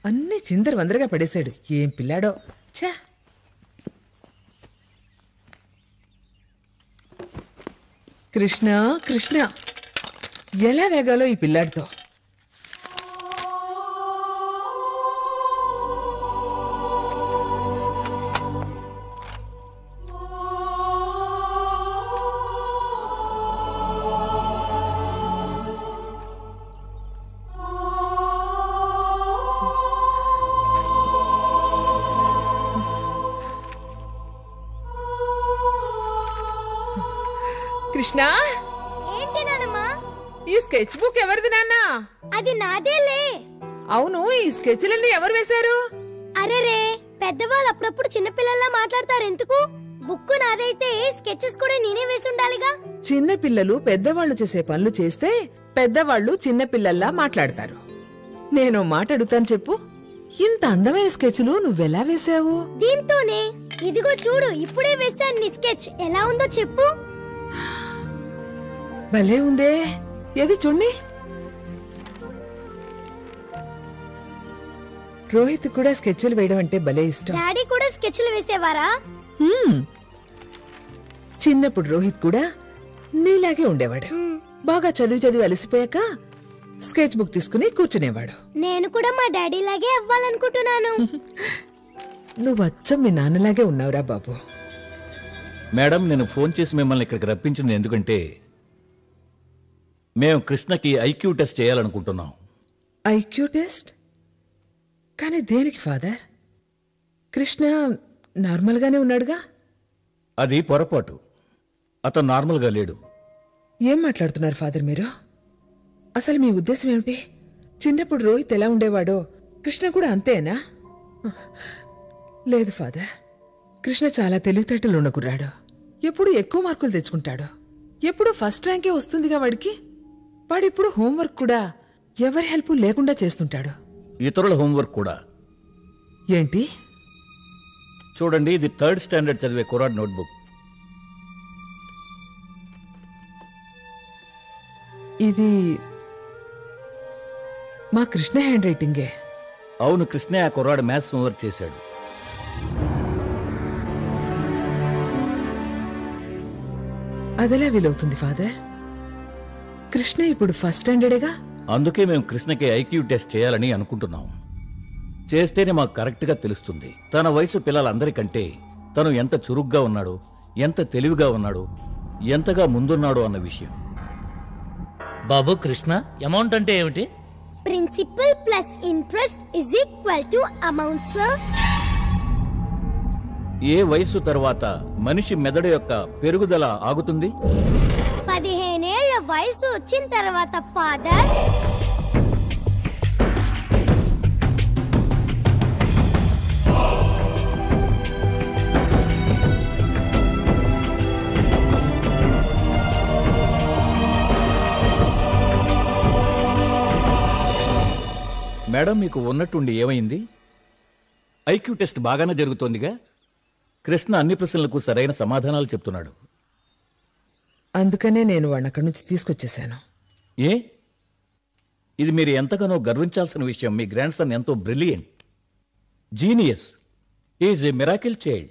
అన్నీ చిందర వందరగా పడేశాడు ఏం పిల్లాడో ఛా కృష్ణ కృష్ణ ఎలా వేగాలో ఈ పిల్లాడితో కృష్ణ ఏంటి నానమ్మా ఈ స్కెచ్ బుక్ ఎవరిది నాన్న అది నాదేలే అవును ఈ స్కెచ్లన్నీ ఎవరు వేశారు అరెరే పెద్దవాళ్ళు అప్పుడప్పుడు చిన్నపిల్లల్లా మాట్లాడతారు ఎందుకు బుక్ నాదైతే స్కెచెస్ కూడా నేనే వేసి ఉండాలిగా చిన్న పిల్లలు పెద్దవాళ్ళు చేసే పనులు చేస్తే పెద్దవాళ్ళు చిన్న పిల్లల్లా మాట్లాడతారు నేను మాట అడుగుతాను చెప్పు ఇంత అందమైన స్కెచ్లు నువ్వెలా వేశావు దీంతోనే ఇదిగో చూడు ఇప్పుడే వేశాను నీ స్కెచ్ ఎలా ఉందో చెప్పు భలే ఉందే ఏది చూడండి రోహిత్ కూడా స్కెచ్లు వేయడం అంటే భలే ఇష్టం డాడీ కూడా స్కెచ్లు వేసేవారా హ్మ్. చిన్నప్పుడు రోహిత్ కూడా నీలాగే ఉండేవాడు బాగా చదివి చదివి అలసిపోయాక స్కెచ్ బుక్ తీసుకుని కూర్చునేవాడు నేను కూడా మా డాడీ లాగే అవ్వాలనుకుంటున్నాను నువ్వు అచ్చం మీ నాన్నలాగే ఉన్నావురా బాబు మేడం నేను ఫోన్ చేసి మిమ్మల్ని ఇక్కడికి రప్పించింది ఎందుకంటే మేము కృష్ణకి ఐక్యూ టెస్ట్ చేయాలనుకుంటున్నాం ఐక్యూ టెస్ట్ కానీ దేనికి ఫాదర్ కృష్ణ నార్మల్గానే ఉన్నాడుగా అది పొరపాటు అతను నార్మల్గా లేడు ఏం మాట్లాడుతున్నారు ఫాదర్ మీరు అసలు మీ ఉద్దేశం ఏమిటి చిన్నప్పుడు రోహిత్ ఎలా ఉండేవాడో కృష్ణ కూడా అంతేనా లేదు ఫాదర్ కృష్ణ చాలా తెలివితేటలు ఉన్న కుర్రాడు ఎప్పుడు ఎక్కువ మార్కులు తెచ్చుకుంటాడు ఎప్పుడు ఫస్ట్ ర్యాంకే వస్తుందిగా వాడికి వాడిప్పుడు హోంవర్క్ కూడా ఎవరి హెల్ప్ లేకుండా చేస్తుంటాడు ఇతరుల హోంవర్క్ కూడా ఏంటి చూడండి ఇది థర్డ్ స్టాండర్డ్ చదివే కురాడ్ నోట్బుక్ ఇది మా కృష్ణ హ్యాండ్ రైటింగే అవును కృష్ణే ఆ కుర్రాడు మ్యాథ్స్ హోంవర్క్ చేశాడు అదెలా వీలవుతుంది ఫాదర్ కృష్ణ ఇప్పుడు ఫస్ట్ స్టాండర్డేగా అందుకే మేము కృష్ణకి ఐక్యూ టెస్ట్ చేయాలని అనుకుంటున్నాం చేస్తేనే మాకు కరెక్ట్గా తెలుస్తుంది తన వయసు పిల్లలందరికంటే తను ఎంత చురుగ్గా ఉన్నాడో ఎంత తెలివిగా ఉన్నాడో ఎంతగా ముందున్నాడో అన్న విషయం బాబు కృష్ణ అమౌంట్ అంటే ఏమిటి principal plus interest is equal to amount sir ఏ వయసు తర్వాత మనిషి మెదడు యొక్క పెరుగుదల ఆగుతుంది పదిహేనేళ్ల వయసు వచ్చిన తర్వాత ఫాదర్ మేడం మీకు ఉన్నట్టుండి ఏమైంది ఐక్యూ టెస్ట్ బాగానే జరుగుతోందిగా కృష్ణ అన్ని ప్రశ్నలకు సరైన సమాధానాలు చెప్తున్నాడు అందుకనే నేను వాడిని అక్కడి నుంచి తీసుకొచ్చేసాను ఏ ఇది మీరు ఎంతగానో గర్వించాల్సిన విషయం మీ గ్రాండ్ సన్ ఎంతో brilliant genius is a miracle child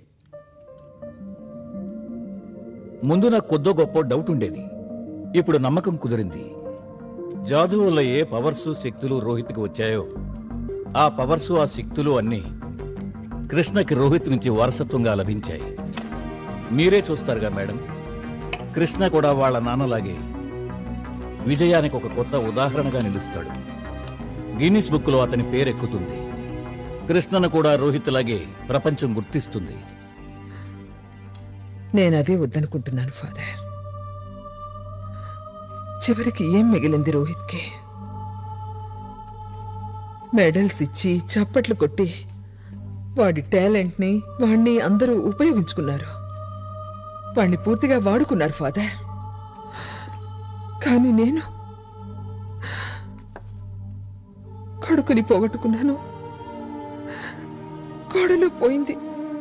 ముందు నాకు కొద్దో గొప్ప డౌట్ ఉండేది ఇప్పుడు నమ్మకం కుదిరింది జాదు వల్ల ఏ పవర్సు శక్తులు రోహిత్కి వచ్చాయో ఆ పవర్సు ఆ శక్తులు అన్నీ కృష్ణకి రోహిత్ నుంచి వారసత్వంగా లభించాయి మీరే చూస్తారుగా మేడం కృష్ణ కూడా వాళ్ళ నాన్నలాగే విజయానికి ఒక కొత్త ఉదాహరణగా నిలుస్తాడు గిన్నిస్ బుక్లో అతని పేరెక్కుతుంది కృష్ణను కూడా రోహిత్ లాగే ప్రపంచం గుర్తిస్తుంది నేను అదే వద్దనుకుంటున్నాను ఫాదర్ చివరికి ఏం మిగిలింది రోహిత్కి మెడల్స్ ఇచ్చి చప్పట్లు కొట్టి వాడి టాలెంట్ని వాణ్ణి అందరూ ఉపయోగించుకున్నారు వాణ్ణి పూర్తిగా వాడుకున్నారు ఫాదర్ కానీ నేను కొడుకుని పోగొట్టుకున్నాను కోడలు పోయింది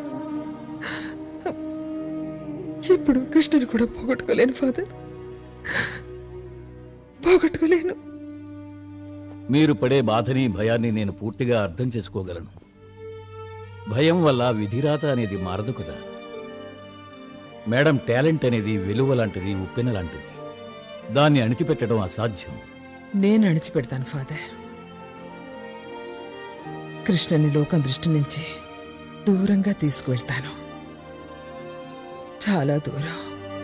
ఇప్పుడు కృష్ణని కూడా పోగొట్టుకోలేను ఫాదర్ పోగొట్టుకోలేను మీరు పడే బాధని భయాన్ని నేను పూర్తిగా అర్థం చేసుకోగలను భయం వల్ల విధిరాత అనేది మారదు కదా మేడం టాలెంట్ అనేది వెలువ లాంటిది ఉప్పెన లాంటిది దాన్ని అణిచిపెట్టడం అసాధ్యం నేను అణిచిపెడతాను ఫాదర్ కృష్ణని లోకం దృష్టి నుంచి దూరంగా తీసుకువెళ్తాను చాలా దూరం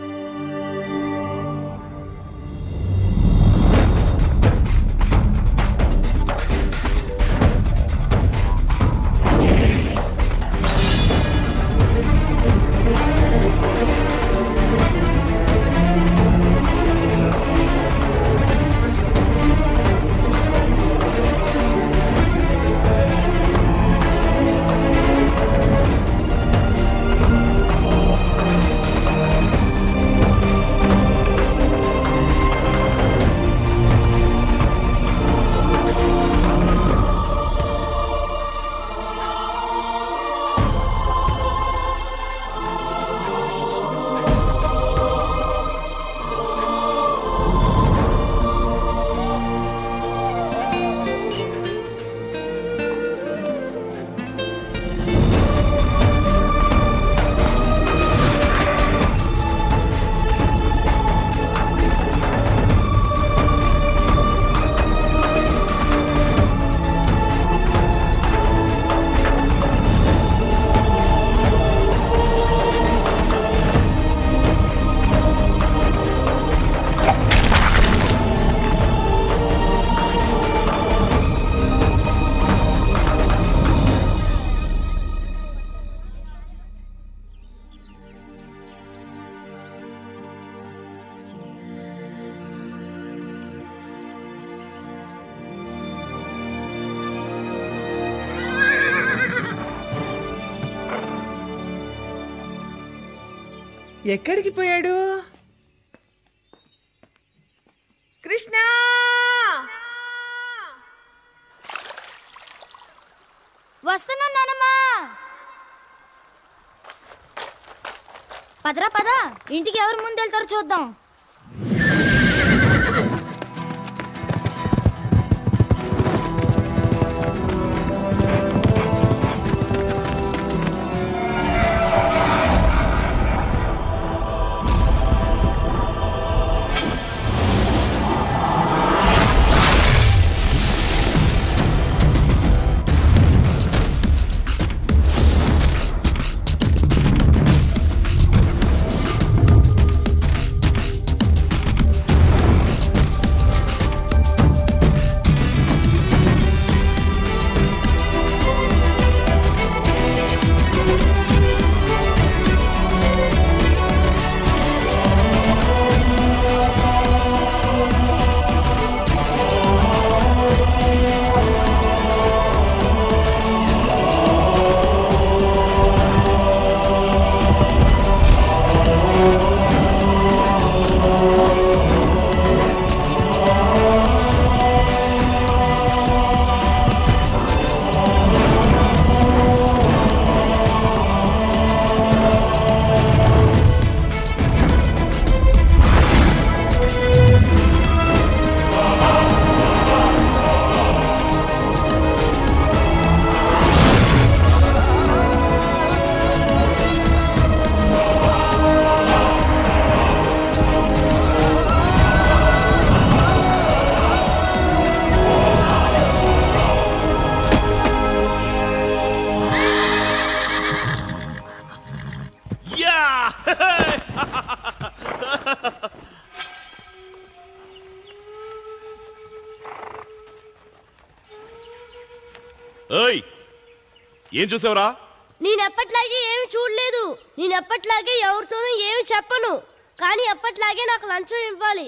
ఎక్కడికి పోయాడు కృష్ణ వస్తున్నా నానమ్మా పదరా పద ఇంటికి ఎవరు ముందు వెళ్తారో చూద్దాం ఏయ్ ఏం చూసావురా నేను ఎప్పట్లాగే ఏమి చూడలేదు నేను ఎప్పట్లాగే ఎవరితోనూ ఏమి చెప్పను కానీ ఎప్పట్లాగే నాకు లంచం ఇవ్వాలి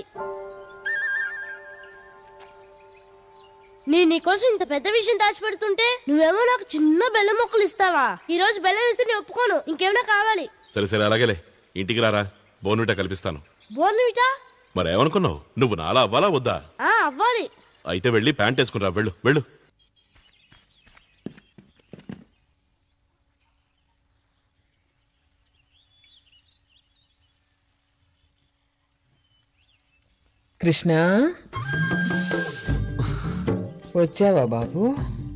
నేను నీకోసం ఇంత పెద్ద విషయం దాచిపెడుతుంటే నువ్వేమో నాకు చిన్న బెల్లం మొక్కలు ఇస్తావా ఈ రోజు బెల్లం ఇస్తే నేను ఒప్పుకోను ఇంకేమైనా కావాలి సరే సరే అలాగేలే ఇంటికి రారా బోనుట కల్పిస్తాను బోర్నవిటా మరి ఏమనుకున్నావు నువ్వు నాలా అవ్వాలా వద్దా ఆ అవ్వాలి అయితే వెళ్ళి ప్యాంట్ వేసుకుని రా వెళ్ళు వెళ్ళు కృష్ణ వచ్చావా బాబు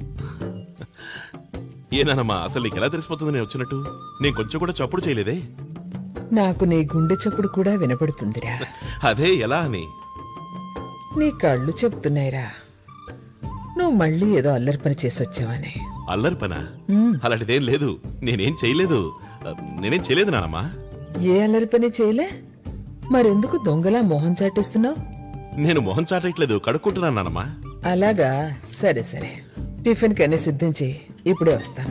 ఏనానమ్మా అసలు నీకు ఎలా తెలిసిపోతుంది నేను వచ్చినట్టు నేను కొంచెం కూడా చప్పుడు చేయలేదే నాకు నీ గుండె చప్పుడు కూడా వినపడుతుందిరా అదే ఎలా అని నీ కళ్ళు చెప్తున్నాయిరా నువ్వు మళ్ళీ ఏదో అల్లరి పని చేసి వచ్చావని అల్లరి పనా అలాంటిదేం లేదు నేనేం చేయలేదు ఆ, నేనేం చేయలేదు నానమ్మా ఏ అల్లరి పని చేయలే మరెందుకు దొంగలా మొహం చాటేస్తున్నావు నేను మొహం చాటట్లేదు కడుక్కుంటున్నాను నానమ్మా అలాగా సరే సరే టిఫిన్ కన్నీ సిద్ధం చేయి ఇప్పుడే వస్తాను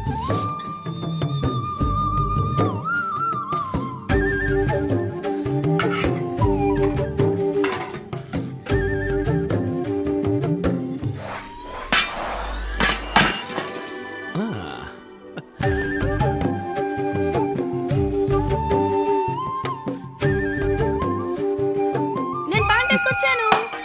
నేను ప్యాంట్ వేసుకొచ్చాను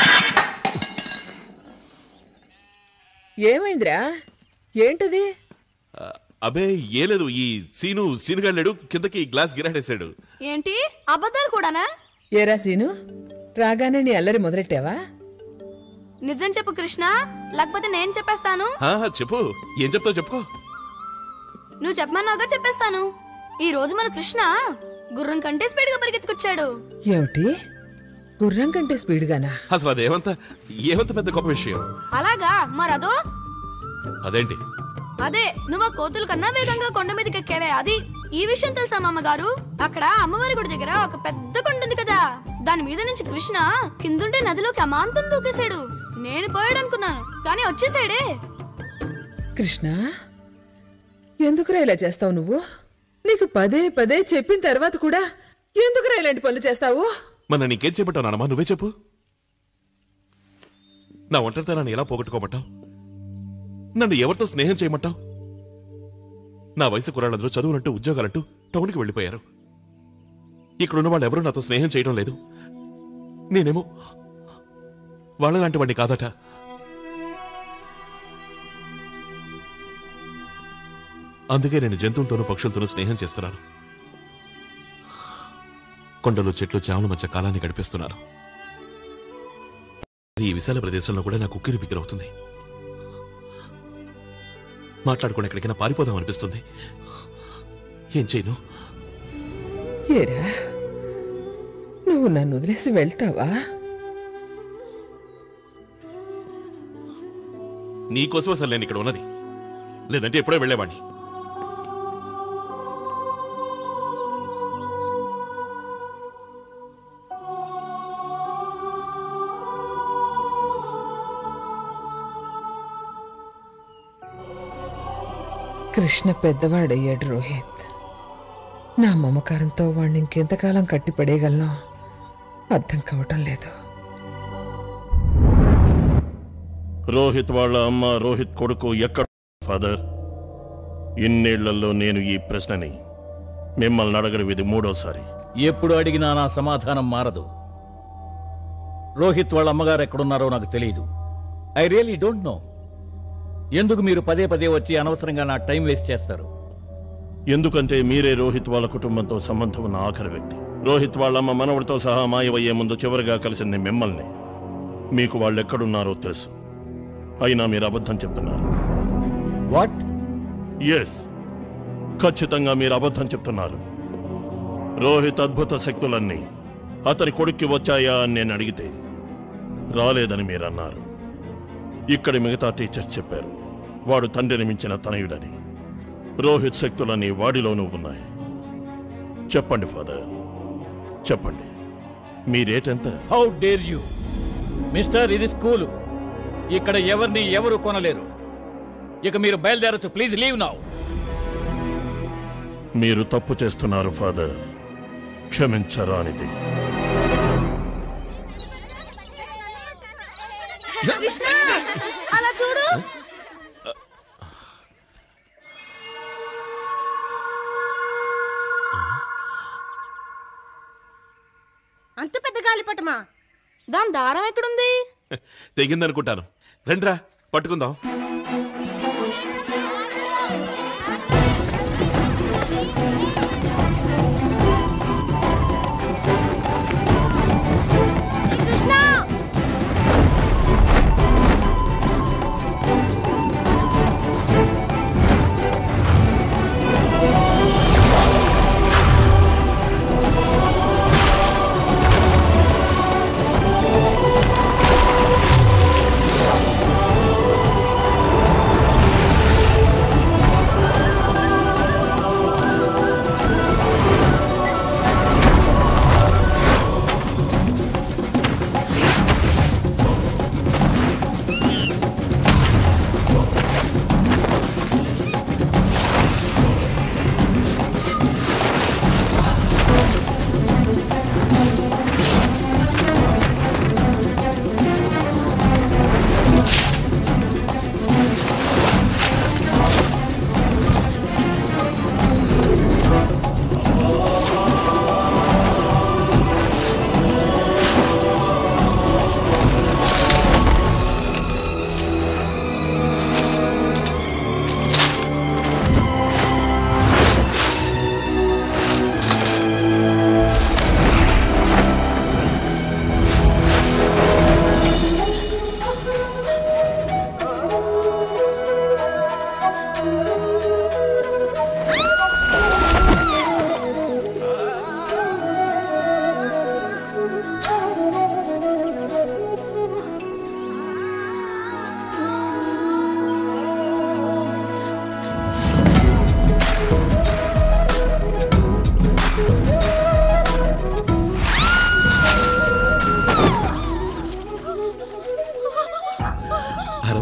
ఏమైందిరా ఏంటది ఆ, అబే ఏ లేదు ఈ సీను సీనుగాళ్ళాడు కిందకి గ్లాస్ గిరాడేశాడు ఏంటి అబద్ధాలు కూడానా ఏరా సీను రాగానే నీ అల్లరి మొదలెట్టావా నిజం చెప్పు కృష్ణ లేకపోతే నేను చెప్పేస్తాను ఆ, చెప్పు ఏం చెప్తావు చెప్పుకో నువ్వు చెప్పమన్నాగా చెప్పేస్తాను ఈ రోజు మన కృష్ణ గుర్రం కంటే స్పీడ్ గా పరిగెత్తుకొచ్చాడు ఏమిటి గుర్రం కంటే స్పీడ్గానా అసలు అదేమంత ఏమంత పెద్ద గొప్ప విషయం అలాగా మరదో అదేంటి అదే నువ్వు ఆ కోతుల కన్నా వేగంగా కొండ మీదకి ఎక్కేవే అది ఈ విషయం తెలుసా మామగారు అక్కడ అమ్మవారి గుడి దగ్గర ఒక పెద్ద కొండ ఉంది కదా దాని మీద నుంచి కృష్ణ కిందుంటే నదిలోకి అమాంతం దూకేశాడు నేను పోయాడు అనుకున్నాను కానీ వచ్చేసాడే కృష్ణ ఎందుకురా ఇలా చేస్తావు నువ్వు నీకు పదే పదే చెప్పిన తర్వాత కూడా ఎందుకురా ఇలాంటి పనులు చేస్తావు మన నీకేం చెప్పటావు నానమ్మా నువ్వే చెప్పు నా ఒంటరితనాన్ని ఎలా పోగొట్టుకోమంటావు నన్ను ఎవరితో స్నేహం చేయమంటావు నా వయసు కురాళ్ళందరూ చదువులంటూ ఉద్యోగాలంటూ టౌన్కి వెళ్ళిపోయారు ఇక్కడున్న వాళ్ళు ఎవరూ నాతో స్నేహం చేయడం లేదు నేనేమో వాళ్ళలాంటి వాడిని కాదట అందుకే నేను జంతువులతోనూ పక్షులతోనూ స్నేహం చేస్తున్నాను కొండలు చెట్లు చావుల మధ్య కాలాన్ని గడిపేస్తున్నాను ఈ విశాల ప్రదేశంలో కూడా నాకు ఉక్కిరి బిక్కిరవుతుంది మాట్లాడుకుని ఎక్కడికైనా పారిపోదాం అనిపిస్తుంది ఏం చేయను ఏరా నువ్వు నన్ను వదిలేసి వెళ్తావా నీకోసం అసలు నేను ఇక్కడ ఉన్నది లేదంటే ఎప్పుడో వెళ్ళేవాడిని కృష్ణ పెద్దవాడయ్యాడు రోహిత్ నా మమకారంతో వాణ్ణి ఇంకెంతకాలం కట్టిపడేయగలను అర్థం కావటం లేదు రోహిత్ వాళ్ళ అమ్మ రోహిత్ కొడుకు ఎక్కడ ఫాదర్ ఇన్నేళ్లలో నేను ఈ ప్రశ్నని మిమ్మల్ని అడగడం ఇది మూడోసారి ఎప్పుడు అడిగినా నా సమాధానం మారదు రోహిత్ వాళ్ళ అమ్మగారు ఎక్కడున్నారో నాకు తెలియదు ఐ రియలీ డోంట్ నో ఎందుకు మీరు పదే పదే వచ్చి అనవసరంగా నా టైం వేస్ట్ చేస్తారు ఎందుకంటే మీరే రోహిత్ వాళ్ళ కుటుంబంతో సంబంధం ఉన్న ఆఖరి వ్యక్తి రోహిత్ వాళ్ళ అమ్మ మనవడితో సహా మాయమయ్యే ముందు చివరిగా కలిసింది మిమ్మల్ని మీకు వాళ్ళు ఎక్కడున్నారో తెలుసు అయినా మీరు అబద్ధం చెప్తున్నారు వాట్ ఎస్ ఖచ్చితంగా మీరు అబద్ధం చెప్తున్నారు రోహిత్ అద్భుత శక్తులన్నీ అతని కొడుక్కి వచ్చాయా అని నేను అడిగితే రాలేదని మీరు అన్నారు ఇక్కడి మిగతా టీచర్స్ చెప్పారు వాడు తండ్రిని మించిన తనయుడని రోహిత్ శక్తులన్నీ వాడిలోనూ ఉన్నాయి చెప్పండి ఫాదర్ చెప్పండి మీ రేట్ ఎంత హౌ డేర్ యూ మిస్టర్ ఇది స్కూలు ఇక్కడ ఎవరిని ఎవరు కొనలేరు ఇక మీరు బయలుదేరచ్చు ప్లీజ్ లీవ్ నౌ మీరు తప్పు చేస్తున్నారు ఫాదర్ క్షమించరానిది కృష్ణ అలా చూడు అంత పెద్ద గాలిపటమా దాని దారం ఎక్కడుంది తెగిందనుకుంటాను రండిరా పట్టుకుందాం కృష్ణ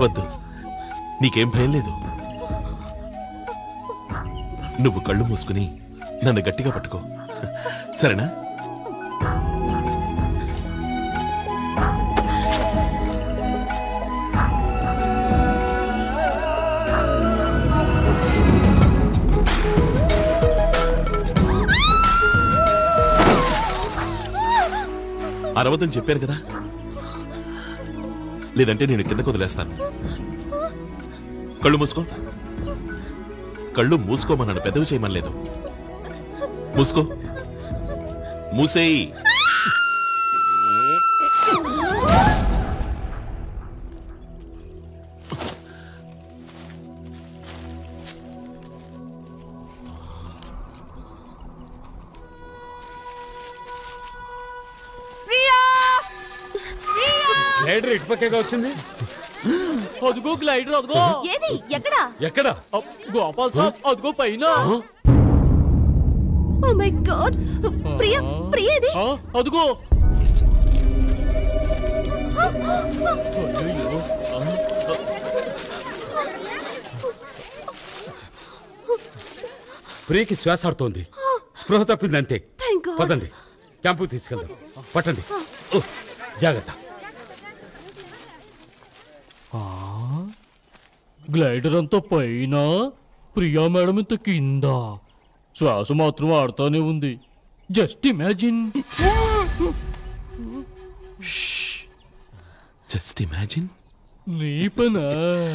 వద్దు నీకేం భయం లేదు నువ్వు కళ్ళు మూసుకుని నన్ను గట్టిగా పట్టుకో సరేనా అరవదని చెప్పాను కదా లేదంటే నేను కిందకు వదిలేస్తాను కళ్ళు మూసుకో కళ్ళు మూసుకోమన్నాను పెద్దవి చేయమనలేదు మూసుకో మూసేయి గ్లైడర్ ఇటుపక్కగా వచ్చింది అదిగో గ్లైడర్ అదిగో ఏది ఎక్కడ ఎక్కడ అప్, గోపాల్ సాబ్ అదిగో పైన ఓ మై గాడ్ ప్రియ ప్రియది ఆ, అదిగో అయ్యయ్యో. ఆ, ప్రియకి శ్వాస ఆడుతోంది స్పృహ తప్పింది అంతే థ్యాంక్ గాడ్ పదండి క్యాంపు తీసుకెళ్దాం పట్టండి ఓ, జాగ్రత్త గ్లైడర్ అంతా పైన ప్రియా మేడం ఇంత కింద శ్వాస మాత్రం ఆడుతానే ఉంది జస్ట్ ఇమాజిన్ జస్ట్ ఇమాజిన్ నీ పనా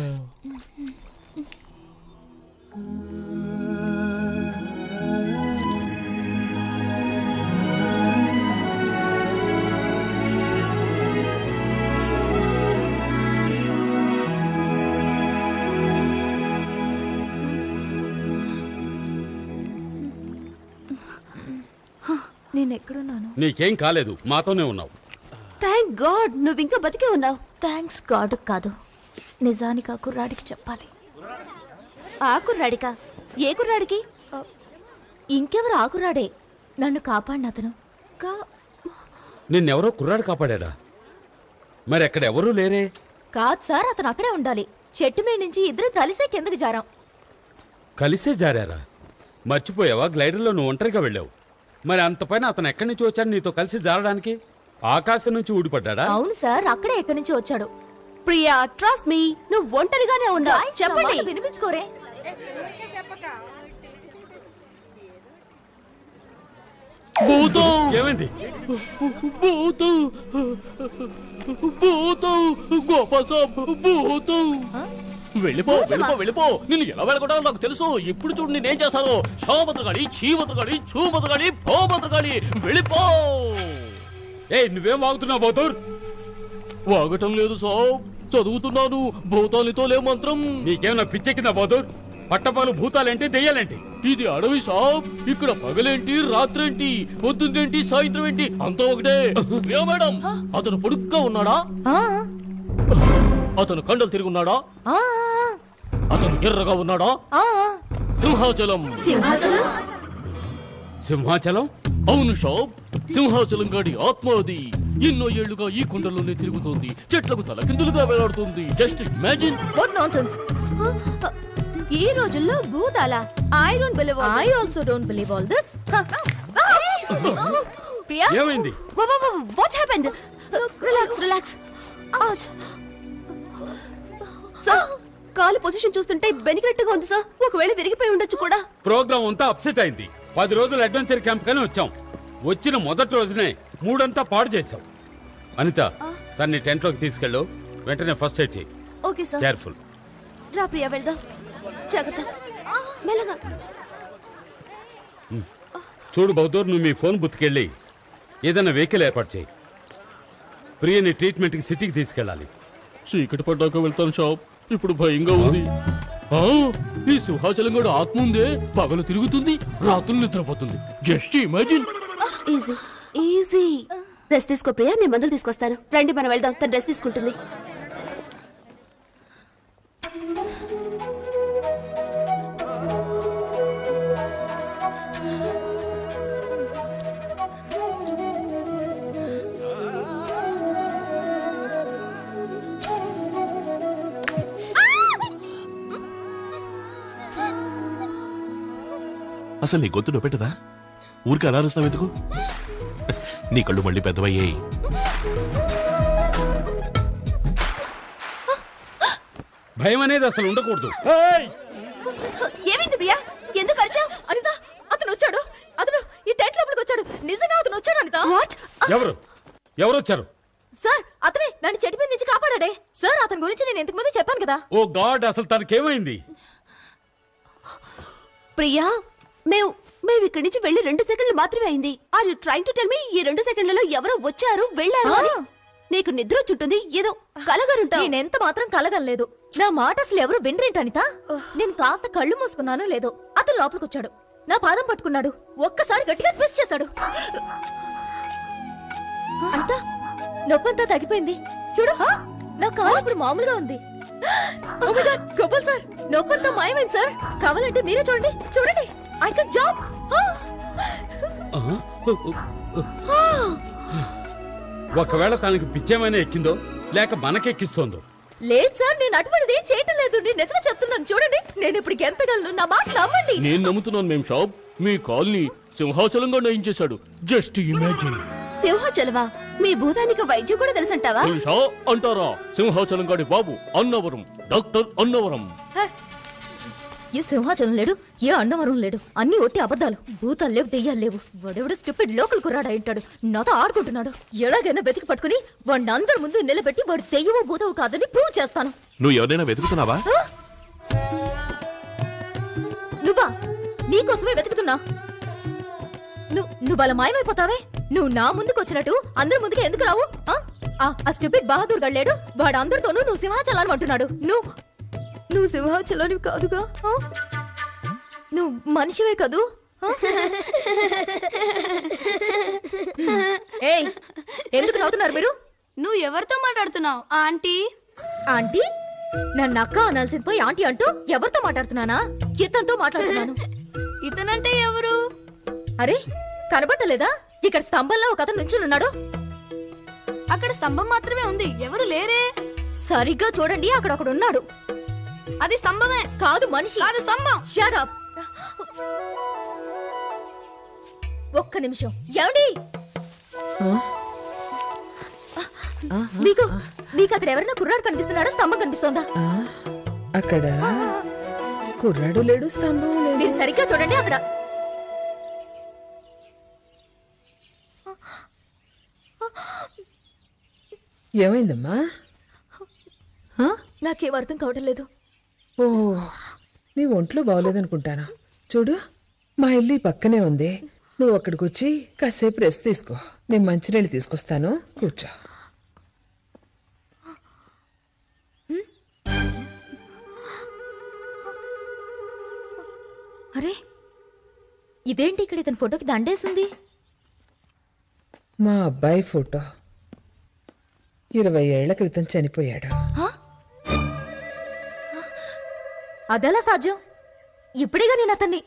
నేను ఎక్కడున్నాను నీకేం కాలేదు మాతోనే ఉన్నావు థ్యాంక్ గాడ్ నువ్వు ఇంకా బతికే ఉన్నావు థ్యాంక్స్ గాడ్ కాదు నిజానికి ఆ కుర్రాడికి చెప్పాలి ఆ కుర్రాడికా ఏ కుర్రాడికి ఇంకెవరు ఆ కుర్రాడే నన్ను కాపాడిన అతను కా నిన్నెవరో కుర్రాడు కాపాడా మరి అక్కడ ఎవరూ లేరే కాదు సార్ అతను అక్కడే ఉండాలి చెట్టు మీద నుంచి ఇద్దరు కలిసే కిందకి జారాం కలిసే జారారా మర్చిపోయావా గ్లైడర్లో నువ్వు ఒంటరిగా వెళ్ళావు మరి అంత పైన అతను ఎక్కడి నుంచి వచ్చాడు నీతో కలిసి జారడానికి ఆకాశం నుంచి ఊడిపడ్డా అవును సార్ అక్కడే ఎక్కడి నుంచి వచ్చాడు ప్రియా ట్రస్ట్ మీ నువ్వు ఒంటరిగానే ఉన్నావు Guys, నా చెప్పండి మాట వినిపించుకోరే భూతం ఏమైంది భూతం భూతం గోపాల్ సాబ్ భూతం వెళ్ళిపో వెళ్ళిపో వెళ్ళిపో నిన్ను ఎలా వెళ్ళగొట్టాలో నాకు తెలుసు ఇప్పుడు చూడు నేనేం చేస్తాను షోభద్రగాడి చీభద్రగాడి చూభద్రగాడి భోభద్రగాడి వెళ్ళిపో ఏయ్ నువ్వేం వాగుతున్నావు బౌతూర్ వాగటం లేదు సాబ్ చదువుతున్నాను భూతానితో లే మంత్రం నీకేమన్నా పిచ్చెక్కిందా బౌతూర్ పట్టపాలు భూతాలేంటి దెయ్యాలేంటి ఇది అడవి సాబ్ ఇక్కడ పగలేంటి రాత్రేంటి పొద్దున్నేంటి సాయంత్రం ఏంటి అంతా ఒకటే ప్రియా మేడం అతను పొడుగ్గా ఉన్నాడా ఆ, అతను కండలు తిరిగి ఉన్నాడా ఆ, అతను ఎర్రగా ఉన్నాడా ఆ, సింహాచలం సింహాచలం సింహాచలం అవును షాప్ సింహాచలం గాడి ఆత్మ అది ఎన్నో ఏళ్లుగా ఈ కొండల్లోనే తిరుగుతోంది చెట్లకు తలకిందులుగా వేలాడుతుంది జస్ట్ ఇమాజిన్ వాట్ నాన్సెన్స్ ఈ రోజుల్లో భూతాల I don't believe I also don't believe all this Priya ఏమైంది what happened relax relax sir కాలు పొజిషన్ చూస్తుంటే బెనికినట్టుగా ఉంది సార్ ఒకవేళ విరిగిపోయి ఉండొచ్చు కూడా ప్రోగ్రామ్ అంతా అప్సెట్ అయింది పది రోజులు అడ్వెంచర్ క్యాంప్ కని వచ్చాం వచ్చిన మొదటి రోజునే మూడంతా పాడు చేశాం అనిత తన్ని టెంట్లోకి తీసుకెళ్ళు వెంటనే ఫస్ట్ ఎయిడ్ చేయి ఓకే సార్ కేర్ఫుల్ రా ప్రియా వెళ్దాం జాగ్రత్త మెల్లగా చూడు బౌద్ధూర్ నువ్వు మీ ఫోన్ బుత్తుకెళ్ళి ఏదైనా వెహికల్ ఏర్పాటు చేయి ప్రియని ట్రీట్మెంట్కి సిటీకి తీసుకెళ్ళాలి చీకటి పడ్డాక వెళ్తాను షాప్ ఇప్పుడు భయంగా ఉంది ఆ, ఈ సింహాచలం గడు ఆత్మ ఉందే పగలు తిరుగుతుంది రాత్రులు నిద్రపోతుంది just imagine easy easy rest తీసుకో ప్రియా నేను మందులు తీసుకొస్తాను రండి మనం వెళ్దాం తను రెస్ట్ తీసుకుంటుంది అసలు నీ గొంతు నొప్పెట్టదా ఊరికి అలా అరుస్తావు ఎందుకు నీ కళ్ళు మళ్ళీ పెద్దవయ్యాయి భయం అనేది అసలు ఉండకూడదు ఏమైంది ప్రియా ఎందుకు అరిచావు అనిత అతను వచ్చాడు అతను ఈ టెంట్ లోపలికి వచ్చాడు నిజంగా అతను వచ్చాడు అనిత వాట్ ఎవరు ఎవరు వచ్చారు సార్ అతనే నన్ను చెట్టు మీద నుంచి కాపాడాడే సార్ అతని గురించి నేను ఇంతకు ముందు చెప్పాను కదా ఓ గాడ్ అసలు తనకేమైంది ప్రియా మేము మేము ఇక్కడి నుంచి వెళ్ళి రెండు సెకండ్లు మాత్రమే అయింది are you trying to tell me ఈ రెండు సెకండ్లలో ఎవరో వచ్చారు వెళ్ళారు అని? నీకు నిద్ర చుట్టుంది ఏదో కలగరుంటావు నేనెంత మాత్రం కలగలేదు నా మాట అసలు ఎవరు వినరేంటి అనిత నేను కాస్త కళ్ళు మూసుకున్నాను లేదో అతను లోపలికి వచ్చాడు నా పాదం పట్టుకున్నాడు ఒక్కసారి గట్టిగా ట్విస్ట్ చేశాడు అనిత నొప్పంతా తగ్గిపోయింది చూడు హా? నా కాలు ఇప్పుడు మామూలుగా ఉంది Oh my God, Gopal sir నొప్పంతా మాయమైంది సార్ కావాలంటే మీరే చూడండి చూడండి ఐ కెన్ జాబ్ ఒకవేళ తనకి పిచ్చేమైనా ఎక్కిందో లేక మనకెక్కిస్తోందో లేదు సార్ నేను అటువంటిది ఏం చేయటం లేదు నేను నిజమే చెప్తున్నాను చూడండి నేను ఇప్పుడు గెంతగలను నా మాట నమ్మండి నేను నమ్ముతున్నాను మేం షాప్ మీ కాల్ని సింహాచలంగా నయించేశాడు జస్ట్ ఇమాజిన్ సింహాచలవా మీ భూతానికి వైద్యం కూడా తెలుసంటావా తెలుసా అంటారా సింహాచలం గాడి బాబు అన్నవరం డాక్టర్ అన్నవరం ఏ సింహాచలం లేడు ఏ అన్నవరం లేడు అన్ని ఒట్టి అబద్ధాలు భూతాలు లేవు దెయ్యాలు లేవు వాడెవడో స్టూపిడ్ లోకల్ కుర్రాడు ఉంటాడు నాతో ఆడుకుంటున్నాడు ఎలాగైనా వెతికి పట్టుకుని వాడిని అందరి ముందు నిలబెట్టి వాడు దెయ్యమో భూతవు కాదని ప్రూవ్ చేస్తాను నువ్వు ఎవరైనా వెతుకుతున్నావా నువ్వా నీకోసమే వెతుకుతున్నా నువ్వు నువ్వు అలా మాయమైపోతావే నువ్వు నా ముందుకు వచ్చినట్టు అందరి ముందుకు ఎందుకు రావు ఆ? ఆ ఆ స్టూపిడ్ బహదూర్ గళ్ళేడు వాడు అందరితోనూ నువ్వు సింహాచలాన్ని అంటున్నాడు నువ్వు నువ్వు సింహాచలానివి కాదుగా ఆ? నువ్వు మనిషివే కదూ ఆ? ఏయ్ ఎందుకు నవ్వుతున్నారు మీరు నువ్వు ఎవరితో మాట్లాడుతున్నావు ఆంటీ ఆంటీ నన్ను అక్క అనాల్సింది పోయి ఆంటీ అంటూ ఎవరితో మాట్లాడుతున్నానా ఇతనితో మాట్లాడుతున్నాను ఇతనంటే ఎవరు అరే కనబడలేదా ఇక్కడ స్తంభంలో ఒక అతను నుంచుని ఉన్నాడు అక్కడ స్తంభం మాత్రమే ఉంది ఎవరు లేరే సరిగ్గా చూడండి అక్కడ ఒకడు ఉన్నాడు అది స్తంభమే కాదు మనిషి కాదు స్తంభం Shut up. ఒక్క నిమిషం ఏమండి మీకు మీకు అక్కడ ఎవరైనా కుర్రాడు కనిపిస్తున్నాడా స్తంభం కనిపిస్తోందా ఆ, అక్కడ కుర్రాడు లేడు స్తంభం లేదు మీరు సరిగ్గా చూడండి అక్కడ ఏమైందమ్మా ఆ? నాకేం అర్థం కావడం లేదు ఓ నీ ఒంట్లో బాగోలేదనుకుంటాను చూడు మా ఇల్లు ఈ పక్కనే ఉంది నువ్వు అక్కడికి వచ్చి కాసేపు రెస్ట్ తీసుకో నేను మంచినీళ్ళు తీసుకొస్తాను కూర్చో అరే ఇదేంటి ఇక్కడ ఇతని ఫోటోకి దండేసింది మా అబ్బాయి ఫోటో ఇరవై ఏళ్ల క్రితం చనిపోయాడు అదెలా సాధ్యం ఇప్పుడేగా నేను అతన్ని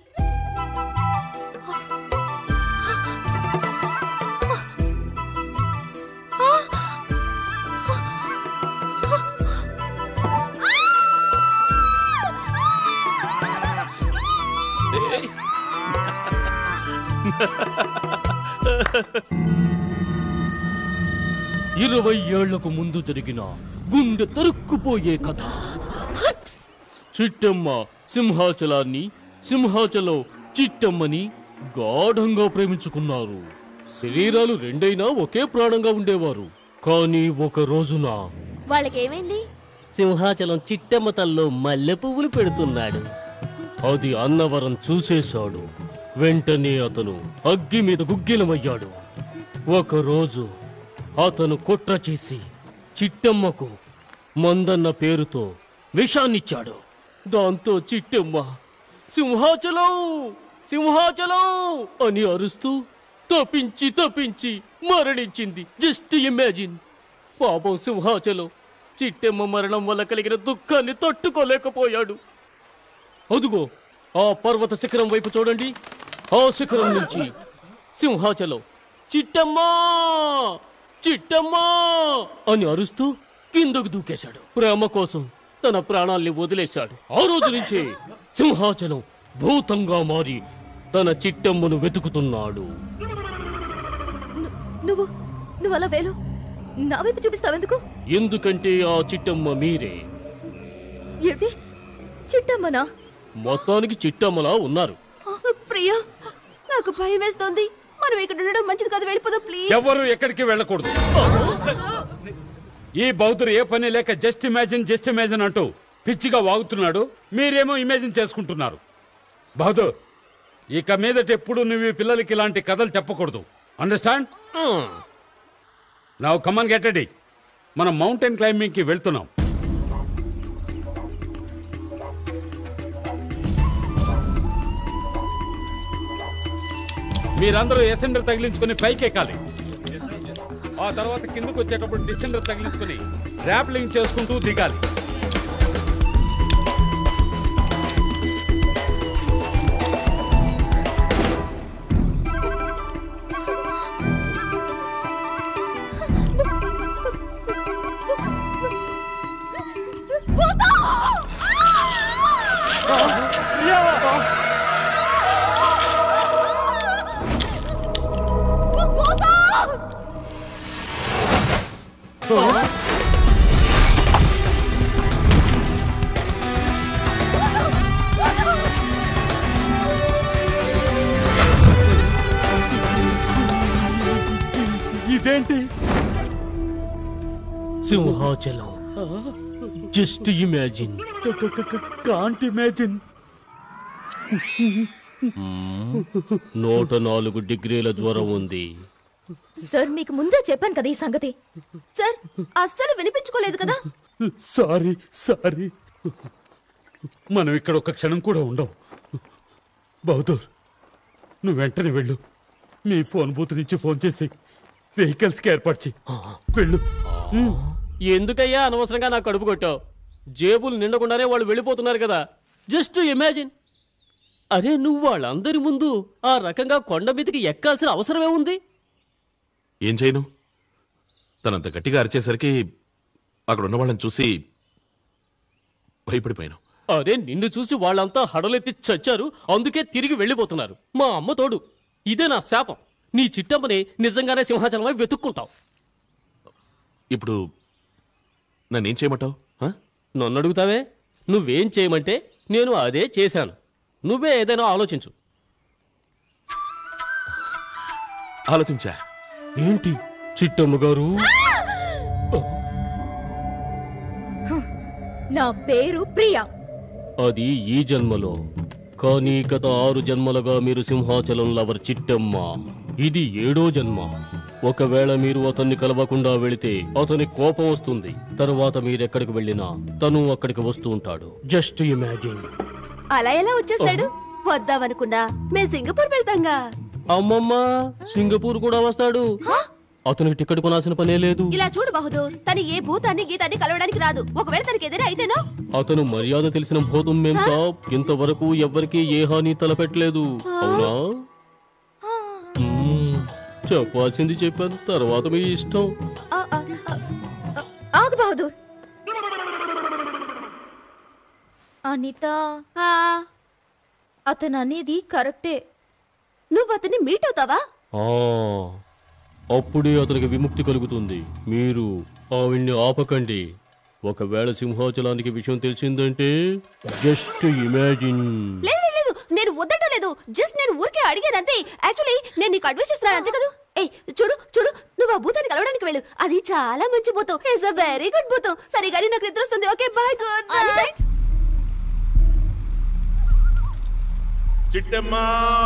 ఇరవై ఏళ్లకు ముందు జరిగిన గుండె తరుక్కుపోయే కథ చిట్టమ్మ సింహాచలాన్ని సింహాచలం చిట్టమ్మని గాఢంగా ప్రేమించుకున్నారు శరీరాలు రెండైనా ఒకే ప్రాణంగా ఉండేవారు కానీ ఒక రోజున వాళ్ళకేమైంది సింహాచలం చిట్టమ్మ తల్లో మల్లె పువ్వులు పెడుతున్నాడు అది అన్నవరం చూసేశాడు వెంటనే అతను అగ్గి మీద గుగ్గిలమయ్యాడు ఒకరోజు అతను కుట్ర చేసి చిట్టమ్మకు మందన్న పేరుతో విషాన్నిచ్చాడు దాంతో చిట్టమ్మ సింహాచలం సింహాచలం అని అరుస్తూ తప్పించి తప్పించి మరణించింది జస్ట్ ఇమాజిన్ పాపం సింహాచలం చిట్టెమ్మ మరణం వల్ల కలిగిన దుఃఖాన్ని తట్టుకోలేకపోయాడు అదుగో ఆ పర్వత శిఖరం వైపు చూడండి ఆ శిఖరం నుంచి సింహాచలం చిట్టమ్మా చిట్టమ్మా అని అరుస్తూ కిందకు దూకేశాడు ప్రేమ కోసం తన ప్రాణాల్ని వదిలేశాడు ఆ రోజు నుంచి సింహాచలం భూతంగా మారి తన చిట్టమ్మను వెతుకుతున్నాడు నువ్వు నువ్వు అలా వేలు నా వైపు చూపిస్తావెందుకు ఎందుకంటే ఆ చిట్టమ్మ మీరే ఏంటి చిట్టమ్మనా మొత్తానికి చిట్టమ్మలా ఉన్నారు ప్రియా నాకు భయం వేస్తోంది మనం ఇక్కడ ఉండడం మంచిది కాదు వెళ్ళిపోదాం ప్లీజ్ ఎవరు ఎక్కడికి వెళ్ళకూడదు ఈ బౌద్ధుడు ఏ పని లేక జస్ట్ ఇమాజిన్ జస్ట్ ఇమాజిన్ అంటూ పిచ్చిగా వాగుతున్నాడు మీరేమో ఇమాజిన్ చేసుకుంటున్నారు బహదూర్ ఇక మీదట ఎప్పుడు నువ్వు ఈ పిల్లలకి ఇలాంటి కథలు చెప్పకూడదు అండర్స్టాండ్ నా కమన్ గెట్ రెడీ మనం మౌంటైన్ క్లైంబింగ్ కి వెళ్తున్నాం మీరందరూ ఎసెండర్ తగిలించుకొని పైకి ఎక్కాలి ఆ తర్వాత కిందకు వచ్చేటప్పుడు డిసెండర్ తగిలించుకొని ర్యాప్లింగ్ చేసుకుంటూ దిగాలి ఇదేంటి Simhachalam just imagine can't imagine నూట నాలుగు డిగ్రీల జ్వరం ఉంది సార్ మీకు ముందే చెప్పాను కదా ఈ సంగతి సార్ అస్సలు వినిపించుకోలేదు కదా సారీ సారీ మనం ఇక్కడ ఒక క్షణం కూడా ఉండవు బహదూర్ నువ్వు వెంటనే వెళ్ళు మీ ఫోన్ బూత్ నుంచి ఫోన్ చేసి వెహికల్స్కి ఏర్పాటు చేయి వెళ్ళు ఎందుకయ్యా అనవసరంగా నాకు కడుపు కొట్టావు జేబులు నిండకుండానే వాళ్ళు వెళ్ళిపోతున్నారు కదా జస్ట్ ఇమాజిన్ అరే నువ్వు వాళ్ళందరి ముందు ఆ రకంగా కొండ మీదకి ఎక్కాల్సిన అవసరమే ఉంది ఏం చేయను తనంత గట్టిగా అరిచేసరికి అక్కడ ఉన్న వాళ్ళని చూసి భయపడిపోయాను అరే నిన్ను చూసి వాళ్ళంతా హడలెత్తి చచ్చారు అందుకే తిరిగి వెళ్ళిపోతున్నారు మా అమ్మ తోడు ఇదే నా శాపం నీ చిట్టమ్మని నిజంగానే సింహాచలమై వెతుక్కుంటావు ఇప్పుడు నన్నేం చేయమంటావు నన్ను అడుగుతావే నువ్వేం చేయమంటే నేను అదే చేశాను నువ్వే ఏదైనా ఆలోచించు ఆలోచించా ఏంటి చిట్టమ్మ గారు నా పేరు ప్రియా అది ఈ జన్మలో కానీ గత ఆరు జన్మలుగా మీరు సింహాచలం లవర్ చిట్టమ్మ ఇది ఏడో జన్మ ఒకవేళ మీరు అతన్ని కలవకుండా వెళితే అతని కోపం వస్తుంది తరువాత మీరెక్కడికి వెళ్ళినా తను అక్కడికి వస్తూ ఉంటాడు జస్ట్ ఇమాజిన్ అలా ఎలా వచ్చేస్తాడు వద్దామనుకున్నా మేము సింగపూర్ వెళ్తాంగా అమ్మమ్మ సింగపూర్ కూడా వస్తాడు అతనికి టికెట్ కొనాల్సిన పనే లేదు ఇలా చూడు బహదూర్ తను ఏ భూతాన్ని గీతాన్ని కలవడానికి రాదు ఒకవేళ తనకి ఏదైనా అయితేనో అతను మర్యాద తెలిసిన భూతం మేం సాబ్ ఇంతవరకు ఎవ్వరికీ ఏ హాని తలపెట్టలేదు అవునా మ్మ్. చెప్పాల్సింది చెప్పాను తర్వాత మీ ఇష్టం ఆ, ఆ, ఆ, ఆ, ఆగు బహదూర్ అనిత అతను అనేది కరెక్టే నువ్వు అతన్ని మీట్ అవుతావా ఆ, అప్పుడే అతనికి విముక్తి కలుగుతుంది మీరు ఆవిడ్ని ఆపకండి ఒకవేళ సింహాచలానికి విషయం తెలిసిందంటే జస్ట్ ఇమాజిన్ లేదు లేదు, లేదు నేను వద్దటం లేదు జస్ట్ నేను ఊరికే అడిగాను అంతే యాక్చువల్లీ నేను నీకు అడ్వైస్ చేస్తున్నాను అంతే కదా ఏ చూడు చూడు నువ్వు ఆ భూతాన్ని కలవడానికి వెళ్ళు అది చాలా మంచి భూతం ఇట్స్ అ వెరీ గుడ్ భూతం సరే కానీ నాకు నిద్ర వస్తుంది okay bye good night Chittamma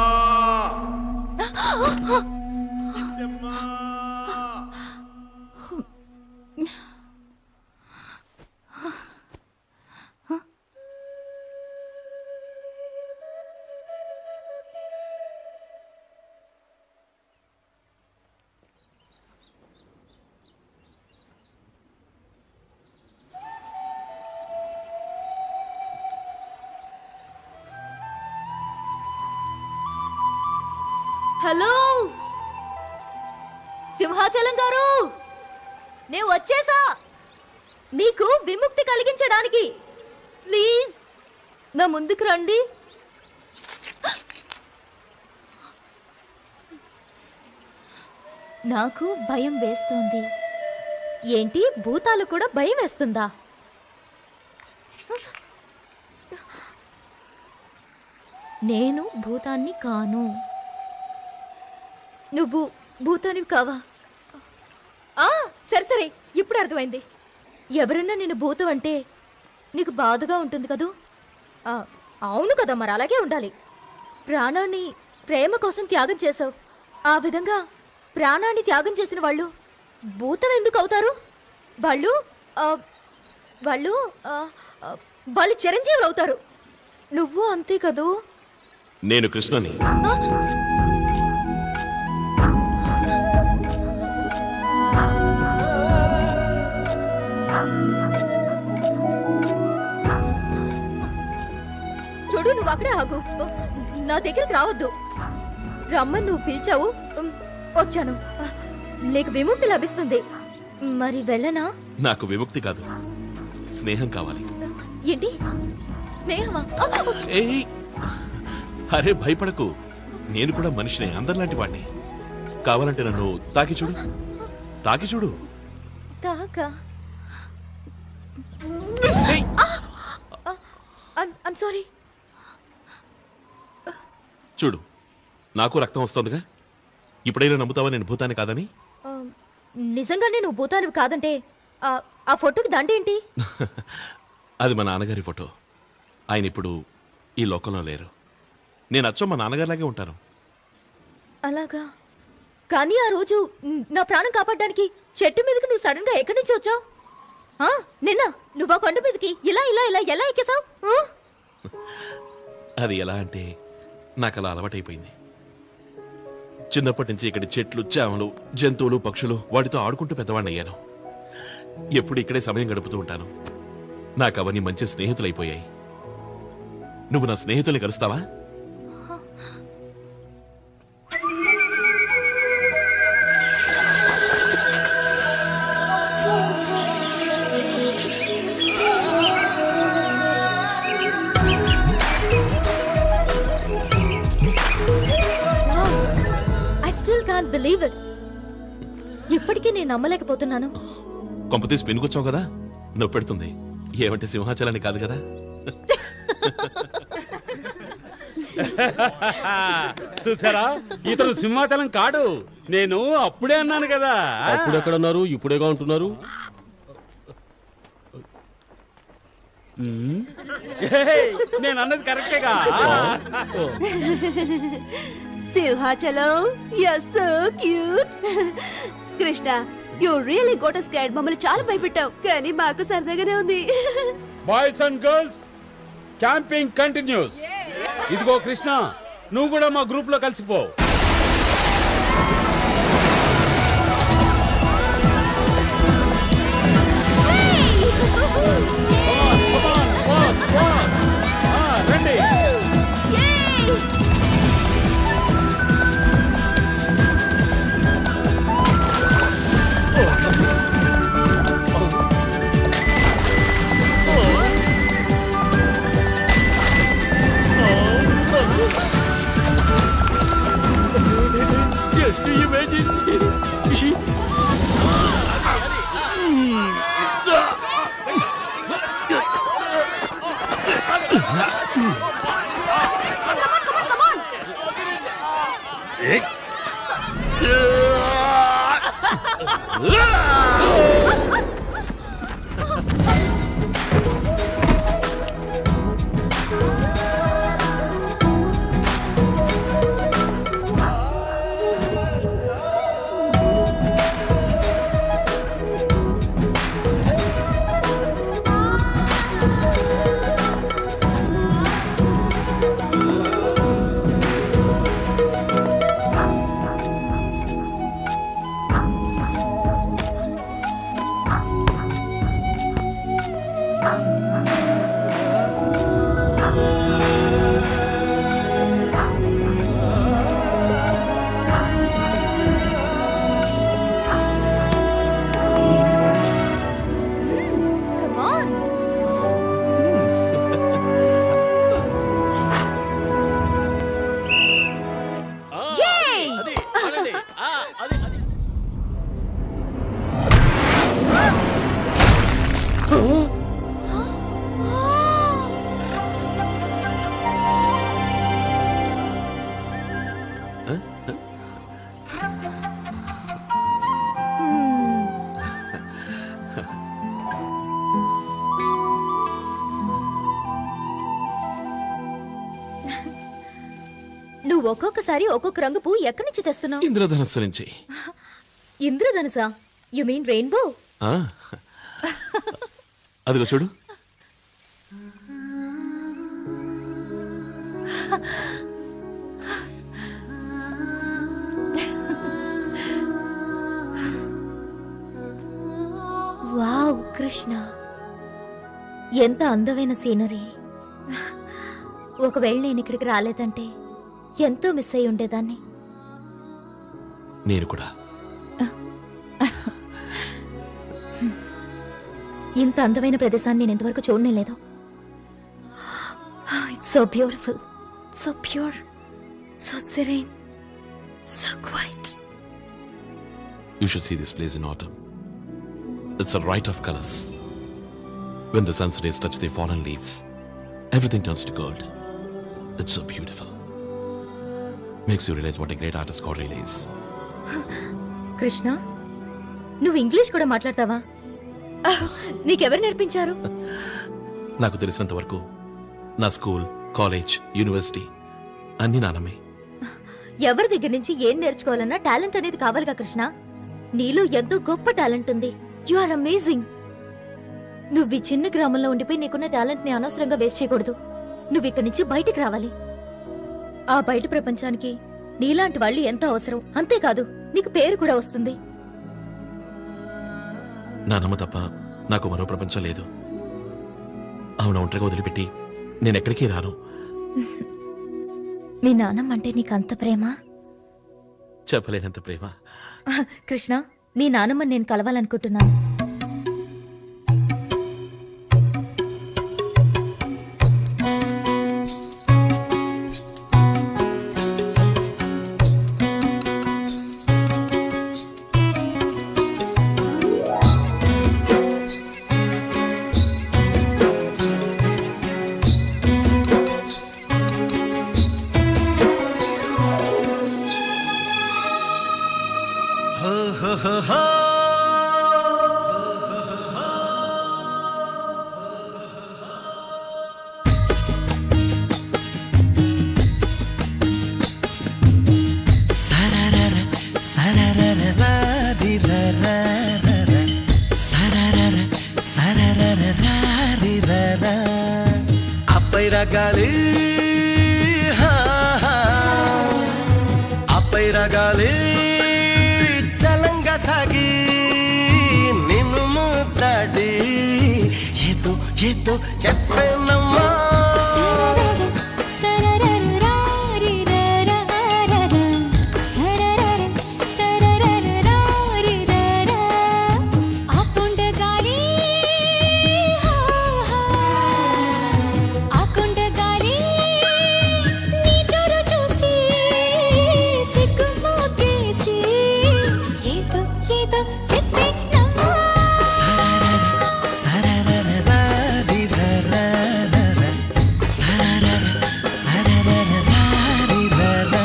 hello Simhachalam garu నేను వచ్చేసా మీకు విముక్తి కలిగించడానికి ప్లీజ్ నా ముందుకు రండి నాకు భయం వేస్తోంది ఏంటి భూతాలు కూడా భయం వేస్తుందా నేను భూతాన్ని కాను నువ్వు భూతానివి కావా ఆ సరే సరే ఇప్పుడు అర్థమైంది ఎవరన్నా నేను భూతం అంటే నీకు బాధగా ఉంటుంది కదూ ఆ, అవును కదా మరి అలాగే ఉండాలి ప్రాణాన్ని ప్రేమ కోసం త్యాగం చేసావు ఆ విధంగా ప్రాణాన్ని త్యాగం చేసిన వాళ్ళు భూతం ఎందుకు అవుతారు వాళ్ళు ఆ, వాళ్ళు ఆ, ఆ, వాళ్ళు చిరంజీవులు అవుతారు నువ్వు అంతే కదూ నేను కృష్ణని చూడు నువ్వు అక్కడే ఆగు నా దగ్గరికి రావద్దు రమ్మని నువ్వు పిలిచావు ఉమ్, వచ్చాను నీకు విముక్తి లభిస్తుంది మరి వెళ్ళనా నాకు విముక్తి కాదు స్నేహం కావాలి ఏంటి స్నేహమా ఆ, ఏయ్ అరే భయపడకు నేను కూడా మనిషినే అందరిలాంటి వాడిని కావాలంటే నన్ను తాకి చూడు తాకి చూడు తాకా ఐమ్ సారీ చూడు నాకు రక్తం వస్తుందిగా ఇప్పుడైనా నమ్ముతావా నేను భూతాన్ని కాదని నిజంగానే నువ్వు భూతానివి కాదంటే ఆ, ఆ ఫోటోకి దండేంటి అది మా నాన్నగారి ఫోటో ఆయన ఇప్పుడు ఈ లోకంలో లేరు నేను అచ్చం మా నాన్నగారిలాగే ఉంటాను అలాగా కానీ ఆ రోజు న్- నా ప్రాణం కాపాడడానికి చెట్టు మీదకి నువ్వు సడన్ గా ఎక్కడి నుంచి వచ్చావు నిన్న నువ్వు ఆ కొండ మీదకి ఇలా ఇలా ఇలా ఎలా ఎక్కేసావు అది ఎలా అంటే నాకు అలా అలవాటైపోయింది చిన్నప్పటి నుంచి ఇక్కడి చెట్లు చేమలు జంతువులు పక్షులు వాటితో ఆడుకుంటూ పెద్దవాడిని అయ్యాను ఎప్పుడు ఇక్కడే సమయం గడుపుతూ ఉంటాను నాకు అవన్నీ మంచి స్నేహితులైపోయాయి నువ్వు నా స్నేహితుల్ని కలుస్తావా I still can believe it ఇప్పటికీ నేను నమ్మలేకపోతున్నాను కొంపతీసి పెనుకొచ్చావు కదా నొప్పి పెడుతుంది ఏమంటే సింహాచలాన్ని కాదు కదా చూసారా ఇతను సింహాచలం కాడు నేను అప్పుడే అన్నాను కదా అప్పుడు ఎక్కడ ఉన్నారు ఇప్పుడేగా ఉంటున్నారు ఏయ్, నేను అన్నది కరెక్టేగా Simhachalam yes so cute Krishna you really got scared మమ్మల్ని చాలా భయపెట్టావు కానీ మాకు సరదాగానే ఉంది boys and girls camping continues ఇదిగో కృష్ణ నువ్వు కూడా మా గ్రూప్ లో కలిసిపో Come on, boss, boss. ఆ, రండి Just imagine. నువ్వు ఒక్కొక్కసారి ఒక్కొక్క రంగు పువ్వు ఎక్కడి నుంచి తెస్తున్నావు ఇంద్రధనస్సు నుంచి ఇంద్రధనుసా యు మీన్ రెయిన్బో ఆ. అదిగో చూడు వావ్ కృష్ణ ఎంత అందమైన సీనరీ ఒకవేళ నేను ఇక్కడికి రాలేదంటే ఎంతో మిస్ అయి ఉండేదాన్ని నేను కూడా ఇంత అందమైన ప్రదేశాన్ని నేను ఇంతవరకు చూడనే లేదు it's so beautiful so pure so serene so quiet You should see this place in autumn. It's a rite of colors. When the sun's rays touch the fallen leaves, everything turns to gold. It's so beautiful. Makes you realize what a great artist God really is. Krishna నువ్వు English కూడా మాట్లాడతావా ఆహ్, నీకెవరు నేర్పించారు నాకు తెలిసినంత వరకు నా స్కూల్ కాలేజ్ యూనివర్సిటీ అన్ని నానమ్మే ఎవరి దగ్గర నుంచి ఏం నేర్చుకోవాలన్నా టాలెంట్ అనేది కావాలిగా కృష్ణ నీలో ఎంతో గొప్ప టాలెంట్ ఉంది యు ఆర్ అమేజింగ్ నువ్వు ఈ చిన్న గ్రామంలో ఉండిపోయి నీకున్న టాలెంట్ ని అనవసరంగా వేస్ట్ చేయకూడదు నువ్వు ఇక్కడి నుంచి బయటికి రావాలి ఆ బయట ప్రపంచానికి నీలాంటి వాళ్ళు ఎంతో అవసరం అంతేకాదు నీకు పేరు కూడా వస్తుంది నానమ్మ తప్ప నాకు మరో ప్రపంచం లేదు అవును ఒంటరిగా వదిలిపెట్టి నేను ఎక్కడికి రాను మీ నాన్నమ్మ అంటే నీకు అంత ప్రేమ చెప్పలేనంత ప్రేమ ఆహ్, కృష్ణ మీ నాన్నమ్మని నేను కలవాలనుకుంటున్నాను సరరర సరరర రారిరరరర. సరరర సరరర రారిరర. అప్పై రగాలి హా, హా. అప్పై రగాలి చలంగా సాగి నిన్ను ముద్దాడి ఏదో ఏదో చెప్పేనమ్మా సరరర రారిరరరర. సరరర సరరర రారిరర.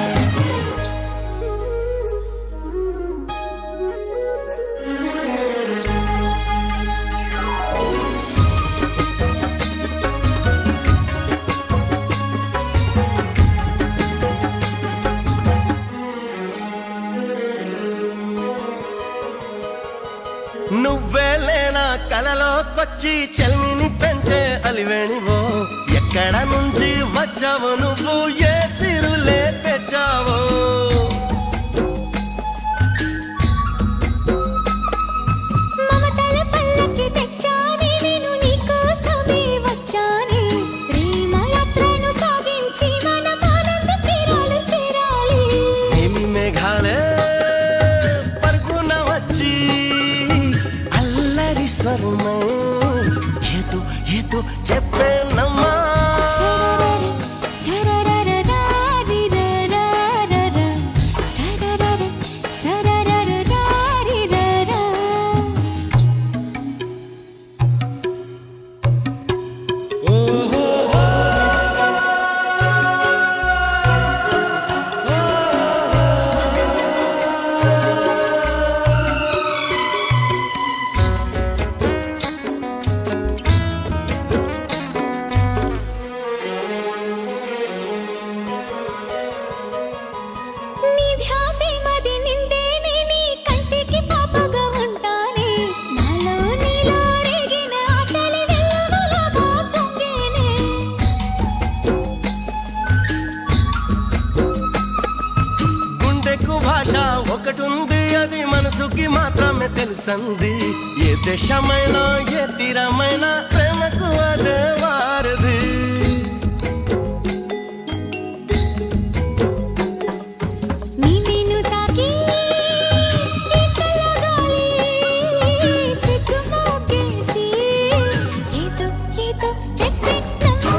నువ్వే లేనా కలలోకొచ్చి చెల్మిని పెంచే అలివేణివో ఎక్కడ నుంచి వచ్చావు నువ్వు ఏ సిరులే తెచ్చావో మమతల పల్లకి తెచ్చానే నేను నీకోసమే వచ్చానే ప్రేమయాత్రను సాగించి మనం ఆనంద తీరాలు చేరాలి ఏమి మేఘాలే పరుగున వచ్చి అల్లరి స్వరమై ఏదో ఏదో చెప్పేనమ్మా సరరర సరరర రారిరరరర. ఆమె తెలుసంది ఏ దేశమైనా ఏ తీరమైనా ప్రేమకు అదే వారది నీ నిన్ను తాకి ఈ చల్లగాలి సిగ్గు మోగేసి ఏదో ఏదో చెప్పినమ్మా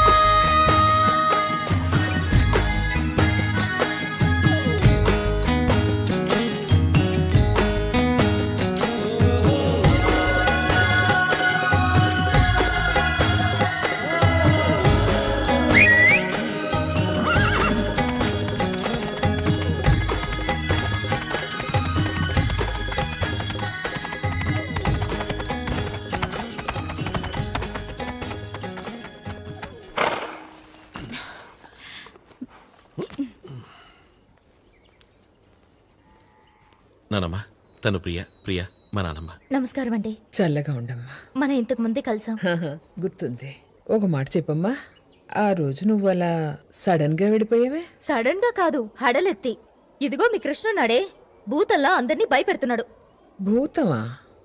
నానమ్మ తను ప్రియ ప్రియ మా నానమ్మ నమస్కారం అండి చల్లగా ఉండమ్మా మనం ఇంతకు ముందే కలిసాం గుర్తుంది ఒక మాట చెప్పమ్మా ఆ రోజు నువ్వు అలా సడన్ గా వెళ్ళిపోయావే సడన్ గా కాదు హడలెత్తి ఇదిగో మీ కృష్ణ నాడే భూతల్లా అందరినీ భయపెడుతున్నాడు భూతమా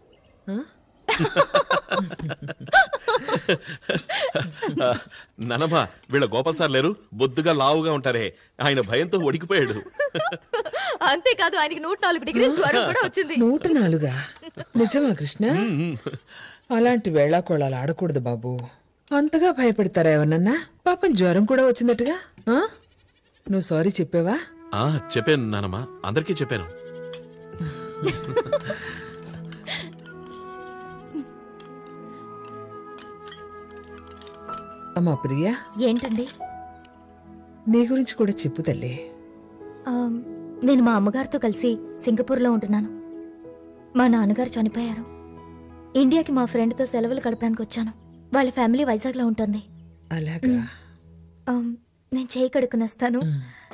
ఆ, నానమ్మ వీళ్ళ గోపాల్ సార్ లేరు బొద్దుగా లావుగా ఉంటారే ఆయన భయంతో ఒడికిపోయాడు అంతేకాదు ఆయనకి నూట నాలుగు డిగ్రీల జ్వరం కూడా వచ్చింది నూట నాలుగా నిజమా కృష్ణ అలాంటి వేళాకోళాలు ఆడకూడదు బాబు అంతగా భయపెడతారా ఎవరన్నా పాపం జ్వరం కూడా వచ్చిందట్టుగా ఆ? నువ్వు సారీ చెప్పావా ఆ చెప్పాను నానమ్మ అందరికీ చెప్పాను అమ్మా ప్రియా ఏంటండి నీ గురించి కూడా చెప్పు తల్లి ఆమ్, నేను మా అమ్మగారితో కలిసి సింగపూర్లో ఉంటున్నాను మా నాన్నగారు చనిపోయారు ఇండియాకి మా ఫ్రెండ్తో సెలవులు గడపడానికి వచ్చాను వాళ్ళ ఫ్యామిలీ వైజాగ్లో ఉంటుంది అలాగా ఆమ్, నేను చేయి కడుక్కుని వస్తాను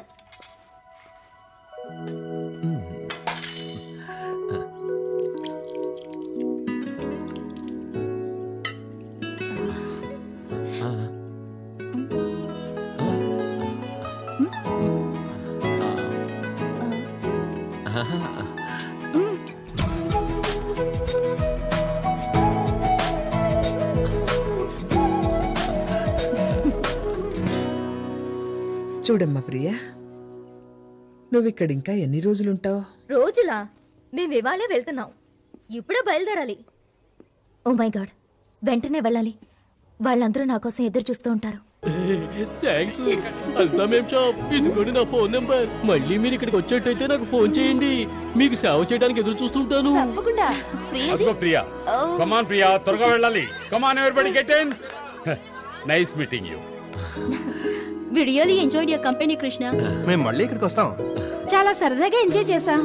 చూడమ్మా ప్రియా నువ్వు ఇక్కడ ఇంకా ఎన్ని రోజులుంటావు రోజులా మేము ఇవాళే వెళ్తున్నాం ఇప్పుడే బయలుదేరాలి ఓ మై గాడ్ వెంటనే వెళ్ళాలి వాళ్ళందరూ నా కోసం ఎదురు చూస్తూ ఉంటారు థ్యాంక్స్ అంతా మేం షాప్ ఇదిగోండి నా ఫోన్ నెంబర్ మళ్ళీ మీరు ఇక్కడికి వచ్చేట్టయితే నాకు ఫోన్ చేయండి మీకు సేవ చేయడానికి ఎదురు చూస్తుంటాను తప్పకుండా అదిగో ప్రియా కమాన్ ప్రియా త్వరగా వెళ్ళాలి come on everybody get in nice meeting you we really enjoyed your company Krishna మేము మళ్ళీ ఇక్కడికి వస్తాం చాలా సరదాగా ఎంజాయ్ చేసాం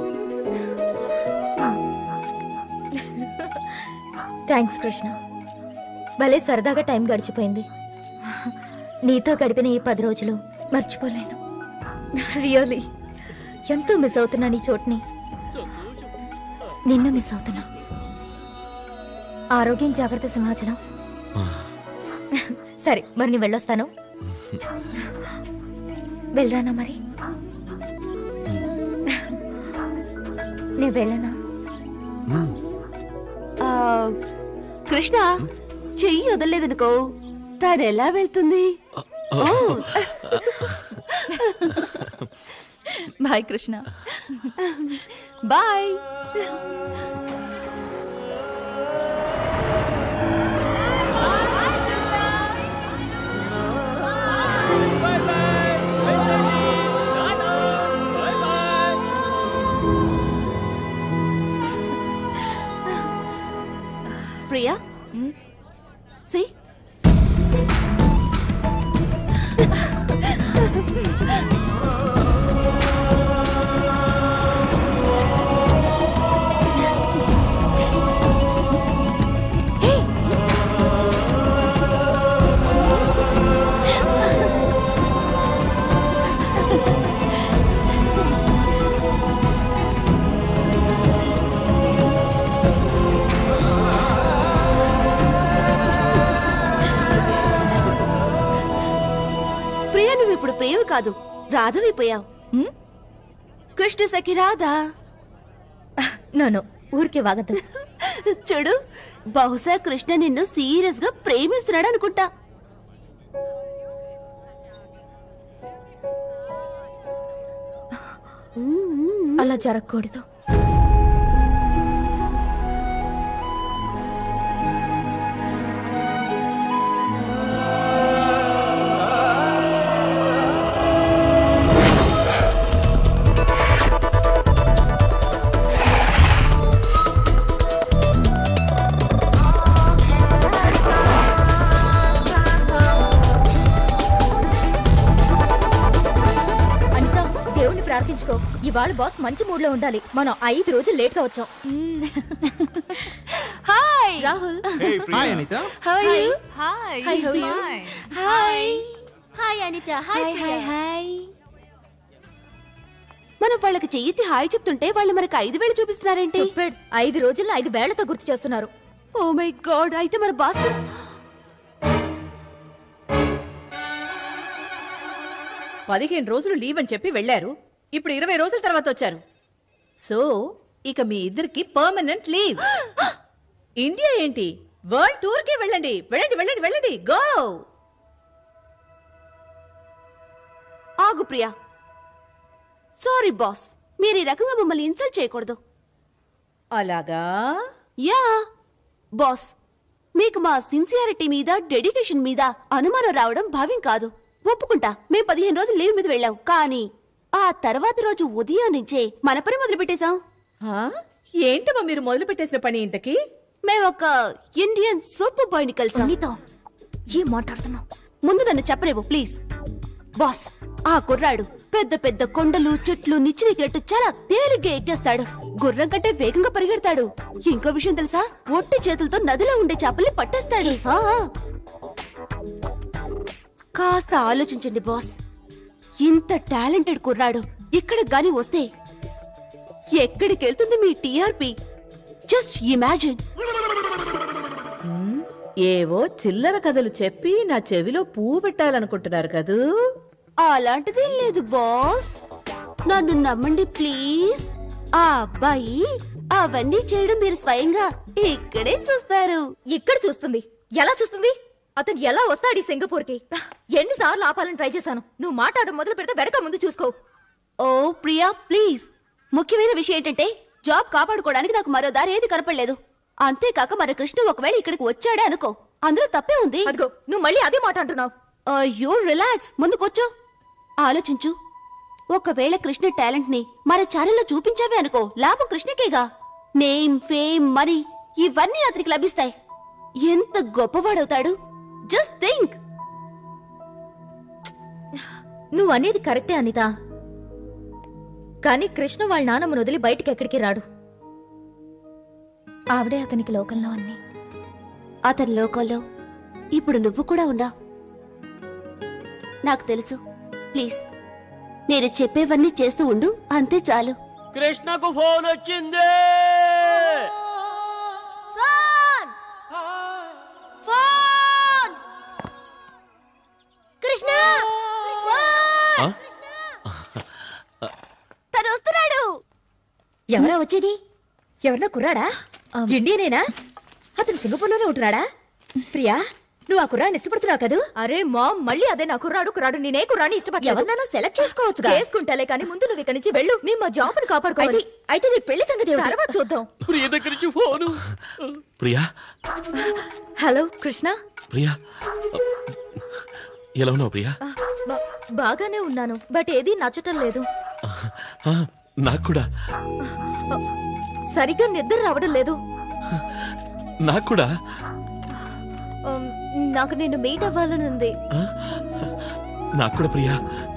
థ్యాంక్స్ కృష్ణ భలే సరదాగా టైం గడిచిపోయింది నీతో గడిపిన ఈ పది రోజులు మర్చిపోలేను రియల్లీ ఎంతో మిస్ అవుతున్నా నీ చోటుని నిన్ను మిస్ అవుతున్నా ఆరోగ్యం జాగ్రత్త సింహాచలం సరే మరి నేను వెళ్ళొస్తాను వెళ్ళరానా మరి నేను వెళ్ళనా ఆ, కృష్ణ చెయ్యి వదలలేదనుకో తను ఎలా వెళ్తుంది oh, bye Krishna bye Priya see Priya నువ్వు ఇప్పుడు ప్రియవి కాదు రాధవిపోయావు కృష్ణ సఖి రాధా నో నో ఊరికే వాగద్దు చూడు బహుశా కృష్ణ నిన్ను సీరియస్ గా ప్రేమిస్తున్నాడు అనుకుంటా అలా జరగకూడదు అనిత దేవుణ్ణి ప్రార్థించుకో ఇవాళ బాస్ మంచి మూడ్ లో ఉండాలి మనం ఐదు రోజులు లేట్ గా వచ్చాం hi Rahul hi Anitha hi hi hi hi hi Anitha hi hi hi మనం వాళ్ళకి చెయ్యి హాయ్ చెప్తుంటే వాళ్ళు మనకి ఐదు వేలు చూపిస్తున్నారేంటి ఐదు రోజుల్లో ఐదు వేళ్లతో గుర్తు చేస్తున్నారు ఓ మై గాడ్ అయితే మన భాస్కర్ పదిహేను రోజులు లీవ్ అని చెప్పి వెళ్ళారు ఇప్పుడు ఇరవై రోజుల తర్వాత వచ్చారు సో ఇక మీ ఇద్దరికి పర్మనెంట్ లీవ్ ఇండియా ఏంటి వరల్డ్ టూర్ కి వెళ్ళండి వెళ్ళండి వెళ్ళండి వెళ్ళండి గో ఆగు ప్రియా సారీ బాస్ మీరు ఈ రకంగా మమ్మల్ని ఇన్సల్ట్ చేయకూడదు అలాగా యా బాస్ మీకు మా సిన్సియారిటీ మీద డెడికేషన్ మీద అనుమానం రావడం భావ్యం కాదు ఒప్పుకుంటా మేం పదిహేను రోజులు లీవ్ మీద వెళ్ళాం కానీ ఆ తర్వాత రోజు ఉదయం నుంచే మన పని మొదలు పెట్టేశాం ఏంటమ్మా మీరు మొదలు పెట్టేసిన పని ఇంతకి మేము ఒక ఇండియన్ సూపర్ బాయ్ ని కలిసాం ఏం మాట్లాడుతున్నావు ముందు నన్ను చెప్పలేవు ప్లీజ్ బాస్ ఆ కుర్రాడు పెద్ద పెద్ద కొండలు చెట్లు నిచ్చినెక్కినట్టు చాలా తేలిగ్గా ఎక్కేస్తాడు గుర్రం కంటే వేగంగా పరిగెడతాడు ఇంకో విషయం తెలుసా ఒట్టి చేతులతో నదిలో ఉండే చేపల్ని పట్టేస్తాడు ఆ, ఆ. కాస్త ఆలోచించండి బాస్ ఇంత టాలెంటెడ్ కుర్రాడు ఇక్కడికి గాని వస్తే ఎక్కడికి వెళ్తుంది మీ టీఆర్పీ జస్ట్ ఇమాజిన్ ఏవో చిల్లర కథలు చెప్పి నా చెవిలో పువ్వు పెట్టాలనుకుంటున్నారు కదూ అలాంటిది లేదు బాస్ నన్ను నమ్మండి ప్లీజ్ ఆ అబ్బాయి అవన్నీ చేయడం మీరు స్వయంగా ఇక్కడే చూస్తారు ఇక్కడ చూస్తుంది ఎలా చూస్తుంది అతను ఎలా వస్తాడు ఈ సింగపూర్ కి ఎన్నిసార్లు ఆపాలని ట్రై చేశాను నువ్వు మాట్లాడడం మొదలు పెడితే వెనక ముందు చూసుకో ఓ ప్రియా ప్లీజ్ ముఖ్యమైన విషయం ఏంటంటే జాబ్ కాపాడుకోవడానికి నాకు మరో దారి ఏది కనపడలేదు అంతేకాక మన కృష్ణ ఒకవేళ ఇక్కడికి వచ్చాడే అనుకో అందులో తప్పే ఉంది అదిగో నువ్వు మళ్ళీ అదే మాట అంటున్నావు అయ్యో రిలాక్స్ ముందుకొచ్చు ఆలోచించు ఒకవేళ కృష్ణ టాలెంట్ ని మన ఛానల్లో చూపించావే అనుకో లాభం కృష్ణకేగా నేమ్ ఫేమ్ మనీ ఇవన్నీ అతనికి లభిస్తాయి ఎంత గొప్పవాడవుతాడు జస్ట్ థింక్ నువ్వు అనేది కరెక్టే అనిత కానీ కృష్ణ వాళ్ళ నాన్నమ్మను వదిలి బయటికి ఎక్కడికి రాడు ఆవిడే అతనికి లోకంలో అన్ని అతని లోకంలో ఇప్పుడు నువ్వు కూడా ఉన్నా నాకు తెలుసు ప్లీజ్ నేను చెప్పేవన్నీ చేస్తూ ఉండు అంతే చాలు కృష్ణకు ఫోన్ వచ్చింది ఫోన్ కృష్ణ తను వస్తున్నాడు ఎవరా వచ్చేది ఎవరన్నా కుర్రాడా ఇండియనేనా అతను సింగపూర్లోనే ఉంటున్నాడా ప్రియా నువ్వు ఆ కుర్రాడిని ఇష్టపడుతున్నావు కదూ అరే మా మళ్ళీ అదే నా కుర్రాడు కుర్రాడు నేనే కుర్రాడిని ఇష్టపడ ఎవరినైనా సెలెక్ట్ చేసుకోవచ్చు చేసుకుంటాలే కానీ ముందు నువ్వు ఇక్కడి నుంచి వెళ్ళు మేము మా జాబ్ ని కాపాడుకోవాలి అయితే నీ పెళ్లి సంగతి ఏమిటి? తర్వాత చూద్దాం ప్రియ దగ్గర నుంచి ఫోను ప్రియా హలో కృష్ణ ప్రియా ఎలా ఉన్నావు ప్రియా బా- బాగానే ఉన్నాను బట్ ఏది నచ్చటం లేదు ఆ, నాకు కూడా సరిగ్గా నిద్ర రావడం లేదు నాకు కూడా ఉమ్, నాకు నిన్ను మీట్ అవ్వాలని ఉంది నాకు కూడా ప్రియా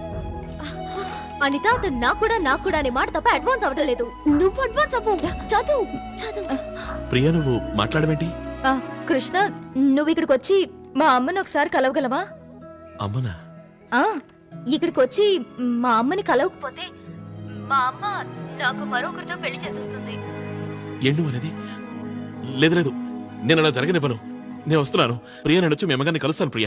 అనిత అతను నాకు కూడా నాకు కూడా అనే మాట తప్ప అడ్వాన్స్ అవ్వడం లేదు నువ్వు అడ్వాన్స్ అవ్వు చదువు చదువు ప్రియా నువ్వు మాట్లాడమేంటి ఆ, కృష్ణ నువ్వు ఇక్కడికి వచ్చి మా అమ్మని ఒకసారి కలవగలవా అమ్మనా ఆ, ఇక్కడికి వచ్చి మా అమ్మని కలవకపోతే మా అమ్మ నాకు మరొకరితో పెళ్లి చేసేస్తుంది ఏండు అనేది లేదు లేదు నేను అలా జరగనివ్వను నేను వస్తున్నాను ప్రియా నేను వచ్చి మీ అమ్మగారిని కలుస్తాను ప్రియా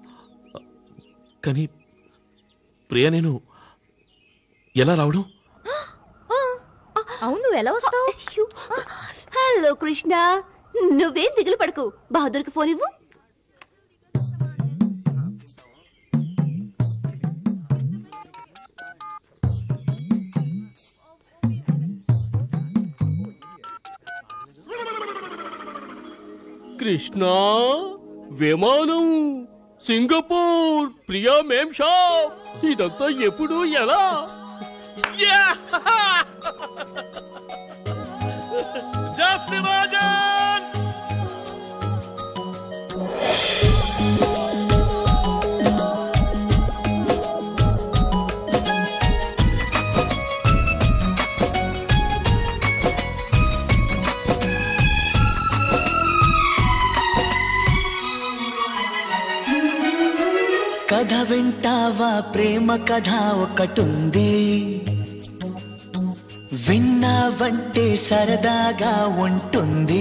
కానీ ప్రియా నేను ఎలా రావడం అవును నువ్వు ఎలా వస్తావు హలో కృష్ణ నువ్వేం దిగులు పడకు బహదూర్కి ఫోన్ ఇవ్వు కృష్ణ విమానం సింగపూర్ ప్రియా మేం షాప్ ఇదంతా ఎప్పుడు ఎలా Just imagine! కథ వింటావా ప్రేమ కథ ఒకటుంది విన్నావంటే సరదాగా ఉంటుంది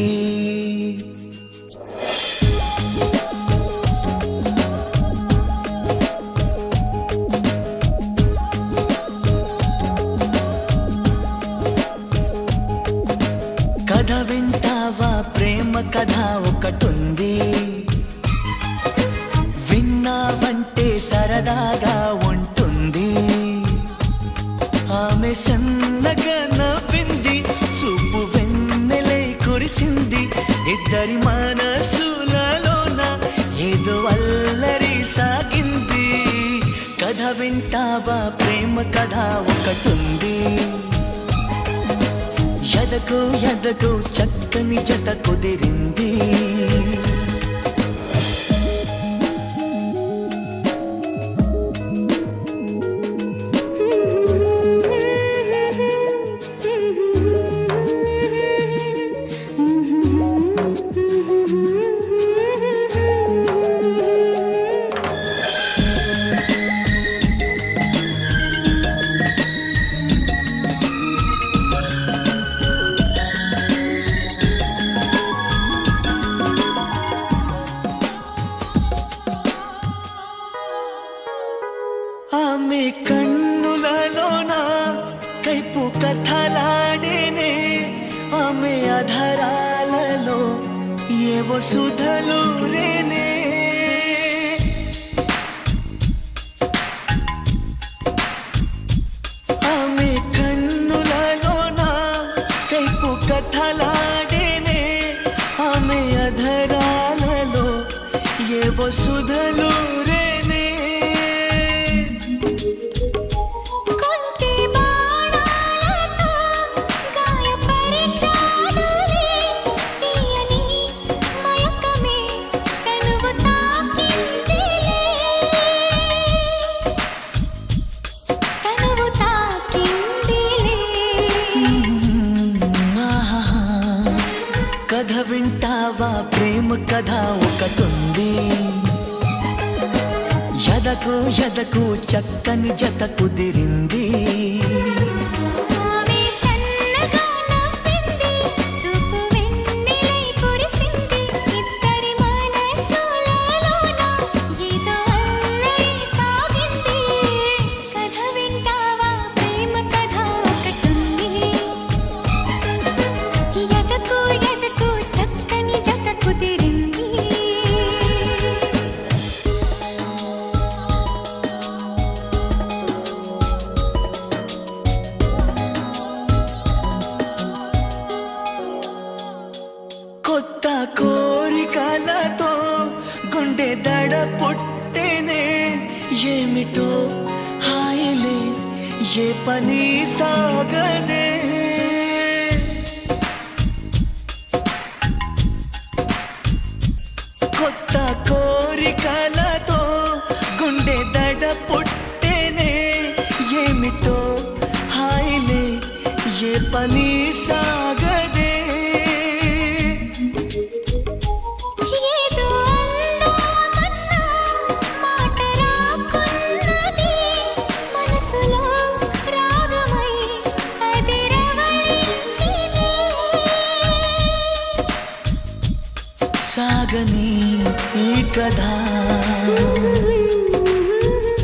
కథ వింటావా ప్రేమ కథ ఒకటుంది విన్నావంటే సరదాగా ఉంటుంది ఆమె సన్నగా నవ్వింది చూపు వెన్నెలై కురిసింది ఇద్దరి మనసులలోన ఏదో అల్లరి సాగింది కథ వింటావా ప్రేమ కథ ఒకటుంది ఎదకు ఎదకు చక్కని జత కుదిరింది ఆమె కన్నులలోన కైపు కథలాడేనే ఆమె అధరాలలో ఏవో సుధలు రేనే ఆమె కన్నులలోన కైపు కథలాడేనే ఆమె అధరాలలో ఏవో సుధలు రేనే కొంటే బాణాలతో గాయపరిచాడులే తీయని మయకమే తనువు తాకిందిలే తనువు తాకిందిలే ఆహా. కథ వింటావా ప్రేమ కథ ఒకటుంది ఎదకు ఎదకు చక్కని జత కుదిరింది ఆమె సన్నగా నవ్వింది చూపు వెన్నెలై కురిసింది ఇద్దరి మనసులలోన ఏదో అల్లరి సాగింది కథ వింటావా ప్రేమ కథ ఒకటుంది ఎదకు ఎదకు చక్కని జత కుదిరింది కొత్త కోరికలతో గుండె దడ పుట్టేనే ఏమిటో హాయిలే ఏ పని సాగదే కొత్త కోరికలతో గుండె దడ పుట్టేనే ఏమిటో హాయిలే ఏ పని సాగదే ఏదో అందామన్నా మాట రాకున్నది మనసులో రాగమై అదిరవళించినే సాగని ఈ కథ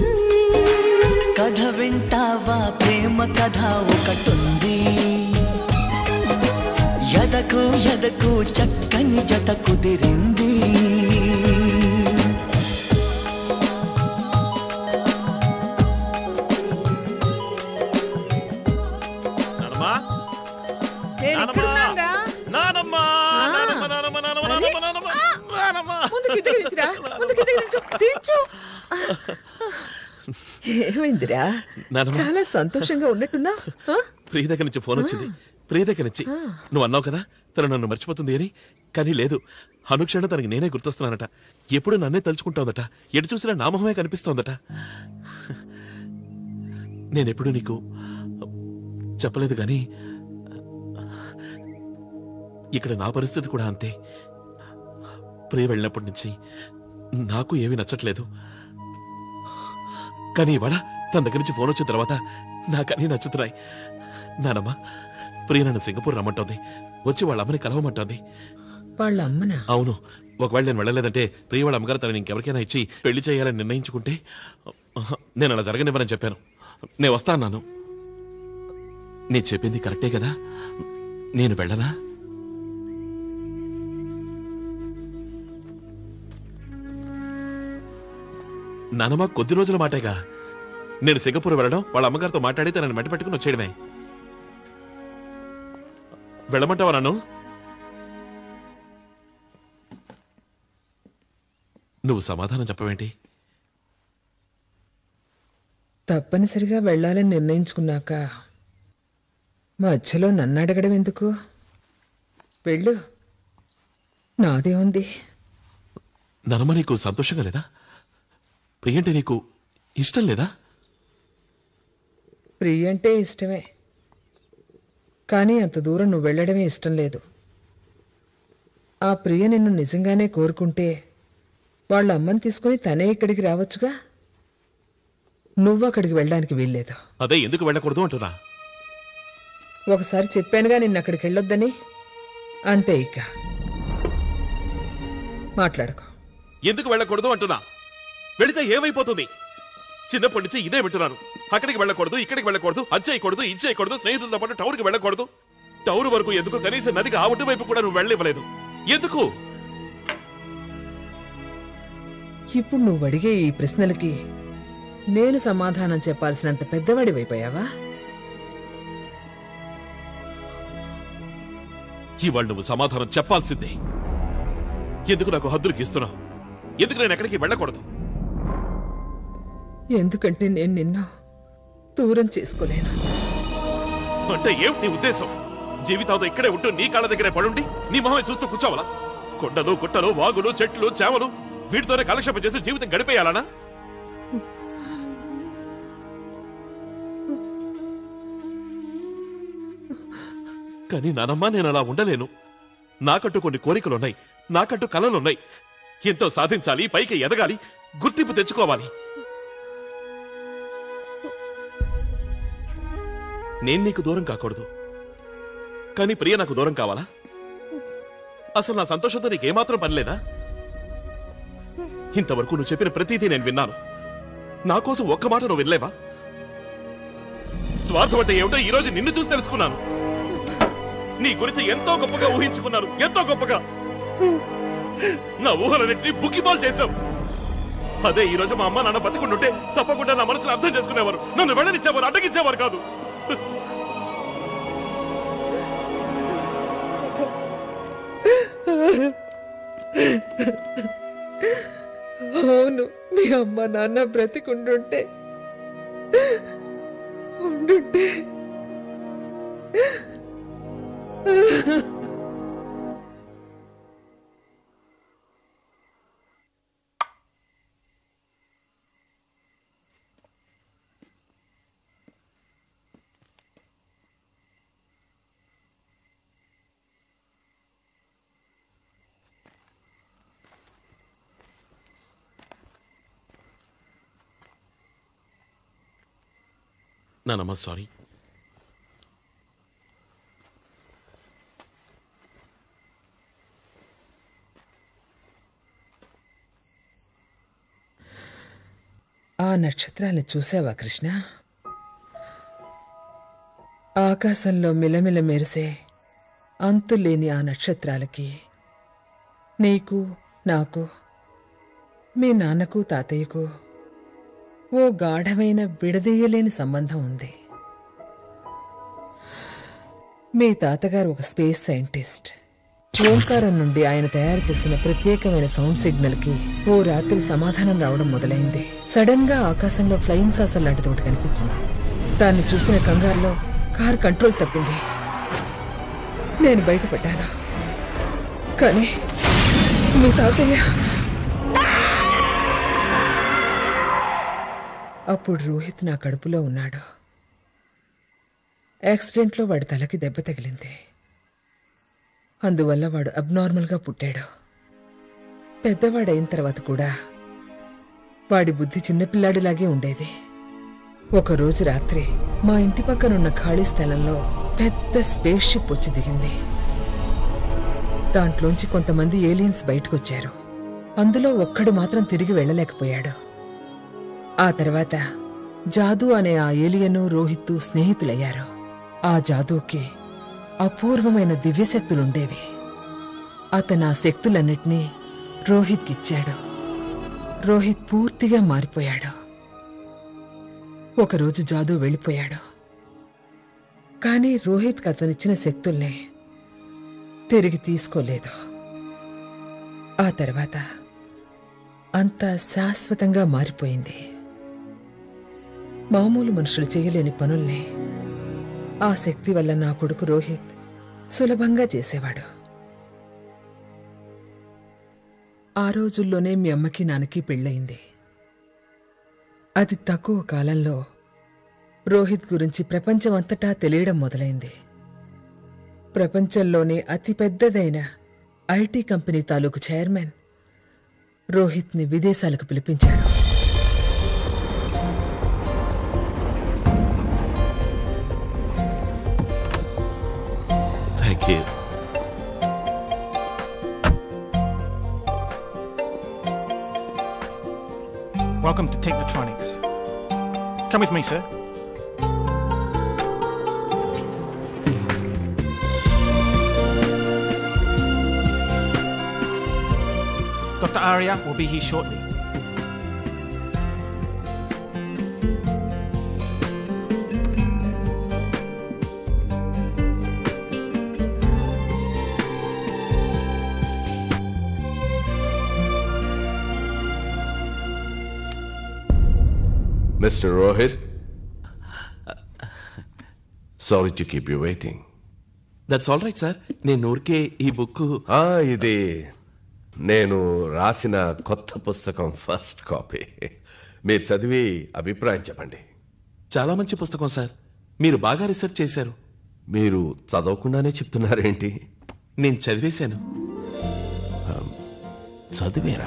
కథ వింటావా ప్రేమ కథ ఒకటుంది ఎదకు చక్కని జత కుదిరింది నానమ్మా నేను ఇక్కడున్నానురా. నానమ్మా ఆ. నానమ్మ నానమ్మ నానమ్మ అరే. నానమ్మ నానమ్మ నానమ్మ ముందు కిందకి దించురా ముందు కిందకి దించు దించు ఏమైందిరా నానమ్మ. చాలా సంతోషంగా ఉన్నట్టున్నా ప్రియ దగ్గర నుంచి ఫోన్ వచ్చింది ప్రియ దగ్గర నుంచి ఆ. నువ్వు అన్నావు కదా తను నన్ను మర్చిపోతుంది అని కానీ లేదు అనుక్షణం తనకి నేనే గుర్తొస్తున్నానట ఎప్పుడు నన్నే తలుచుకుంటోందట ఎటు చూసినా నా మొహమే కనిపిస్తోందట నేనెప్పుడు నీకు చెప్పలేదు కానీ ఇక్కడ నా పరిస్థితి కూడా అంతే ప్రియ వెళ్ళినప్పటి నుంచి నాకు ఏమీ నచ్చట్లేదు కానీ ఇవాళ తన దగ్గర నుంచి ఫోన్ వచ్చిన తర్వాత నాకన్నీ నచ్చుతున్నాయి నానమ్మ ప్రియ నన్ను సింగపూర్ రమ్మంటోంది వచ్చి వాళ్ళ అమ్మని కలవమంటోంది వాళ్ళ అమ్మనా అవును ఒకవేళ నేను వెళ్ళలేదంటే ప్రియ వాళ్ళ అమ్మగారు తనని ఇంకెవరికైనా ఇచ్చి పెళ్లి చేయాలని నిర్ణయించుకుంటే ఆహా, నేను అలా జరగనివ్వనని చెప్పాను నేను వస్తా అన్నాను నేను చెప్పింది కరెక్టే కదా నేను వెళ్ళనా నానమ్మ కొద్ది రోజుల మాటేగా నేను సింగపూర్ వెళ్ళడం వాళ్ళ అమ్మగారితో మాట్లాడి తనని మెట్ట పెట్టుకుని వచ్చేయడమే వెళ్ళమంటావా నన్ను నువ్వు సమాధానం చెప్పవేంటి తప్పనిసరిగా వెళ్ళాలని నిర్ణయించుకున్నాక మధ్యలో నన్ను అడగడం ఎందుకు వెళ్ళు నాదేముంది ననమ్మ నీకు సంతోషంగా లేదా ప్రియంటే నీకు ఇష్టం లేదా ప్రియ అంటే ఇష్టమే కానీ అంత దూరం నువ్వు వెళ్ళడమే ఇష్టం లేదు ఆ ప్రియ నిన్ను నిజంగానే కోరుకుంటే వాళ్ళ అమ్మని తీసుకుని తనే ఇక్కడికి రావచ్చుగా నువ్వు అక్కడికి వెళ్ళడానికి వీల్లేదు అదే ఎందుకు వెళ్ళకూడదు అంటున్నా ఒకసారి చెప్పానుగా నిన్ను అక్కడికి వెళ్ళొద్దని అంతే ఇక మాట్లాడుకో ఎందుకు వెళ్ళకూడదు అంటున్నా వెళితే ఏమైపోతుంది చిన్నప్పటి నుంచి ఇదే వింటున్నాను అక్కడికి వెళ్ళకూడదు ఇక్కడికి వెళ్ళకూడదు అది చేయకూడదు ఇది చేయకూడదు స్నేహితులతో పాటు టౌన్కి వెళ్ళకూడదు టౌన్ వరకు ఎందుకు కనీసం నదికి ఆ ఒడ్డు వైపు కూడా నువ్వు వెళ్ళనివ్వలేదు ఎందుకు ఇప్పుడు నువ్వు అడిగే ఈ ప్రశ్నలకి నేను సమాధానం చెప్పాల్సినంత పెద్దవాడివైపోయావా ఇవాళ నువ్వు సమాధానం చెప్పాల్సిందే ఎందుకు నాకు హద్దులు గీస్తున్నావు ఎందుకు నేను ఎక్కడికి వెళ్ళకూడదు ఎందుకంటే నేను నిన్ను దూరం చేసుకోలేను అంటే ఏమిటి నీ ఉద్దేశం జీవితాంతో ఇక్కడే ఉంటూ నీ కాళ్ళ దగ్గరే పడుండి నీ మొహమే చూస్తూ కూర్చోవాలా కొండలు గుట్టలు వాగులు చెట్లు చేమలు వీటితోనే కాలక్షేపం చేసి జీవితం గడిపేయాలనా కానీ నానమ్మ నేను అలా ఉండలేను నాకంటూ కొన్ని కోరికలున్నాయి నాకంటూ కలలున్నాయి ఎంతో సాధించాలి పైకి ఎదగాలి గుర్తింపు తెచ్చుకోవాలి నేను నీకు దూరం కాకూడదు కానీ ప్రియ నాకు దూరం కావాలా అసలు నా సంతోషంతో నీకేమాత్రం పనిలేదా ఇంతవరకు నువ్వు చెప్పిన ప్రతిదీ నేను విన్నాను నా కోసం ఒక్క మాట నువ్వు వినలేవా స్వార్థం అంటే ఏమిటో ఈ రోజు నిన్ను చూసి తెలుసుకున్నాను నీ గురించి ఎంతో గొప్పగా ఊహించుకున్నాను ఎంతో గొప్పగా నా ఊహలన్నింటినీ బుక్కిబాల్ చేశావు అదే ఈ రోజు మా అమ్మ నాన్న బతికుంటుంటే తప్పకుండా నా మనసును అర్థం చేసుకునేవారు నన్ను వెళ్ళనిచ్చేవారు అడ్డగించేవారు కాదు అవును మీ అమ్మ నాన్న బ్రతికుంటుంటే ఉండుంటే నానమ్మ సారీ ఆ నక్షత్రాన్ని చూసావా కృష్ణ ఆకాశంలో మిలమిల మెరిసే అంతులేని ఆ నక్షత్రాలకి నీకు నాకు మీ నాన్నకు తాతయ్యకు ఓ గాఢమైన విడదీయలేని సంబంధం ఉంది మీ తాతగారు ఒక స్పేస్ సైంటిస్ట్ ఓంకారం నుండి ఆయన తయారు చేసిన ప్రత్యేకమైన సౌండ్ సిగ్నల్ కి ఓ రాత్రి సమాధానం రావడం మొదలైంది సడన్ గా ఆకాశంలో ఫ్లయింగ్ సాసర్ లాంటిది ఒకటి కనిపించింది దాన్ని చూసిన కంగారులో కారు కంట్రోల్ తప్పింది నేను బయటపడ్డాను కానీ మీ తాతయ్య అప్పుడు రోహిత్ నా కడుపులో ఉన్నాడు యాక్సిడెంట్లో వాడి తలకి దెబ్బ తగిలింది అందువల్ల వాడు అబ్నార్మల్గా పుట్టాడు పెద్దవాడైన తర్వాత కూడా వాడి బుద్ధి చిన్నపిల్లాడిలాగే ఉండేది ఒకరోజు రాత్రి మా ఇంటి పక్కనున్న ఖాళీ స్థలంలో పెద్ద స్పేస్ షిప్ వచ్చి దిగింది దాంట్లోంచి కొంతమంది ఏలియన్స్ బయటకొచ్చారు అందులో ఒక్కడు మాత్రం తిరిగి వెళ్ళలేకపోయాడు ఆ తర్వాత జాదు అనే ఆ ఏలియను రోహిత్తు స్నేహితులయ్యారు ఆ జాదూకి అపూర్వమైన దివ్యశక్తులుండేవి అతను ఆ శక్తులన్నిటినీ రోహిత్కిచ్చాడు రోహిత్ పూర్తిగా మారిపోయాడు ఒకరోజు జాదు వెళ్ళిపోయాడు కానీ రోహిత్కి అతనిచ్చిన శక్తుల్ని తిరిగి తీసుకోలేదు ఆ తర్వాత అంతా శాశ్వతంగా మారిపోయింది మామూలు మనుషులు చేయలేని పనుల్ని ఆ శక్తి వల్ల నా కొడుకు రోహిత్ సులభంగా చేసేవాడు ఆ రోజుల్లోనే మీ అమ్మకి నాన్నకి పెళ్ళయింది అతి తక్కువ కాలంలో రోహిత్ గురించి ప్రపంచమంతటా తెలియడం మొదలైంది ప్రపంచంలోనే అతిపెద్దదైన ఐటీ కంపెనీ తాలూకు చైర్మన్ రోహిత్ని విదేశాలకు పిలిపించారు thank you Welcome to Technotronics. Come with me, sir. Dr. Arya will be here shortly. Mr. Rohit. Sorry to keep you waiting. That's all right sir నేను ఊరికే ఈ బుక్ ఇది నేను రాసిన కొత్త పుస్తకం ఫస్ట్ కాపీ మీరు చదివి అభిప్రాయం చెప్పండి చాలా మంచి పుస్తకం సార్ మీరు బాగా రీసెర్చ్ చేశారు మీరు చదవకుండానే చెప్తున్నారేంటి నేను చదివేశాను చదివేరా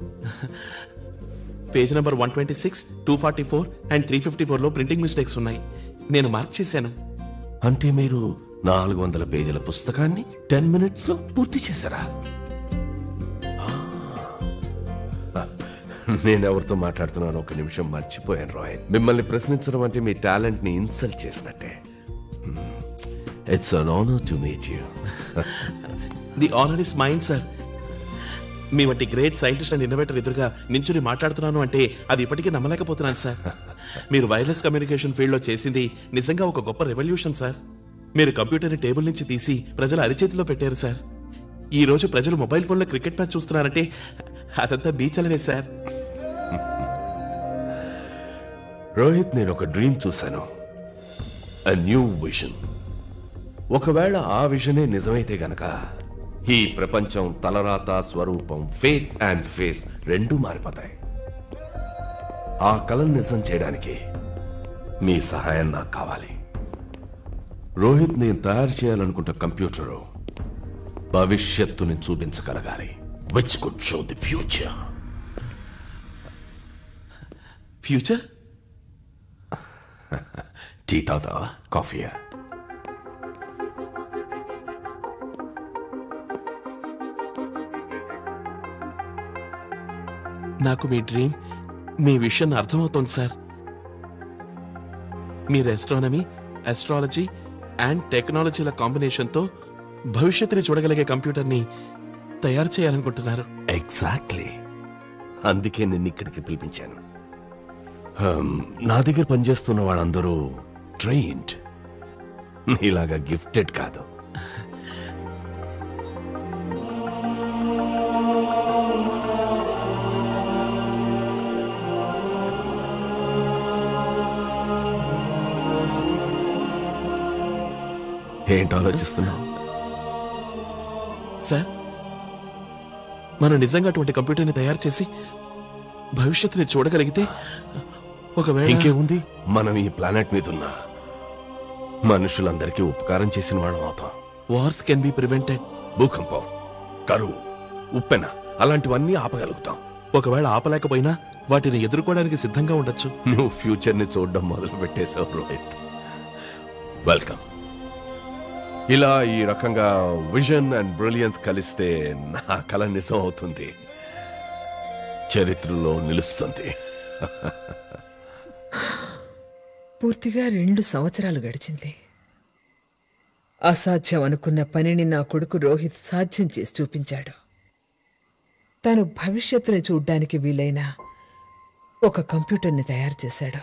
page number one twenty six two forty four and three fifty ఫోర్లో ప్రింటింగ్ మిస్టేక్స్ ఉన్నాయి నేను మార్క్ చేశాను అంటే మీరు నాలుగు వందల పేజీల పుస్తకాన్ని టెన్ మినిట్స్ లో పూర్తి చేశారా ఆ, నేను ఎవరితో మాట్లాడుతున్నాను ఒక నిమిషం మర్చిపోయాను రాయ్ మిమ్మల్ని ప్రశ్నించడం అంటే మీ టాలెంట్ ని ఇన్సల్ట్ చేసినట్టే it's an honour to meet you the honour is mine sir మీ వంటి గ్రేట్ సైంటిస్ట్ అండ్ ఇన్నోవేటర్ ఎదురుగా నించుని మాట్లాడుతున్నాను అంటే అది ఇప్పటికీ నమ్మలేకపోతున్నాను సార్ మీరు వైర్లెస్ కమ్యూనికేషన్ ఫీల్డ్లో చేసింది నిజంగా ఒక గొప్ప రెవల్యూషన్ సార్ మీరు కంప్యూటర్ని టేబుల్ నుంచి తీసి ప్రజల అరిచేతిలో పెట్టారు సార్ ఈ రోజు ప్రజలు మొబైల్ ఫోన్లో క్రికెట్ మ్యాచ్ చూస్తున్నారంటే అదంతా బీచలనే సార్ రోహిత్ నేను ఒక డ్రీమ్ చూశాను అ న్యూ విజన్ ఒకవేళ ఆ విజనే నిజమైతే గనక ఈ ప్రపంచం తలరాత స్వరూపం ఫేట్ అండ్ ఫేస్ రెండూ మారిపోతాయి ఆ కళను నిజం చేయడానికి మీ సహాయం నాకు కావాలి రోహిత్ నేను తయారు చేయాలనుకుంటే కంప్యూటరు భవిష్యత్తుని చూపించగలగాలి which could show the future future tea తాగుతావా కాఫీయా నాకు మీ డ్రీమ్ మీ విషయం అర్థమవుతోంది సార్ మీరు ఎస్ట్రానమీ అస్ట్రాలజీ అండ్ టెక్నాలజీల కాంబినేషన్తో భవిష్యత్తుని చూడగలిగే కంప్యూటర్ని తయారు చేయాలనుకుంటున్నారు ఎగ్జాక్ట్లీ అందుకే నిన్ను ఇక్కడికి పిలిపించాను హమ్, నా దగ్గర పనిచేస్తున్న వాళ్ళందరూ ట్రైన్డ్ నీలాగా గిఫ్టెడ్ కాదు ఏంటి ఆలోచిస్తున్నావు సార్ మనం నిజంగా అటువంటి కంప్యూటర్ని తయారు చేసి భవిష్యత్తుని చూడగలిగితే ఒకవేళ ఇంకేముంది మనం ఈ ప్లానెట్ మీద ఉన్న మనుషులందరికీ ఉపకారం చేసిన వాళ్ళం అవుతాం వార్స్ కెన్ బి ప్రివెంటెడ్ భూకంపం కరువు ఉప్పెన అలాంటివన్నీ ఆపగలుగుతాం ఒకవేళ ఆపలేకపోయినా వాటిని ఎదుర్కోవడానికి సిద్ధంగా ఉండొచ్చు నువ్వు ఫ్యూచర్ ని చూడడం మొదలు పెట్టేశావు రోహిత్ వెల్కమ్ ఇలా ఈ రకంగా విజన్ అండ్ బ్రిలియన్స్ కలిస్తే నా కల నిజం అవుతుంది చరిత్రలో నిలుస్తుంది పూర్తిగా రెండు సంవత్సరాలు గడిచింది అసాధ్యం అనుకున్న పనిని నా కొడుకు రోహిత్ సాధ్యం చేసి చూపించాడు తను భవిష్యత్తుని చూడ్డానికి వీలైన ఒక కంప్యూటర్ని తయారు చేశాడు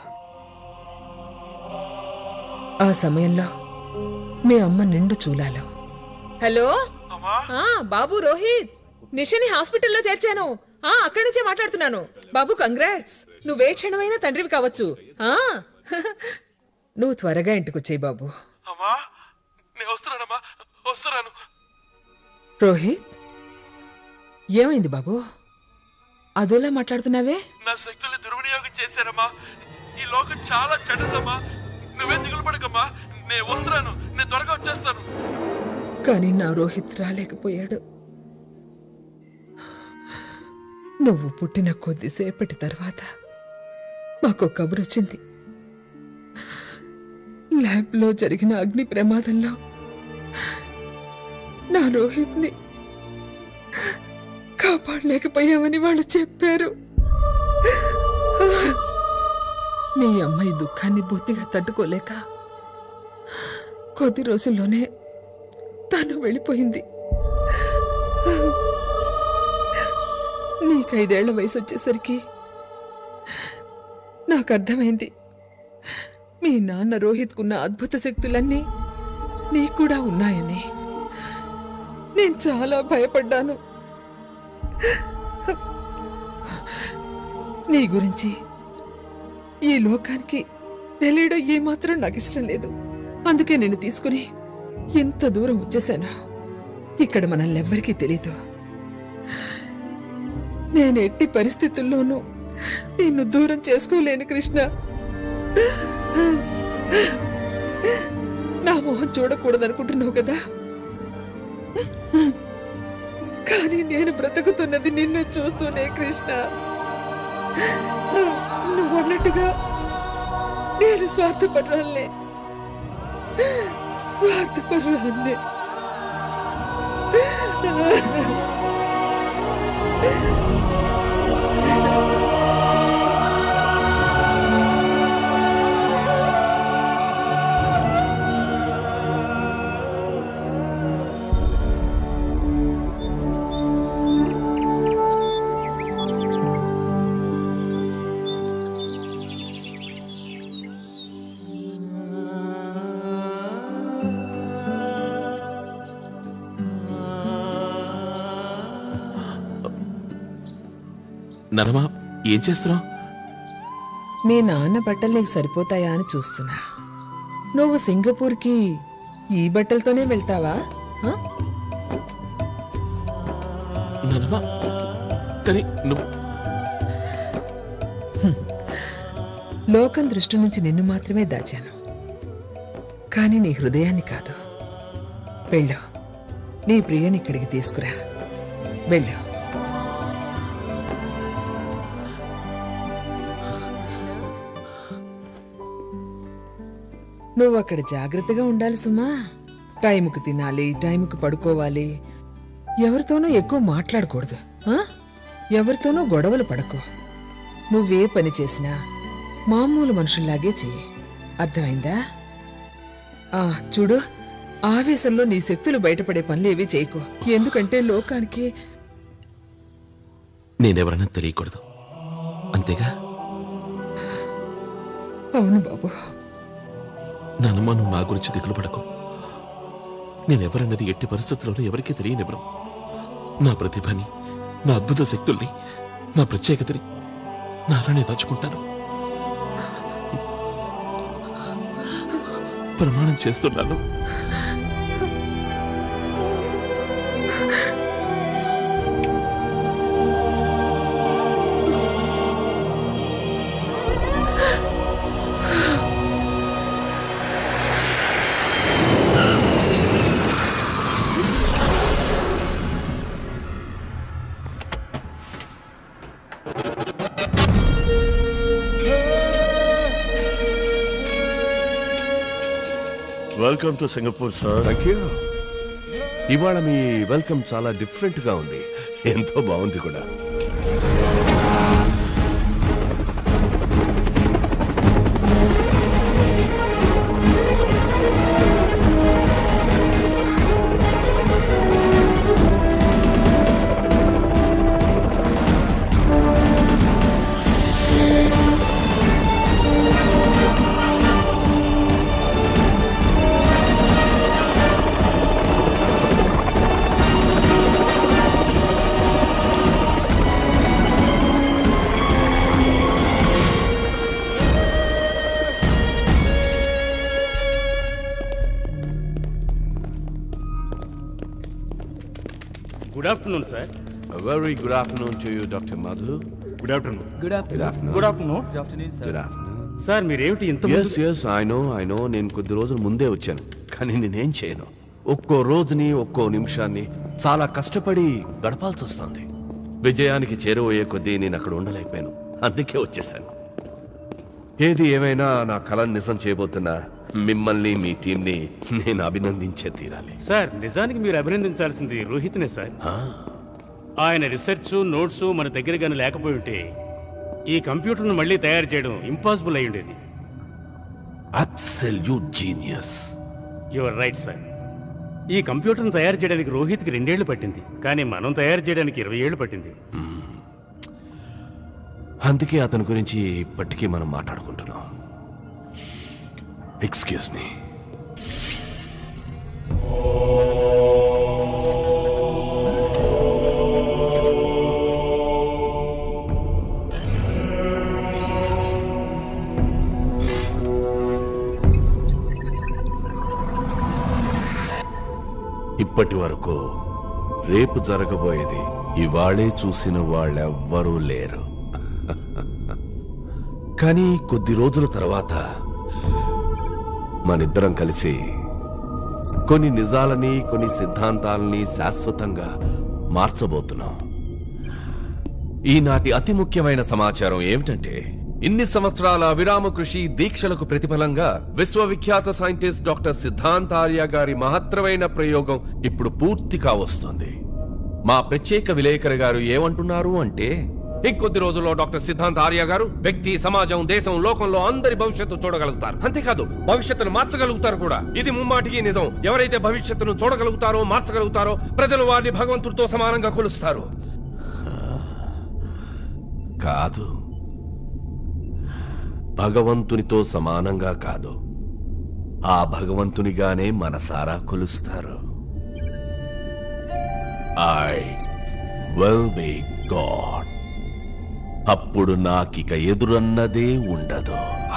ఆ సమయంలో మీ అమ్మ నిండు చూలాలో హలో ఆ, బాబు రోహిత్ నిషని హాస్పిటల్లో చేర్చాను ఆ అక్కడి నుంచే మాట్లాడుతున్నాను బాబు కంగ్రాట్స్ నువ్వే క్షణమైనా తండ్రివి కావచ్చు ఆ నువ్వు త్వరగా ఇంటికొచ్చేయి బాబు అమ్మా నేను వస్తున్నానమ్మా వస్తున్నాను రోహిత్ ఏమైంది బాబు అదోలా మాట్లాడుతున్నావే నా శక్తుల్ని దుర్వినియోగం చేశారమ్మా ఈ లోకం చాలా చెడ్డదమ్మా నువ్వే దిగులు పడకమ్మా నేను వస్తున్నాను నేను త్వరగా వచ్చేస్తాను కానీ నా రోహిత్ రాలేకపోయాడు నువ్వు పుట్టిన కొద్దిసేపటి తర్వాత మాకు కబురు వచ్చింది ల్యాబ్లో జరిగిన అగ్ని ప్రమాదంలో నా రోహిత్ని కాపాడలేకపోయామని వాళ్ళు చెప్పారు మీ అమ్మాయి దుఃఖాన్ని బొత్తిగా తట్టుకోలేక కొద్ది రోజుల్లోనే తను వెళ్ళిపోయింది నీకైదేళ్ల వయసు వచ్చేసరికి నాకు అర్థమైంది మీ నాన్న రోహిత్కున్న అద్భుత శక్తులన్నీ నీకు కూడా ఉన్నాయని నేను చాలా భయపడ్డాను నీ గురించి ఈ లోకానికి తెలియడం ఏమాత్రం నాకు ఇష్టం లేదు అందుకే నేను తీసుకుని ఇంత దూరం వచ్చేసాను ఇక్కడ మనల్ని ఎవ్వరికీ తెలీదు నేను ఎట్టి పరిస్థితుల్లోనూ నిన్ను దూరం చేసుకోలేను కృష్ణ నా మొహం చూడకూడదనుకుంటున్నావు కదా కానీ నేను బ్రతుకుతున్నది నిన్ను చూస్తూనే కృష్ణ నువ్వు అన్నట్టుగా నేను స్వార్థపడ్రాలే స్వార్థపడ్రాలే నరమా ఏం చేస్తున్నావు మీ నాన్న బట్టలు నీకు సరిపోతాయా అని చూస్తున్నా నువ్వు సింగపూర్కి ఈ బట్టలతోనే వెళ్తావా ఆ? నరమా కానీ నువ్వు లోకం దృష్టి నుంచి నిన్ను మాత్రమే దాచాను కానీ నీ హృదయాన్ని కాదు వెళ్ళు నీ ప్రియని ఇక్కడికి తీసుకురా వెళ్ళు నువ్వు అక్కడ జాగ్రత్తగా ఉండాలి సుమా టైంకు తినాలి టైంకు పడుకోవాలి ఎవరితోనూ ఎక్కువ మాట్లాడకూడదు ఆ? ఎవరితోనూ గొడవలు పడకు నువ్వే పని చేసినా మామూలు మనుషుల్లాగే చెయ్యి అర్థమైందా ఆ చూడు ఆవేశంలో నీ శక్తులు బయటపడే పనులేవి చేయకు ఎందుకంటే లోకానికి నేనెవరన్నా తెలియకూడదు అంతేగా అవును బాబు నానమ్మ నువ్వు నా గురించి దిగులు పడకు నేనెవరన్నది ఎట్టి పరిస్థితుల్లోనూ ఎవరికీ తెలియనివ్వను నా ప్రతిభని నా అద్భుత శక్తుల్ని నా ప్రత్యేకతని నాలోనే దాచుకుంటాను ప్రమాణం చేస్తున్నాను welcome to Singapore sir thank you ఇవాళ మీ వెల్కమ్ చాలా డిఫరెంట్ గా ఉంది ఎంతో బాగుంది కూడా good afternoon sir very good afternoon to you doctor Madhu good afternoon good afternoon good afternoon good afternoon sir మీరేమిటి ఇంత yes yes I know I know నేను కొద్ది రోజుల ముందే వచ్చాను కానీ నేనేం చేయను ఒక్కో రోజుని ఒక్కో నిమిషాన్ని చాలా కష్టపడి గడపాల్సి వస్తుంది విజయానికి చేరువయ్యే కొద్దీ నేను అక్కడ ఉండలేకపోయాను అందుకే వచ్చేసాను ఏది ఏమైనా నా కళను నిజం చేయబోతున్నా మిమ్మల్ని మీ టీంని నేను అభినందించే తీరాలి సార్ నిజానికి మీరు అభినందించాల్సింది రోహిత్నే సార్ ఆయన రీసెర్చ్ నోట్స్ మన దగ్గర కానీ లేకపోయి ఉంటే ఈ కంప్యూటర్ను మళ్ళీ తయారు చేయడం ఇంపాసిబుల్ అయి ఉండేది absolute genius you're right sir ఈ కంప్యూటర్ను తయారు చేయడానికి రోహిత్కి రెండేళ్లు పట్టింది కానీ మనం తయారు చేయడానికి ఇరవై ఏళ్ళు పట్టింది అందుకే అతని గురించి ఇప్పటికీ మనం మాట్లాడుకుంటున్నాం ఎక్స్క్యూజ్ మీ ఇప్పటి వరకు రేపు జరగబోయేది ఇవాళే చూసిన వాళ్ళెవ్వరూ లేరు కానీ కొద్ది రోజుల తర్వాత మనిద్దరం కలిసి కొన్ని నిజాలని కొన్ని సిద్ధాంతాలని శాశ్వతంగా మార్చబోతున్నాం ఈనాటి అతి ముఖ్యమైన సమాచారం ఏమిటంటే ఇన్ని సంవత్సరాల విరామ కృషి దీక్షలకు ప్రతిఫలంగా విశ్వవిఖ్యాత సైంటిస్ట్ డాక్టర్ సిద్ధాంత్ ఆర్య గారి మహత్తరమైన ప్రయోగం ఇప్పుడు పూర్తి కావస్తుంది మా ప్రత్యేక విలేకరి గారు ఏమంటున్నారు అంటే ఇంకొద్ది రోజుల్లో డాక్టర్ సిద్ధాంత్ ఆర్య గారు వ్యక్తి సమాజం దేశం లోకంలో అందరి భవిష్యత్తు చూడగలుగుతారు అంతేకాదు భవిష్యత్తును మార్చగలుగుతారు కూడా ఇది ముమ్మాటికి నిజం ఎవరైతే భవిష్యత్తును చూడగలుగుతారో మార్చగలుగుతారో ప్రజలు వారిని భగవంతుడితో సమానంగా కొలుస్తారు కాదు భగవంతునితో సమానంగా కాదు ఆ భగవంతునిగానే మనసారా కొలుస్తారు ఐ విల్ బి గాడ్ అప్పుడు నాకిక ఎదురన్నదే ఉండదు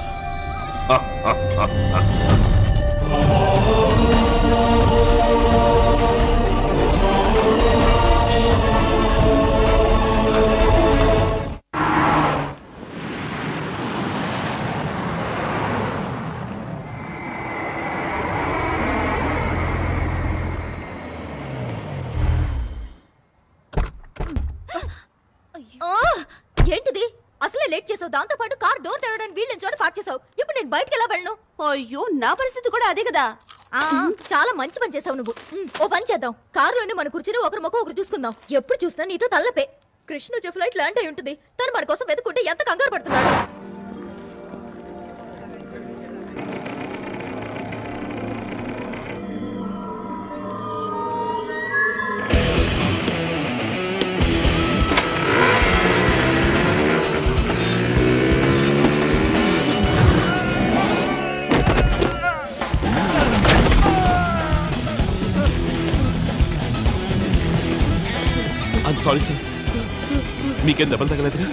ఆ! ఏంటిది అసలే లేట్ చేసావు దాంతో పాటు కార్ డోర్ తెరవడానికి వీళ్ళని చోట పార్క్ చేసావు ఇప్పుడు నేను బయటకు ఎలా వెళ్ళను అయ్యో నా పరిస్థితి కూడా అదే కదా ఆ, చాలా మంచి పని చేసావు నువ్వు ఉమ్, ఓ పని చేద్దాం కారులోనే మన కూర్చుని ఒకరి ముఖం ఒకరు చూసుకుందాం ఎప్పుడు చూసినా నీతో తల్లపే కృష్ణ వచ్చే ఫ్లైట్ ల్యాండ్ అయి ఉంటుంది తను మన కోసం వెతుకుంటే ఎంత కంగారు పడుతున్నాడు సారీ సార్ మీకేం దెబ్బలు తగలేదుగా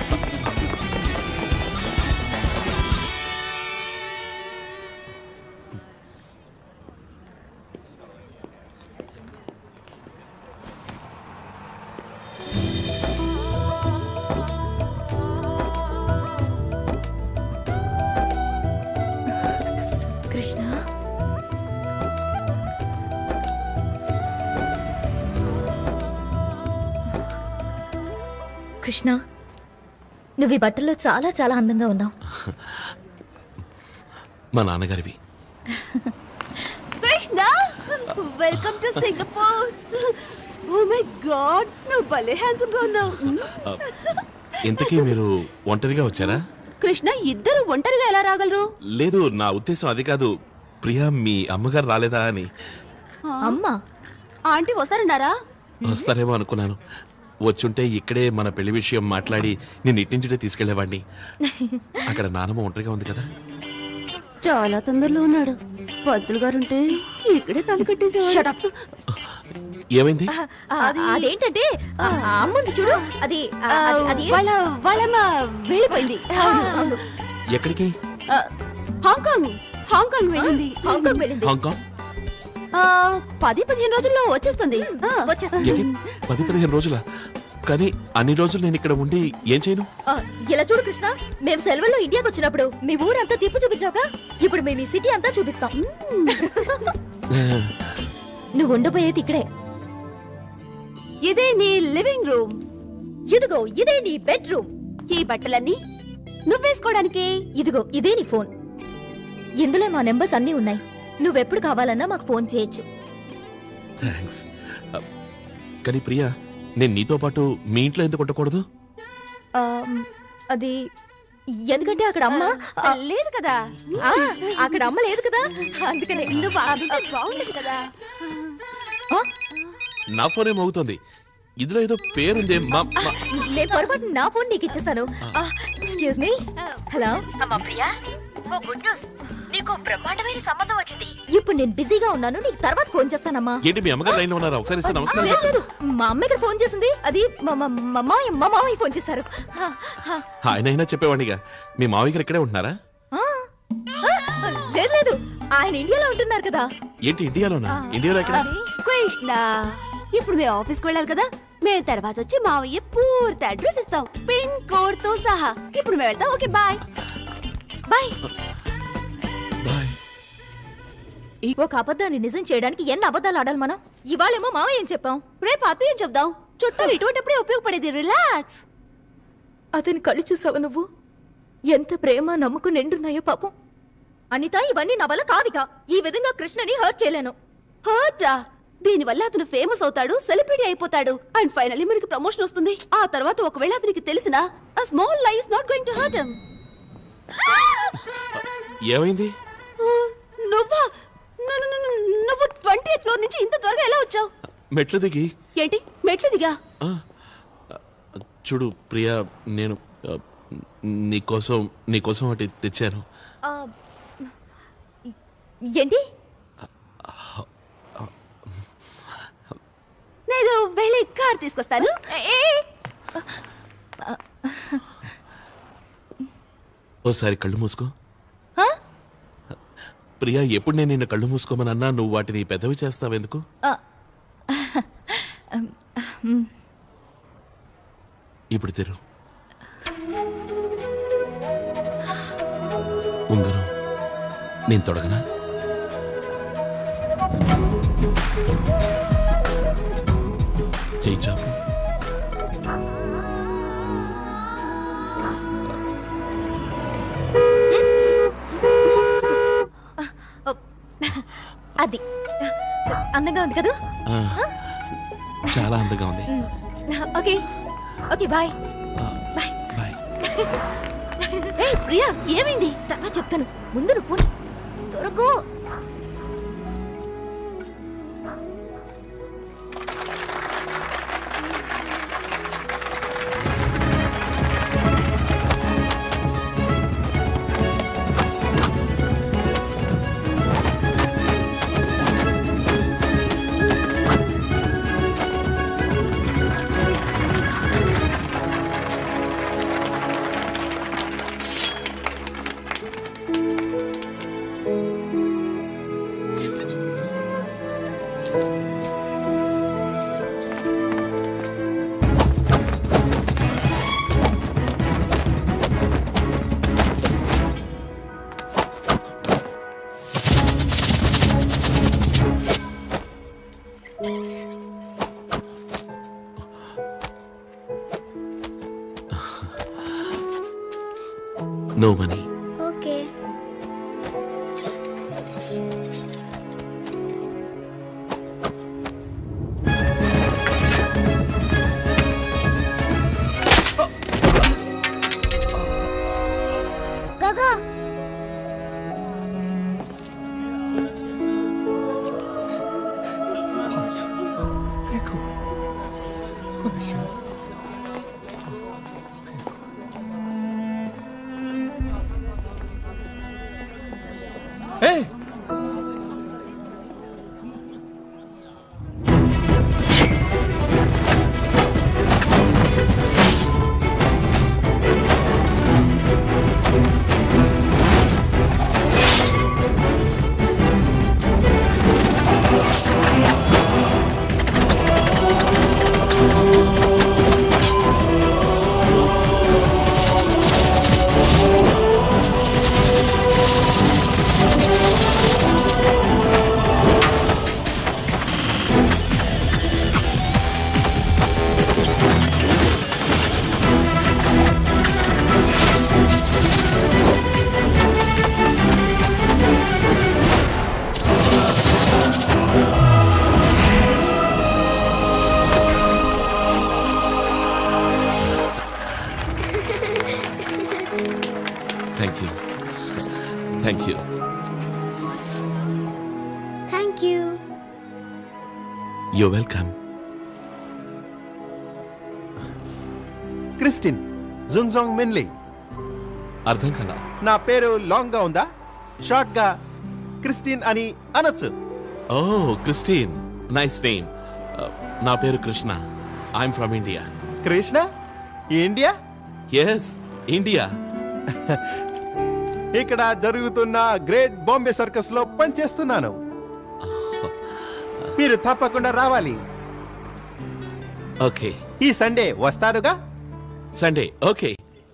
కృష్ణ కృష్ణ నువ్వు ఈ బట్టల్లో చాలా చాలా అందంగా ఉన్నావు మా నాన్నగారివి Krishna welcome to Singapore oh my God నువ్వు భలే హ్యాండ్సమ్ గా ఉన్నావు ఆ, ఇంతకీ మీరు ఒంటరిగా వచ్చారా కృష్ణ ఇద్దరు ఒంటరిగా ఎలా రాగలరు లేదు నా ఉద్దేశం అది కాదు ప్రియా మీ అమ్మగారు రాలేదా అని అమ్మా ఆంటీ వస్తారన్నారా వస్తారేమో అనుకున్నాను వచ్చుంటే ఇక్కడే మన పెళ్లి విషయం మాట్లాడి నేను ఇట్టించుటే తీసుకెళ్లేవాడిని అక్కడ నానమ్మ ఒంటరిగా ఉంది కదా చాలా తొందరలో ఉన్నాడు పంతులు గారు ఉంటే ఇక్కడే తల కట్టేసేవాడు ఏమైంది అది అదేంటంటే ఆ, ఆ అమ్ముంది చూడు అది ఆ, అది- అది వాళ్ళ వాళ్ళమ్మ వెళ్ళిపోయింది అవును. ఎక్కడికి ఆ, హాంకాంగ్ హాంకాంగ్ వెళ్ళింది హాంకాంగ్ వెళ్ళింది హాంకాంగ్ ఆ, పది పదిహేను రోజుల్లో వచ్చేస్తుంది ఆ, ఏంటి పది పదిహేను రోజుల కానీ అన్ని రోజులు నేను ఇక్కడ ఉండి ఏం చేయను ఆ, ఇలా చూడు కృష్ణ మేము సెలవుల్లో ఇండియాకి వచ్చినప్పుడు మీ ఊరంతా తిప్పు చూపించాక ఇప్పుడు మేము ఈ సిటీ అంతా చూపిస్తాం నువ్వు ఉండబోయేది ఇక్కడే ఇదే నీ లివింగ్ రూమ్ ఇదిగో ఇదే నీ బెడ్రూమ్ ఈ బట్టలన్నీ నువ్వేసుకోవడానికి ఇదిగో ఇదే నీ ఫోన్ ఇందులో మా నెంబర్స్ అన్నీ ఉన్నాయి నువ్వెప్పుడు కావాలన్నా మాకు ఫోన్ చేయొచ్చు థ్యాంక్స్ కానీ ప్రియా నేను నీతో పాటు మీ ఇంట్లో ఎందుకు ఉండకూడదు ఆ, అది ఎందుకంటే అక్కడ అమ్మ ఆ, లేదు కదా ఆ, అక్కడ అమ్మ లేదు కదా అందుకనే నువ్వు ఆడుంటే బాగుండదు కదా నా ఫోన్ ఏమవుతుంది ఇందులో ఏదో పేరుంది మా మా- నేను పొరపాటు నా ఫోన్ నీకు ఇచ్చేసాను ఎక్స్క్యూజ్ మీ హలో అమ్మా ప్రియా ఓ గుడ్ న్యూస్ నీకు బ్రహ్మాండమైన సంబంధం వచ్చింది ఇప్పుడు నేను బిజీగా ఉన్నాను నీకు తర్వాత ఫోన్ చేస్తానమ్మా ఏంటి మీ అమ్మగారు లైన్లో ఉన్నారా ఒకసారి ఇస్తే నమస్కారం లేదు లేదు మా అమ్మ ఇక్కడ ఫోన్ చేసింది అది మా మా మా మామయ్య మా మామయ్య ఫోన్ చేశారు హా, హా. ఆయన అయినా చెప్పేవాడిగా మీ మావయ్య గారు ఇక్కడే ఉంటున్నారా ఆ, ఆ, లేదు లేదు ఆయన ఇండియాలో ఉంటున్నారు కదా ఏంటి ఇండియాలోనా ఇండియాలో ఎక్కడ కృష్ణ ఇప్పుడు మేము ఆఫీస్కి వెళ్ళాలి కదా మేము తర్వాత వచ్చి మావయ్య పూర్తి అడ్రస్ ఇస్తాం పిన్ కోడ్ తో సహా ఇప్పుడు మేము వెళ్తాం ఓకే బాయ్ బాయ్ ఒక అబద్ధాన్ని నిజం చేయడానికి ఎన్ని అబద్ధాలు ఆడాలి మనం ఇవాళేమో మామయ్య ఏం చెప్పాం రేపు అత్తయ్య చెప్దాం చుట్టాలు ఇటువంటిప్పుడే ఉపయోగపడేది రిలాక్స్ అతని కళ్ళు చూసావా నువ్వు ఎంత ప్రేమ నమ్మకం నిండున్నాయో పాపం అనిత ఇవన్నీ నా వల్ల కాదిగా ఈ విధంగా కృష్ణని హర్ట్ చేయలేను హర్టా దీనివల్ల అతను ఫేమస్ అవుతాడు సెలబ్రిటీ అయిపోతాడు అండ్ ఫైనల్లీ మనకి ప్రమోషన్ వస్తుంది ఆ తర్వాత ఒకవేళ అతనికి తెలిసినా a small lie is not going to hurt him ఏమైంది నువ్వా ను- ను- ను- నువ్వు ట్వంటీ ఫ్లోర్ నుంచి ఇంత త్వరగా ఎలా వచ్చావు మెట్లు దిగి ఏంటి మెట్లు దిగా ఆ, చూడు ప్రియా నేను ఆ, నీకోసం నీకోసం ఒకటి తెచ్చాను ఆ, ఏంటి నేను వెళ్ళి కార్ తీసుకొస్తాను ఓసారి కళ్ళు మూసుకో ఆ? ప్రియా ఎప్పుడు నేను నిన్ను కళ్ళు మూసుకోమని అన్నా నువ్వు వాటిని పెద్దవి చేస్తావెందుకు ఆ, మ్, ఇప్పుడు తెరు ఉంగరం నేను తొడగనా చేయి చాపు అది అందంగా ఉంది కదా ఆ, చాలా అందంగా ఉంది ఓకే ఓకే బాయ్ బాయ్ ఏయ్ ప్రియా ఏమైంది తర్వాత చెప్తాను ముందు నువ్వు పోనీ దొరకు నో మనీ ఓకే గగా Hey! Thank you thank you thank you you welcome Christine జున్జాంగ్ మిన్లీ అర్థం కదా నా పేరు లాంగ్ గా ఉందా షార్ట్ గా క్రిస్టిన్ అని అనొచ్చు ఓ క్రిస్టిన్ నైస్ నేమ్ నా పేరు Krishna I'm from India Krishna India yes India ఇక్కడ జరుగుతున్న గ్రేట్ బాంబే సర్కస్ లో పనిచేస్తున్నాను మీరు తప్పకుండా రావాలి ఓకే ఈ సండే వస్తారుగా సండే ఓకే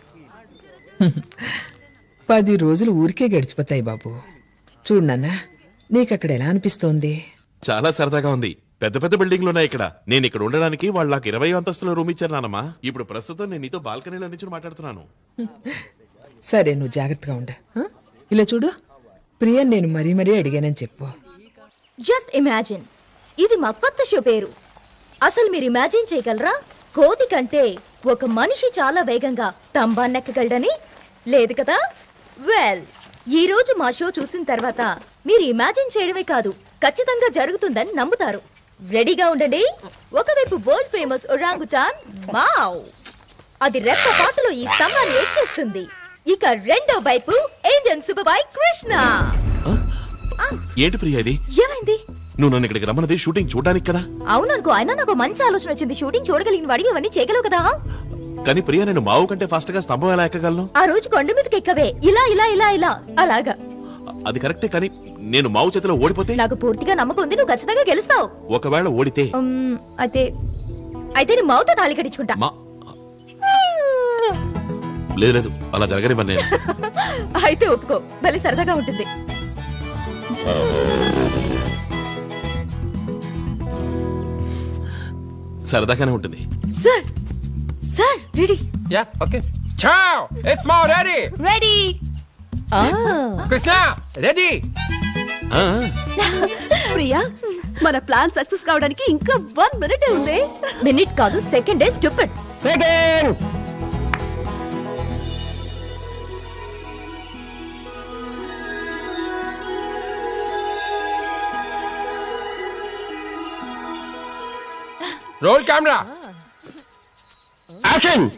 పది రోజులు ఊరికే గడిచిపోతాయి బాబు చూడు నాన్న నీకక్కడ ఎలా అనిపిస్తోంది చాలా సరదాగా ఉంది పెద్ద పెద్ద బిల్డింగ్లు ఉన్నాయి ఇక్కడ నేను ఇక్కడ ఉండడానికి వాళ్ళు నాకు ఇరవై అంతస్తుల రూమ్ ఇచ్చారు నానమ్మా ఇప్పుడు ప్రస్తుతం నేను నీతో బాల్కనీలో నుంచి మాట్లాడుతున్నాను సరే నువ్వు జాగ్రత్తగా ఉండు ఆ? ఇలా చూడు ప్రియన్ నేను మరీ మరీ అడిగానని చెప్పు జస్ట్ ఇమాజిన్ ఇది మా కొత్త షో పేరు అసలు మీరు ఇమాజిన్ చేయగలరా కోతి కంటే ఒక మనిషి చాలా వేగంగా స్తంభాన్ని ఎక్కగలడని లేదు కదా వెల్ ఈ రోజు మా షో చూసిన తర్వాత మీరు ఇమాజిన్ చేయడమే కాదు ఖచ్చితంగా జరుగుతుందని నమ్ముతారు రెడీగా ఉండండి ఒకవైపు వరల్డ్ ఫేమస్ ఒరాంగుటాన్ మావ్ అది రెప్ప పాటలో ఈ స్తంభాన్ని ఎక్కేస్తుంది ఇక రెండో వైపు ఇండియన్ సూపర్ బాయ్ కృష్ణ ఏంటి ప్రియా ఇది ఏమైంది నువ్వు నన్ను ఇక్కడికి రమ్మన్నది షూటింగ్ చూడడానికి కదా అవుననుకో అయినా నాకు మంచి ఆలోచన వచ్చింది షూటింగ్ చూడగలిగిన వాడివి ఇవన్నీ చేయగలవు కదా కానీ ప్రియా నేను మావు కంటే ఫాస్ట్ గా స్తంభం ఎలా ఎక్కగలను ఆ రోజు కొండ మీదకి ఎక్కవే ఇలా ఇలా ఇలా ఇలా అలాగా అది కరెక్టే కానీ నేను మావు చేతిలో ఓడిపోతే నాకు పూర్తిగా నమ్మకం ఉంది నువ్వు ఖచ్చితంగా గెలుస్తావు ఒకవేళ ఓడితే ఉమ్, అయితే అయితే నీ మౌతో తాళి కట్టించుకుంటా మా లేదు లేదు అలా జరగనివ్వను నేను అయితే ఒప్పుకో భలే సరదాగా ఉంటుంది సరదాగానే ఉంటుంది sir sir ready Yeah, okay. Ciao! It's Mao ready! Ready Krishna, ready! Priya మన ప్లాన్ సక్సెస్ కావడానికి ఇంకా వన్ మినిట్ ఉంది మినిట్ కాదు సెకండ్ డే stupid Roll camera! Action!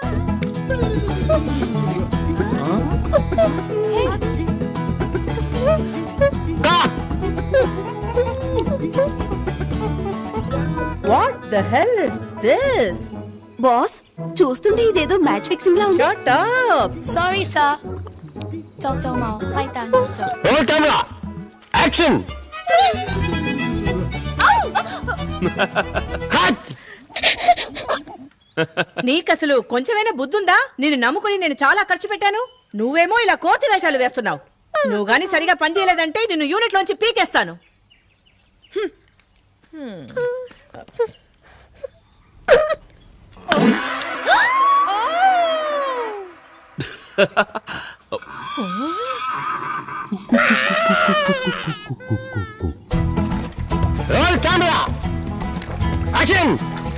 What the hell is this boss చూస్తుంటే ఇదేదో మ్యాచ్ ఫిక్సింగ్ లా ఉంది shut up sorry sir 周周冇快单走。 Roll camera! Action! నీకసలు కొంచెమైనా బుద్ధుందా నిన్ను నమ్ముకుని నేను చాలా ఖర్చు పెట్టాను నువ్వేమో ఇలా కోతి వేషాలు వేస్తున్నావు నువ్వు గాని సరిగా పని చేయలేదంటే నిన్ను యూనిట్ లోంచి పీకేస్తాను hmm. Hmm. Roll camera action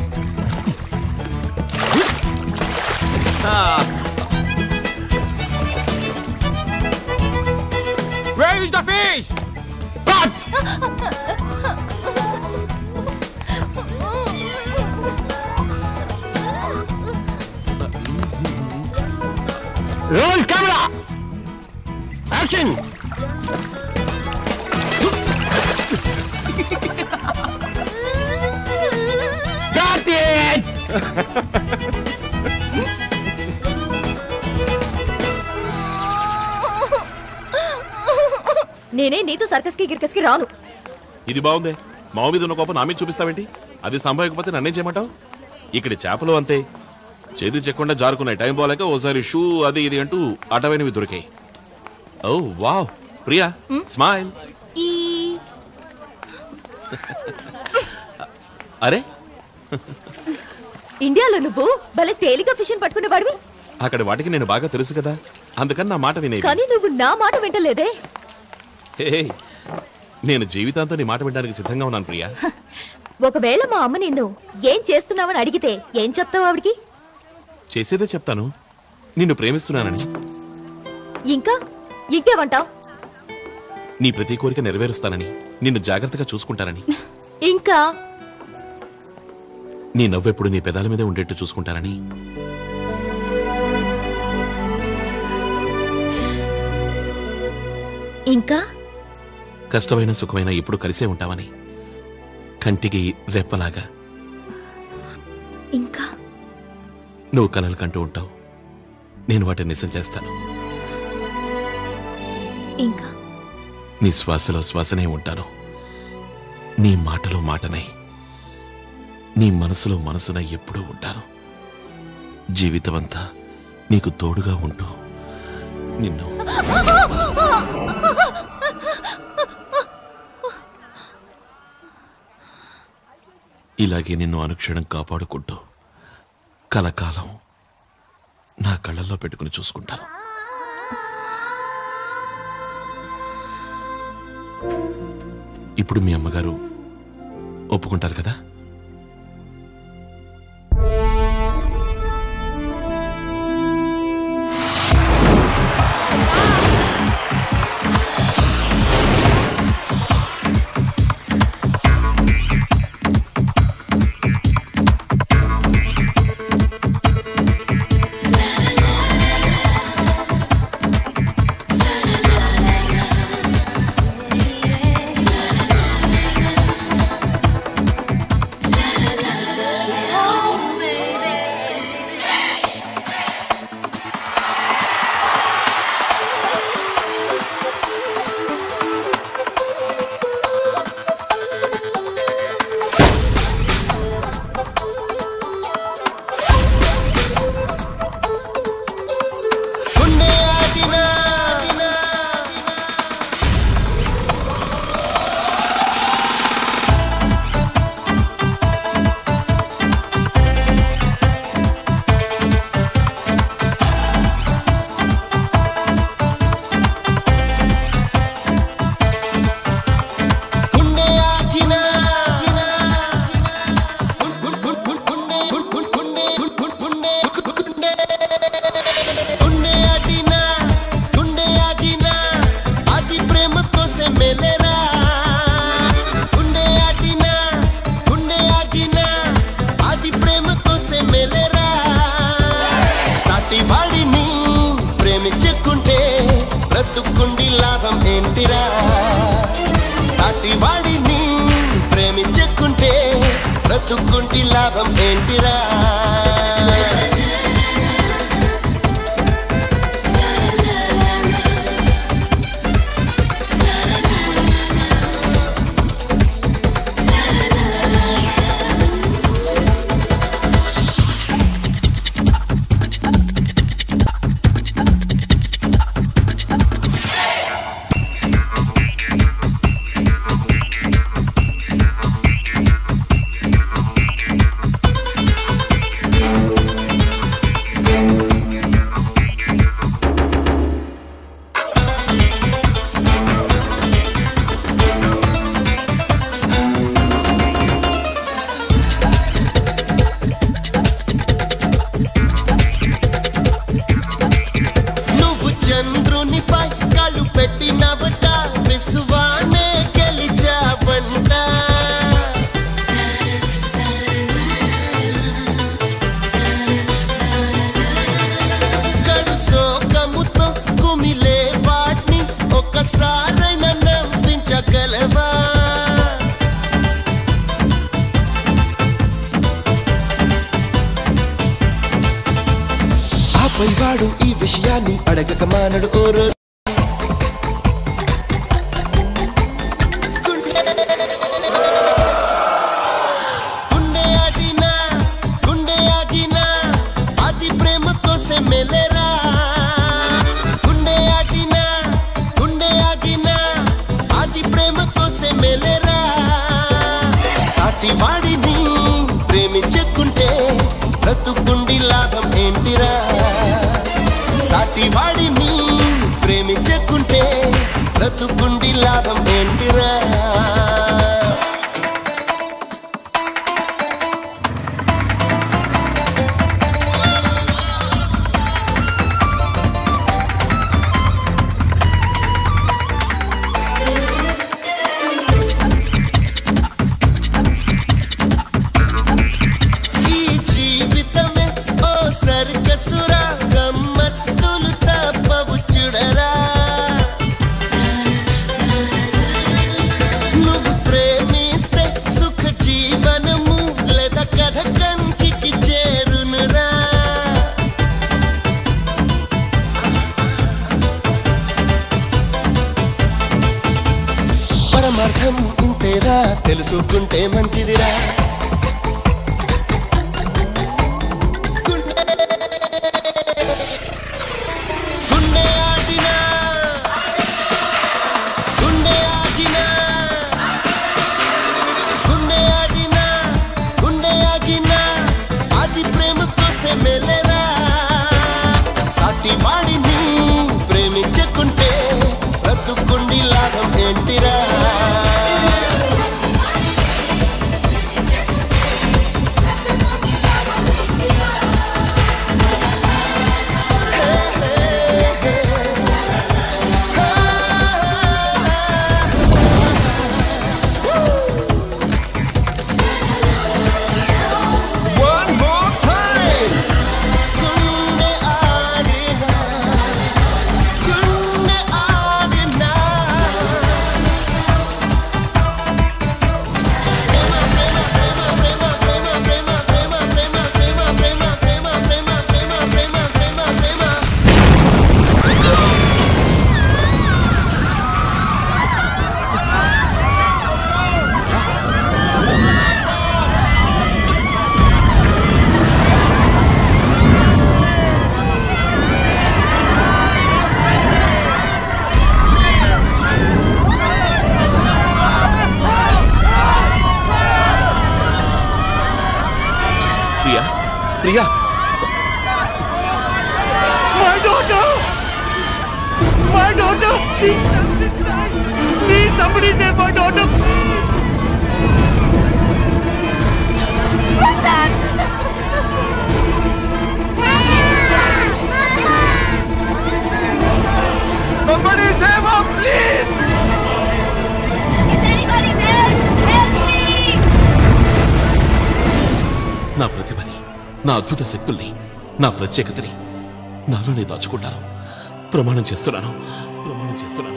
Where is the fish? Cut! Roll camera! Action! Got it! నేనే నీతో సర్కస్ కి గిర్కస్ కి రాను ఇది బాగుందే మావ మీద ఉన్న కోపం నా మీద చూపిస్తావేంటి అది సంభవించకపోతే నన్నేం చేయమంటావు ఇక్కడ చేపలు అంతే చేతి చెక్కకుండా జారుకున్నాయి టైం పోలేక ఓసారి షూ అది ఇది అంటూ అటవైనవి దొరికాయి ఓ వావ్ ప్రియా స్మైల్ ఈ అరే ఇండియాలో నువ్వు భలే తేలిక ఫిషన్ పట్టుకునేవాడివి అక్కడ వాటికి నేను బాగా తెలుసు కదా అందుకని నా మాట వినేవి కానీ నువ్వు నా మాట వింటలేదే హే, నేను జీవితాంతో నీ మాట వినడానికి సిద్ధంగా ఉన్నాను ప్రియా ఒకవేళ మా అమ్మ నిన్ను ఏం చేస్తున్నావని అడిగితే ఏం చెప్తావు ఆవిడికి చేసేదే చెప్తాను నిన్ను ప్రేమిస్తున్నానని ఇంకా ఇంకేమంటావు నీ ప్రతి కోరిక నెరవేరుస్తానని నిన్ను జాగ్రత్తగా చూసుకుంటానని ఇంకా నీ నవ్వెప్పుడు నీ పెదాల మీద ఉండేట్టు చూసుకుంటానని ఇంకా కష్టమైన సుఖమైన ఎప్పుడు కలిసే ఉంటావని కంటికి రెప్పలాగా ఇంకా నువ్వు కలలు కంటూ ఉంటావు నేను వాటిని నిజం చేస్తాను ఇంకా నీ శ్వాసలో శ్వాసనే ఉంటాను నీ మాటలో మాటనై నీ మనసులో మనసునై ఎప్పుడూ ఉంటాను జీవితమంతా నీకు తోడుగా ఉంటూ నిన్ను ఇలాగే నిన్ను అనుక్షణం కాపాడుకుంటూ కలకాలం నా కళ్ళల్లో పెట్టుకుని చూసుకుంటాను ఇప్పుడు మీ అమ్మగారు ఒప్పుకుంటారు కదా గుండె ఆడినా గుండె ఆగినా గుండె ఆడినా గుండె ఆగినా అది ప్రేమ కోసం మెలరా గుండె ఆడినా గుండె ఆగినా అది ప్రేమ కోసం మెలరా సాటి వాడిని ప్రేమించుకుంటే బ్రతుకుండి లాభం ఏంటిరా సాటి వాడిని ప్రేమించుకుంటే బ్రతుకుంటి లాభం ఏంటిరా పెట్టినవట విసువానే గెలిచావంట కడు సోకముతో కుమిలే వాటిని ఒక్కసారైన నవ్వించగలవా ఆపై వాడు ఈ విషయాన్ని అడగక మానడు ఓ రోజు గుండె ఆగినా గుండె ఆగినా అది ప్రేమ కోసం మెలరా గుండె ఆగినా గుండె ఆగినా అది ప్రేమ కోసం మెలరా సాటి వాడిని ప్రేమించుకుంటే బ్రతుకుండి లాభం ఏంటిరా సాటి వాడిని ప్రేమించుకుంటే బ్రతుకుండి లాభం ఏంటిరా ఈ జీవితమే ఓ సర్కసురా గమ్మత్తులు తప్పవు చూడరా నువ్వు ప్రేమిస్తే సుఖ జీవనము లేదా కథ కంచికి చేరునురా పరమార్థం ఇంతేరా తెలుసుకుంటే మంచిదిరా గుండె ఆడినా గుండె ఆగినా గుండె ఆడినా గుండె ఆగినా అది ప్రేమ కోసం మెలరా సాటి వాడిని ప్రేమించుకుంటే బ్రతుకుండి లాభం ఏంటిరా One more time. గుండె ఆడినా గుండె ఆడినా Priya Priya My daughter! My daughter! She's trapped inside! Please, somebody save my daughter! Somebody save her, please! నా ప్రతిభని నా అద్భుత శక్తుల్ని నా ప్రత్యేకతని నాలోనే దాచుకుంటాను ప్రమాణం చేస్తున్నాను ప్రమాణం చేస్తున్నాను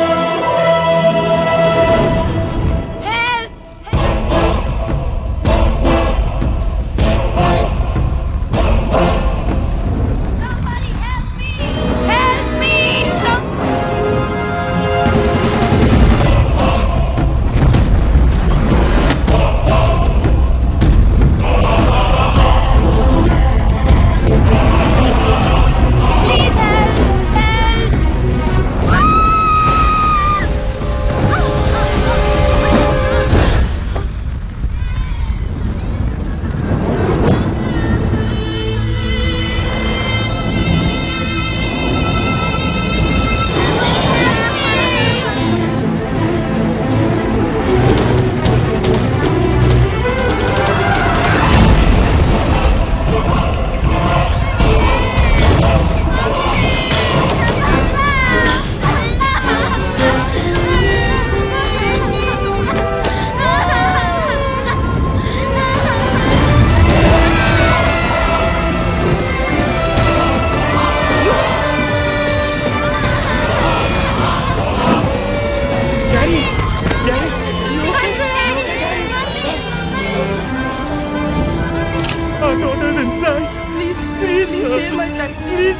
Help!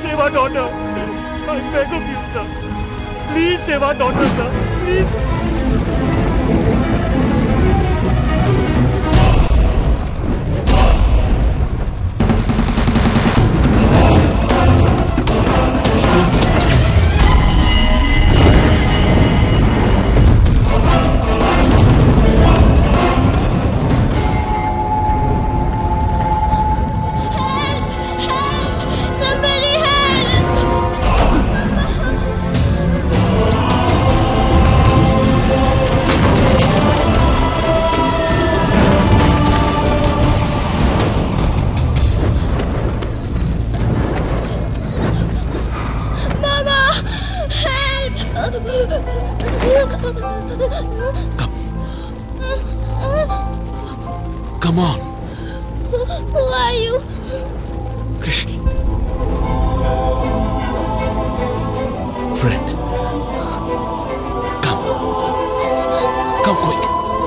save our daughter. I beg of you, sir. Please save our daughter, sir. Please. Somebody help! Mama! Help! Come on. Who are you? Krish. Friend. Come. Come quick.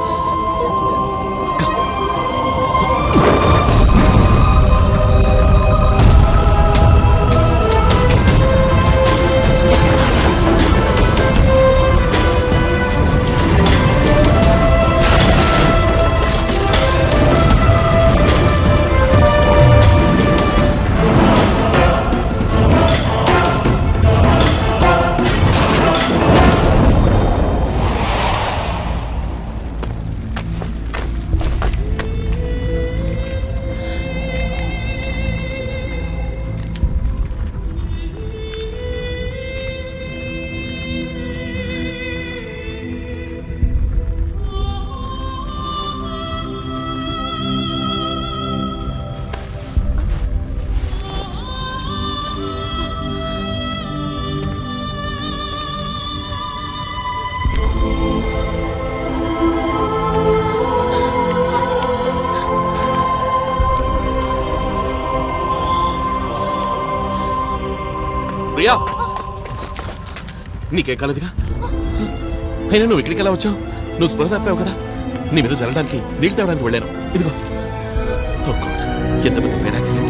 Priya నీకేం కాలేదుగా అయినా నువ్వు ఇక్కడికి ఎలా వచ్చావు నువ్వు స్పృహ తప్పావు కదా నీ మీద జరగడానికి నీళ్ళు తేవడానికి వెళ్ళాను ఇదిగో Oh God, ఎంత పెద్ద fire accident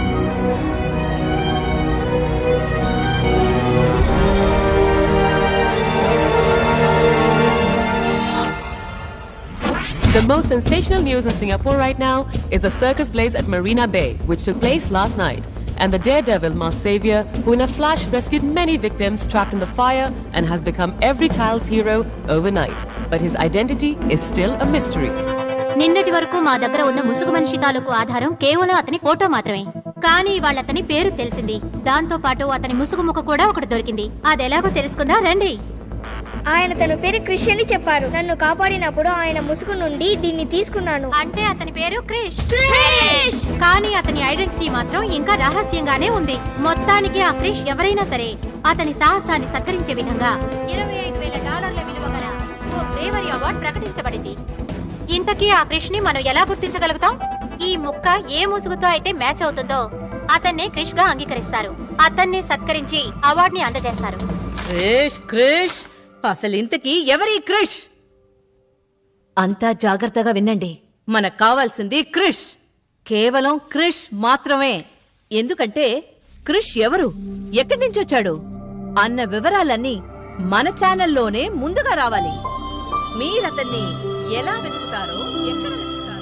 The most sensational news in Singapore right now is the circus blaze at Marina Bay, which took place last night, and the daredevil masked savior, who in a flash rescued many victims trapped in the fire and has become every child's hero overnight. But his identity is still a mystery. నిన్నటి వరకు మా దగ్గర ఉన్న ముసుగు మనిషి తాలూకు ఆధారం కేవలం అతని ఫోటో మాత్రమే కానీ వాళ్ళ అతని పేరు తెలిసింది దాంతో పాటు అతని ముసుగు ముక్క కూడా ఒకటి దొరికింది అది ఎలాగో తెలుసుకుందా రండి ఆయన తన పేరు క్రిష్ అని చెప్పారు నన్ను కాపాడినప్పుడు ఆయన ముసుగు నుండి దీన్ని తీసుకున్నాను అంటే అతని పేరు క్రిష్ కానీ అతని ఐడెంటిటీ మాత్రం ఇంకా రహస్యంగానే ఉంది మొత్తానికి ఆ క్రిష్ ఎవరైనా సరే అతని సాహసాన్ని సత్కరించే విధంగా ఇరవై ఐదు వేల డాలర్ల విలువ గల ఓ బ్రేవరీ అవార్డు ప్రకటించబడింది ఇంతకీ ఆ క్రిష్ ని మనం ఎలా గుర్తించగలుగుతాం ఈ ముక్క ఏ ముసుగుతో అయితే మ్యాచ్ అవుతుందో అతన్నే క్రిష్ గా అంగీకరిస్తారు అతన్ని సత్కరించి అవార్డుని అందజేస్తారు క్రిష్ క్రిష్ అసలు ఇంతకీ ఎవరి క్రిష్ అంతా జాగ్రత్తగా వినండి మనకు కావాల్సింది క్రిష్ కేవలం క్రిష్ మాత్రమే ఎందుకంటే క్రిష్ ఎవరు ఎక్కడి నుంచి వచ్చాడు అన్న వివరాలన్నీ మన ఛానల్లోనే ముందుగా రావాలి మీరతన్ని ఎలా వెతుకుతారో ఎక్కడ వెతుకుతారో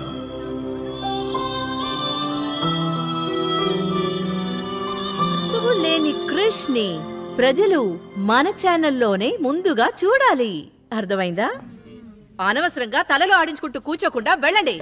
ముసుగు లేని క్రిష్ ని ప్రజలు మన ఛానల్లోనే ముందుగా చూడాలి అర్థమైందా అనవసరంగా తలలో ఆడించుకుంటూ కూర్చోకుండా వెళ్ళండి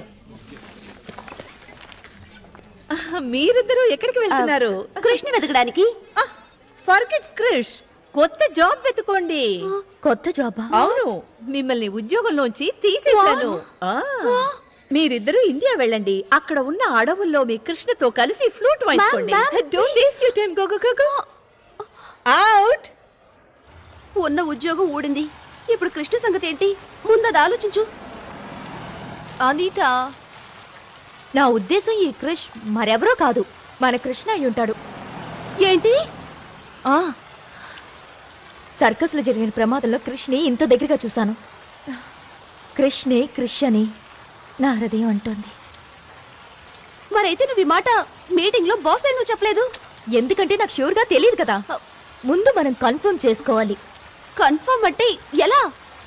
ఆహ్, మీరిద్దరూ ఎక్కడికి వెళ్తున్నారు కృష్ణ వెతకడానికి ఫర్గెట్ క్రిష్ కొత్త జాబ్ వెతుకోండి కొత్త జాబా అవును మిమ్మల్ని ఉద్యోగంలోంచి తీసేశాను ఆ, మీరిద్దరూ ఇండియా వెళ్ళండి అక్కడ ఉన్న అడవుల్లో మీ కృష్ణతో కలిసి ఫ్లూట్ వాయించుకోండి don't waste your time go go go go out ఉన్న ఉద్యోగం ఊడింది ఇప్పుడు కృష్ణ సంగతి ఏంటి ముందది ఆలోచించు అనిత నా ఉద్దేశం ఈ క్రిష్ మరెవరో కాదు మన కృష్ణ అయి ఉంటాడు ఏంటి ఆ సర్కస్లో జరిగిన ప్రమాదంలో క్రిష్ని ఇంత దగ్గరగా చూశాను క్రిష్నే క్రిష్ అని నా హృదయం అంటోంది మరైతే నువ్వు ఈ మాట మీటింగ్ లో బాస్ ఎందుకు చెప్పలేదు ఎందుకంటే నాకు షూర్గా తెలియదు కదా ముందు మనం కన్ఫర్మ్ చేసుకోవాలి కన్ఫర్మ్ అంటే ఎలా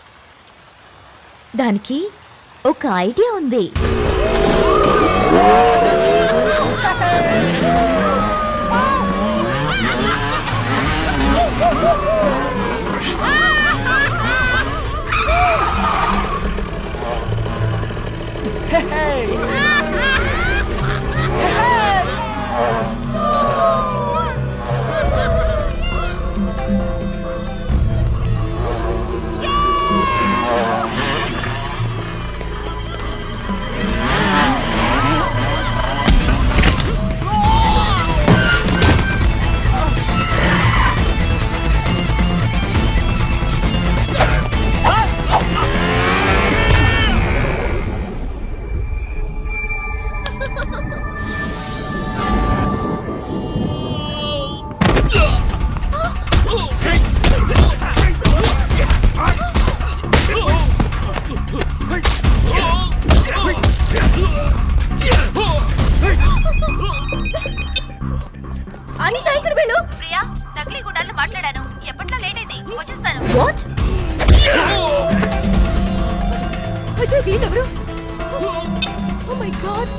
దానికి ఒక ఐడియా ఉంది అనిత ఇక్కడ వెళ్ళు ప్రియా నకిలీ గుండాలను మాట్లాడాను ఎప్పట్లో లేనేది వచ్చేస్తాను వాట్ అయితే వీడెవరు oh my God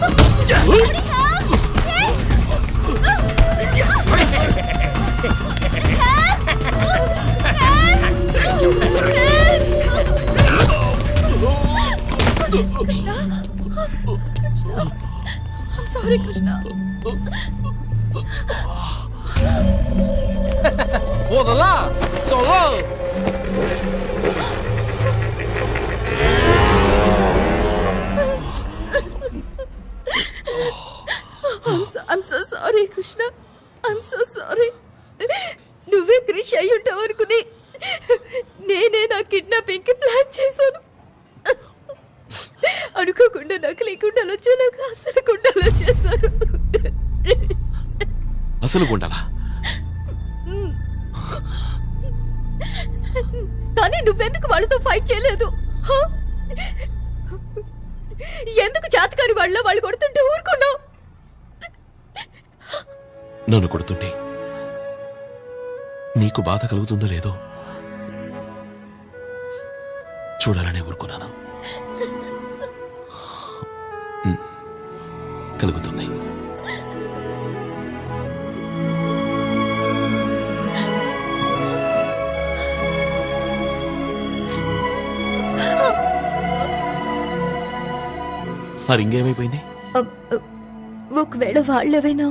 Krishna sorry Krishna వదలా చలో I'm so sorry Krishna I'm so sorry నువ్వే క్రిష్ అయి ఉంటావు అనుకుని నేనే నా కిడ్నాపింగ్ కి ప్లాన్ చేశాను అనుకోకుండా నాకు లేకుండా వచ్చేలాగా అసలు కుండలో చేశారు అసలు గుండాలా కానీ నువ్వెందుకు వాళ్ళతో ఫైట్ చేయలేదు హ? ఎందుకు జాతకాని వాళ్ళ వాళ్ళు కొడుతుంటే ఊరుకున్నావు నన్ను కొడుతుంటే నీకు బాధ కలుగుతుందో లేదో చూడాలనే ఊరుకున్నాను ఉమ్, కలుగుతుంది ఆ రింగ్ ఏమైపోయింది ఒకవేళ వాళ్ళవేనా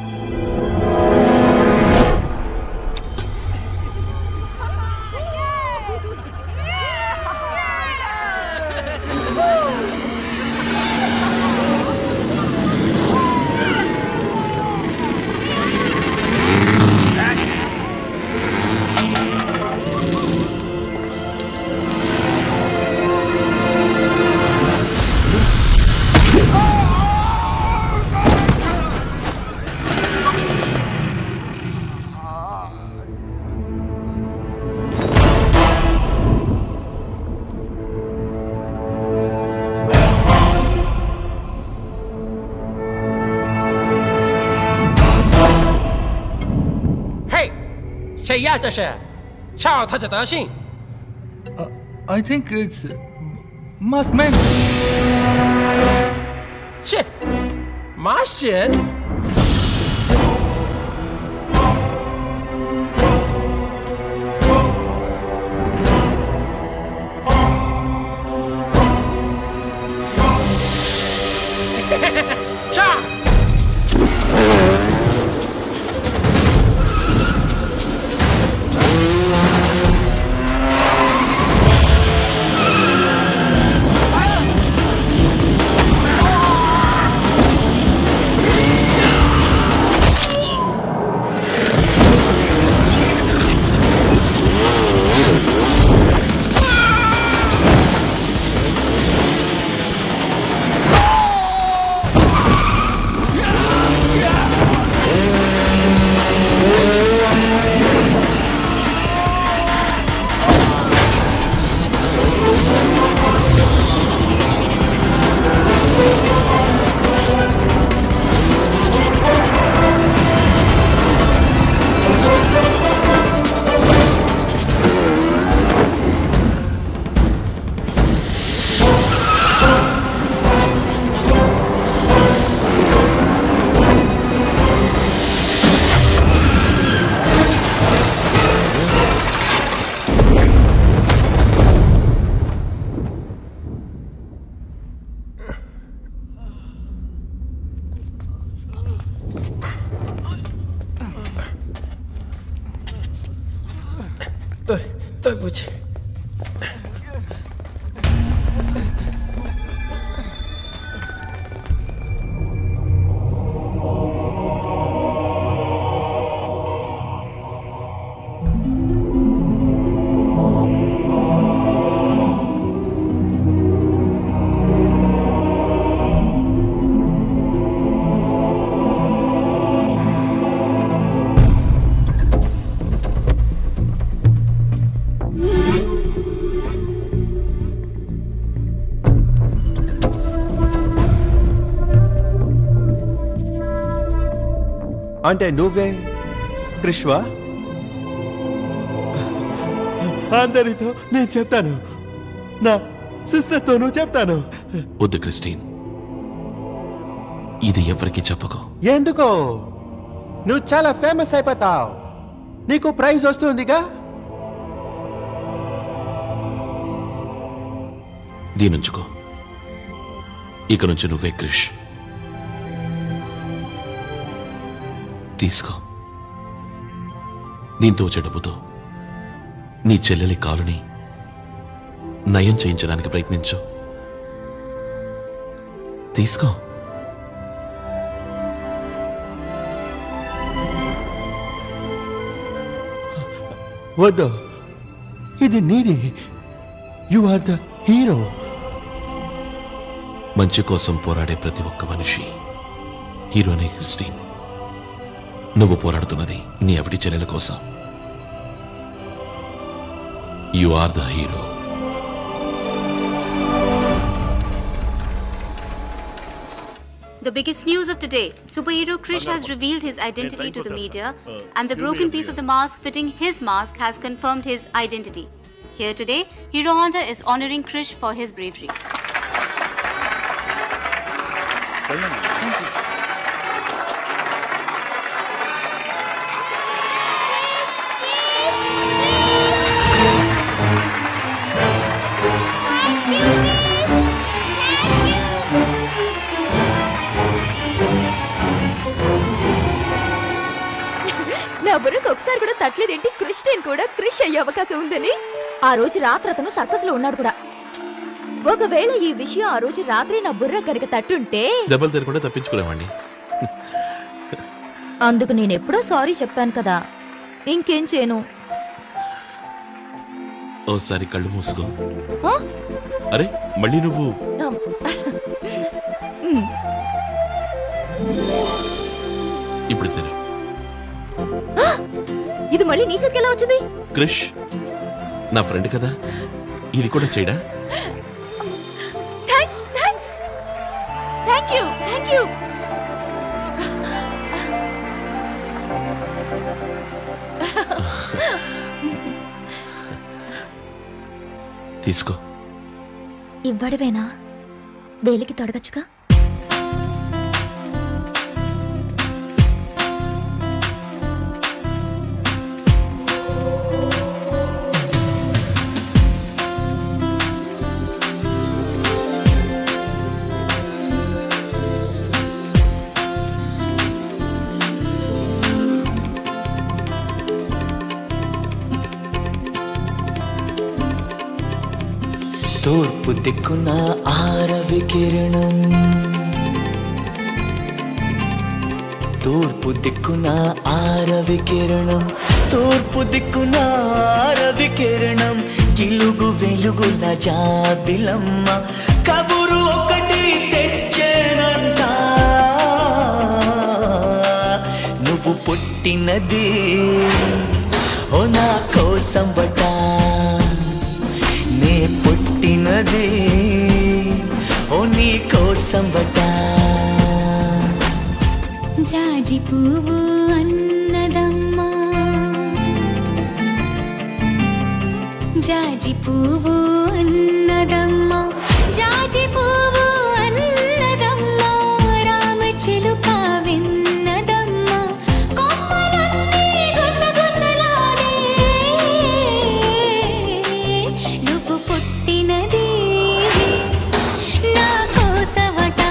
Hey，谁呀？这是？瞧他这德行！ I think it's must man. 是马神。 上！ Oh! తగ్గుచి అంటే నువ్వే క్రిష్వా అందరితో నేను చెప్తాను నా సిస్టర్తోనూ చెప్తాను వద్దు క్రిస్టీన్ ఇది ఎవరికి చెప్పకు ఎందుకో నువ్వు చాలా ఫేమస్ అయిపోతావు నీకు ప్రైజ్ వస్తుందిగా దీనుంచుకో ఇక నుంచి నువ్వే క్రిష్ తీసుకో దీంతో వచ్చే డబ్బుతో నీ చెల్లెలి కాలుని నయం చేయించడానికి ప్రయత్నించు తీసుకో వద్దు ఇది నీది యు ఆర్ ద హీరో మంచి కోసం పోరాడే ప్రతి ఒక్క మనిషి హీరోనే క్రిస్టీన్ నువ్వు పోరాడుతున్నది నీ అవిటి చెల్లెల కోసం you are the hero The biggest news of today superhero Krish has revealed his identity to the media, and the broken piece of the mask fitting his mask has confirmed his identity. Here today, Hero Honda is honoring Krish for his bravery. నా బుర్రకు ఒకసారి కూడా తట్టలేదేంటి Christian కూడా క్రిష్ అయ్యే అవకాశం ఉందని ఆ రోజు రాత్రి అతను సర్కస్ లో ఉన్నాడు కూడా ఒకవేళ ఈ విషయం ఆ రోజు రాత్రి నా బుర్ర కనుక తట్టుంటే దెబ్బలు తినకుండా తప్పించుకునేవాడిని అందుకు నేను ఎప్పుడో సారీ చెప్పాను కదా ఇంకేం చేయను ఓసారి కళ్ళు మూసుకో ఆ? అరే మళ్ళీ నువ్వు మ్. ఇప్పుడు తిను ఇది మళ్ళీ నీ చేతికి ఎలా వచ్చింది క్రిష్ నా ఫ్రెండ్ కదా ఇది కూడా చేయడా thanks thanks thank you thank you తీసుకో ఇవ్వడవేనా వేలికి తొడగచ్చుగా తూర్పు దిక్కున ఆరవి కిరణం తూర్పు దిక్కున ఆరవి కిరణం తూర్పు దిక్కున ఆరవి కిరణం చిలుగు వెలుగుల జాబిలమ్మ కబురు ఒకటి తెచ్చేనంట నువ్వు పుట్టినది ఓ నా కోసం వటా నే పుట్టినది ఓ నీ కోసం వటా జాజి పువ్వు అన్నదమ్మా జాజి పువ్వు అన్నదమ్మా జాజి పువ్వు అన్నదమ్మా రామ చిలుక విన్నదమ్మా కొమ్మలన్నీ గుసగుసలాడే నువ్వు పుట్టినది నా కోసవట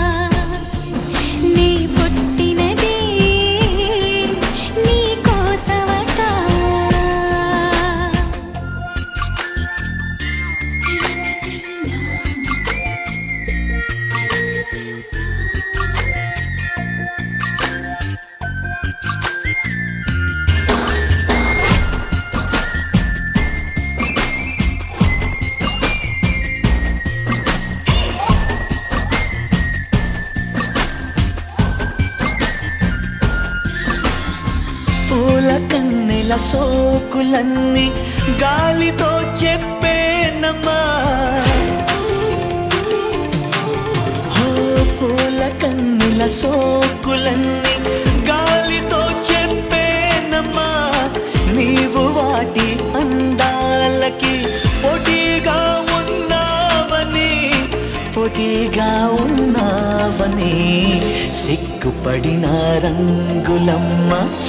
నీ పుట్టినది నీ కోసవట కన్నెల సోకులన్నీ గాలితో చెప్పేనమ్మా హో పూల కన్నెల సోకులన్నీ గాలితో చెప్పేనమ్మా నీవు వాటి అందాలకి పోటీగా ఉన్నావని పోటీగా ఉన్నావని సిగ్గుపడిన రంగులమ్మ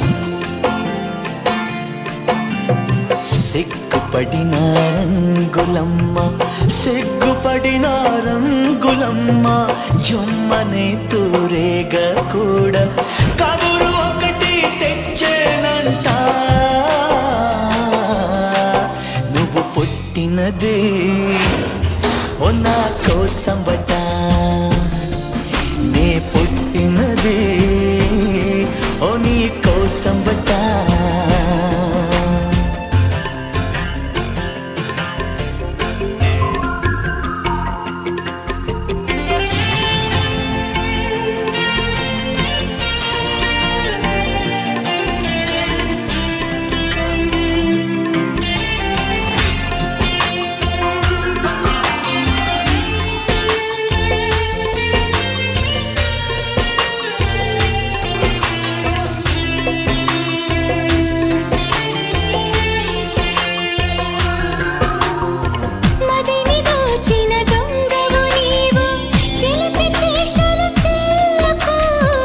సిగ్గుపడిన రంగులమ్మ సిగ్గుపడిన రంగులమ్మ జొమ్మనే తూరేగ కూడా కబురు ఒకటి తెచ్చేనంట నువ్వు పుట్టినదే ఓ నా కోసం వట నే పుట్టినదే ఓ నీ కోసం వట మదిని దోచిన దొంగవు నీవు చిలిపి చేష్టలు చేయకు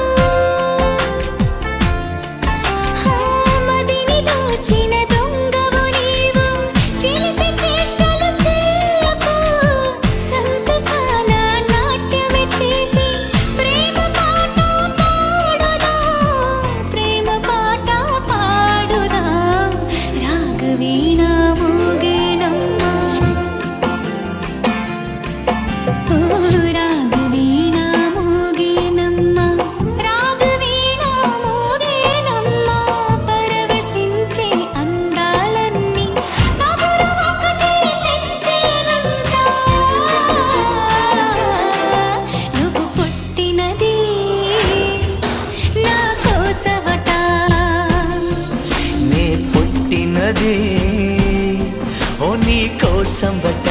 హా, మదిని దోచిన దొంగవు నీవు చిలిపి చేష్టలు చేయకు సంతసాన నాట్యమే చేసి ప్రేమ పాట పాడుదా ప్రేమ పాట పాడుదా రాగవీణ మోగేనమ్మా రాగవీణ మోగేనమ్మ రాగవీణ మోగేనమ్మ పరవశించే అందాలన్నీ కబురు ఒకటి తెచ్చేనంత నువ్వు పుట్టినది నా కోసవట నే పుట్టినది ఓ నీ కోసం వట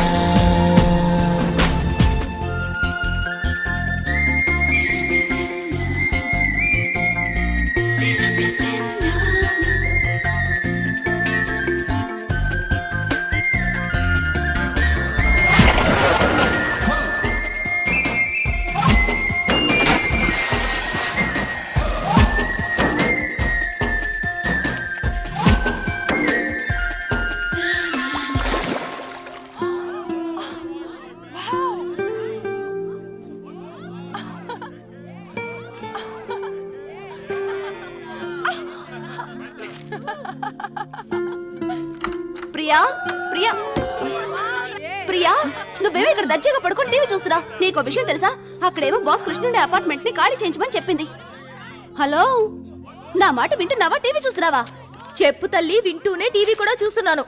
ప్రియా ప్రియా ప్రియా నువ్వేమో ఇక్కడ దర్జాగా పడుకొని టీవీ చూస్తున్నావు నీకు విషయం తెలుసా అక్కడేమో బాస్ కృష్ణుడి అపార్ట్మెంట్ ని ఖాళీ చేయించమని చెప్పింది హలో నా మాట వింటున్నావా టీవీ చూస్తున్నావా చెప్పు తల్లి వింటూనే టీవీ కూడా చూస్తున్నాను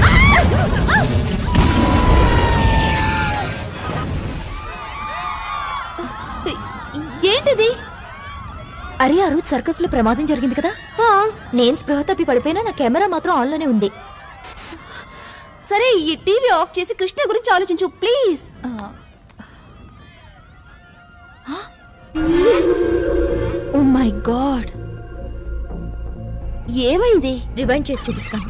ఏంటిది అరే ఆ రోజు సర్కస్ లో ప్రమాదం జరిగింది కదా నేను స్పృహ తప్పి పడిపోయినా నా కెమెరా మాత్రం ఆన్ లోనే ఉంది సరే ఈ టీవీ ఆఫ్ చేసి కృష్ణ గురించి ఆలోచించు ప్లీజ్ ఓ మై గాడ్ ఏమైంది రివైండ్ చేసి చూపిస్తాను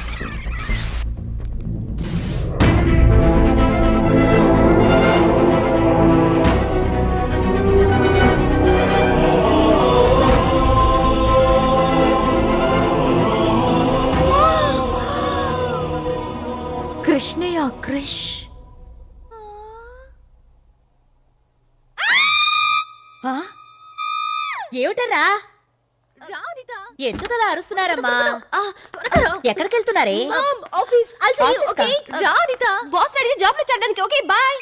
కృష్ణయ్య క్రిష్ ఏమిటరా ఎందుకలా అరుస్తున్నారమ్మా ఎక్కడికి వెళ్తున్నారే ఆఫీస్ ఆఫీస్ కా? రానిత బాస్ అడిగి జాబ్ లో చేయడానికి ఓకే బాయ్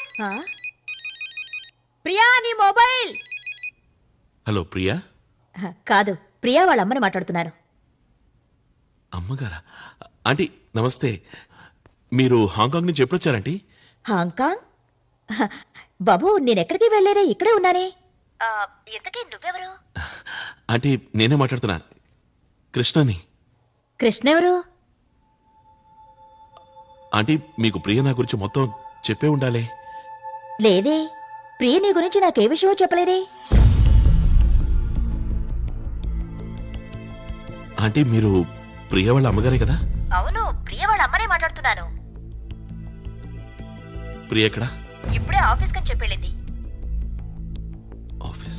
ప్రియా నీ మొబైల్ హలో ప్రియా కాదు ప్రియా వాళ్ళ అమ్మని మాట్లాడుతున్నారు అమ్మగారా ఆంటీ నమస్తే మీరు హాంకాంగ్ నుంచి ఎప్పుడు వచ్చారంటీ హాంకాంగ్ హ, బాబు నేనెక్కడికి వెళ్ళేదే ఇక్కడే ఉన్నానే ఇంతకీ నువ్వెవరు ఆంటీ నేనే మాట్లాడుతున్నా కృష్ణని కృష్ణ ఎవరు ఆంటీ మీకు ప్రియ నా గురించి మొత్తం చెప్పే ఉండాలి లేదే ప్రియ నీ గురించి నాకే విషయమో చెప్పలేదే ఆంటీ మీరు ప్రియ వాళ్ళ అమ్మగారే కదా అవును ప్రియ వాళ్ళ అమ్మనే మాట్లాడుతున్నాను ప్రియ ఎక్కడా ఇప్పుడే ఆఫీస్ కని చెప్పెళ్ళింది ఆఫీస్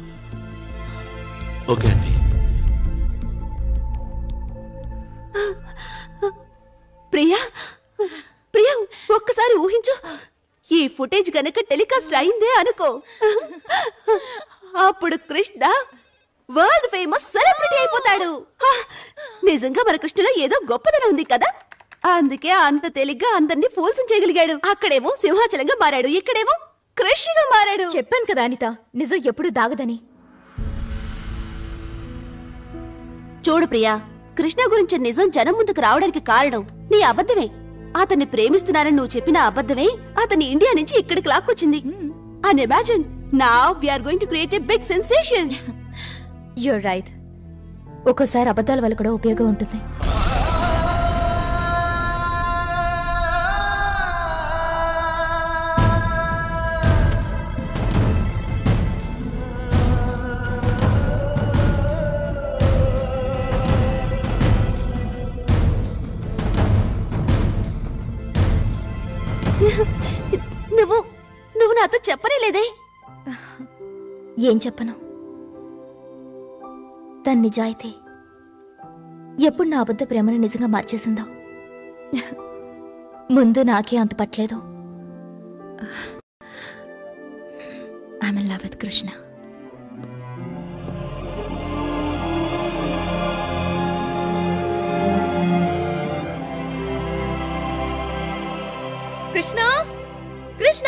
ఓకే అండి ప్రియా ప్రియా ఒక్కసారి ఊహించు ఈ ఫుటేజ్ గనక టెలికాస్ట్ అయిందే అనుకో అప్పుడు కృష్ణ వరల్డ్ ఫేమస్ సెలబ్రిటీ అయిపోతాడు హా, నిజంగా మన కృష్ణలో ఏదో గొప్పదనం ఉంది కదా అందుకే అంత తేలిగ్గా అందరినీ ఫూల్స్ చేయగలిగాడు అక్కడేమో సింహాచలంగా మారాడు ఇక్కడేమో క్రష్గా మారాడు చెప్పాను కదా అనిత నిజం ఎప్పుడు దాగదని చూడు ప్రియా కృష్ణ గురించి నిజం జనం ముందుకు రావడానికి కారణం నీ అబద్ధమే అతన్ని ప్రేమిస్తున్నానని నువ్వు చెప్పిన అబద్ధమే అతని ఇండియా నుంచి ఇక్కడికి లాక్కొచ్చింది అండ్ ఇమాజిన్ నా we're going to create a big sensation you're right ఒక్కోసారి అబద్ధాల వల్ల కూడా ఉపయోగం ఉంటుంది నువ్వు నువ్వు నాతో చెప్పనే లేదే ఏం చెప్పను తన నిజాయితీ ఎప్పుడు నా అబద్ధ ప్రేమను నిజంగా మార్చేసిందో ముందు నాకే అంత పట్టలేదు I'm in love with Krishna Krishna Krishna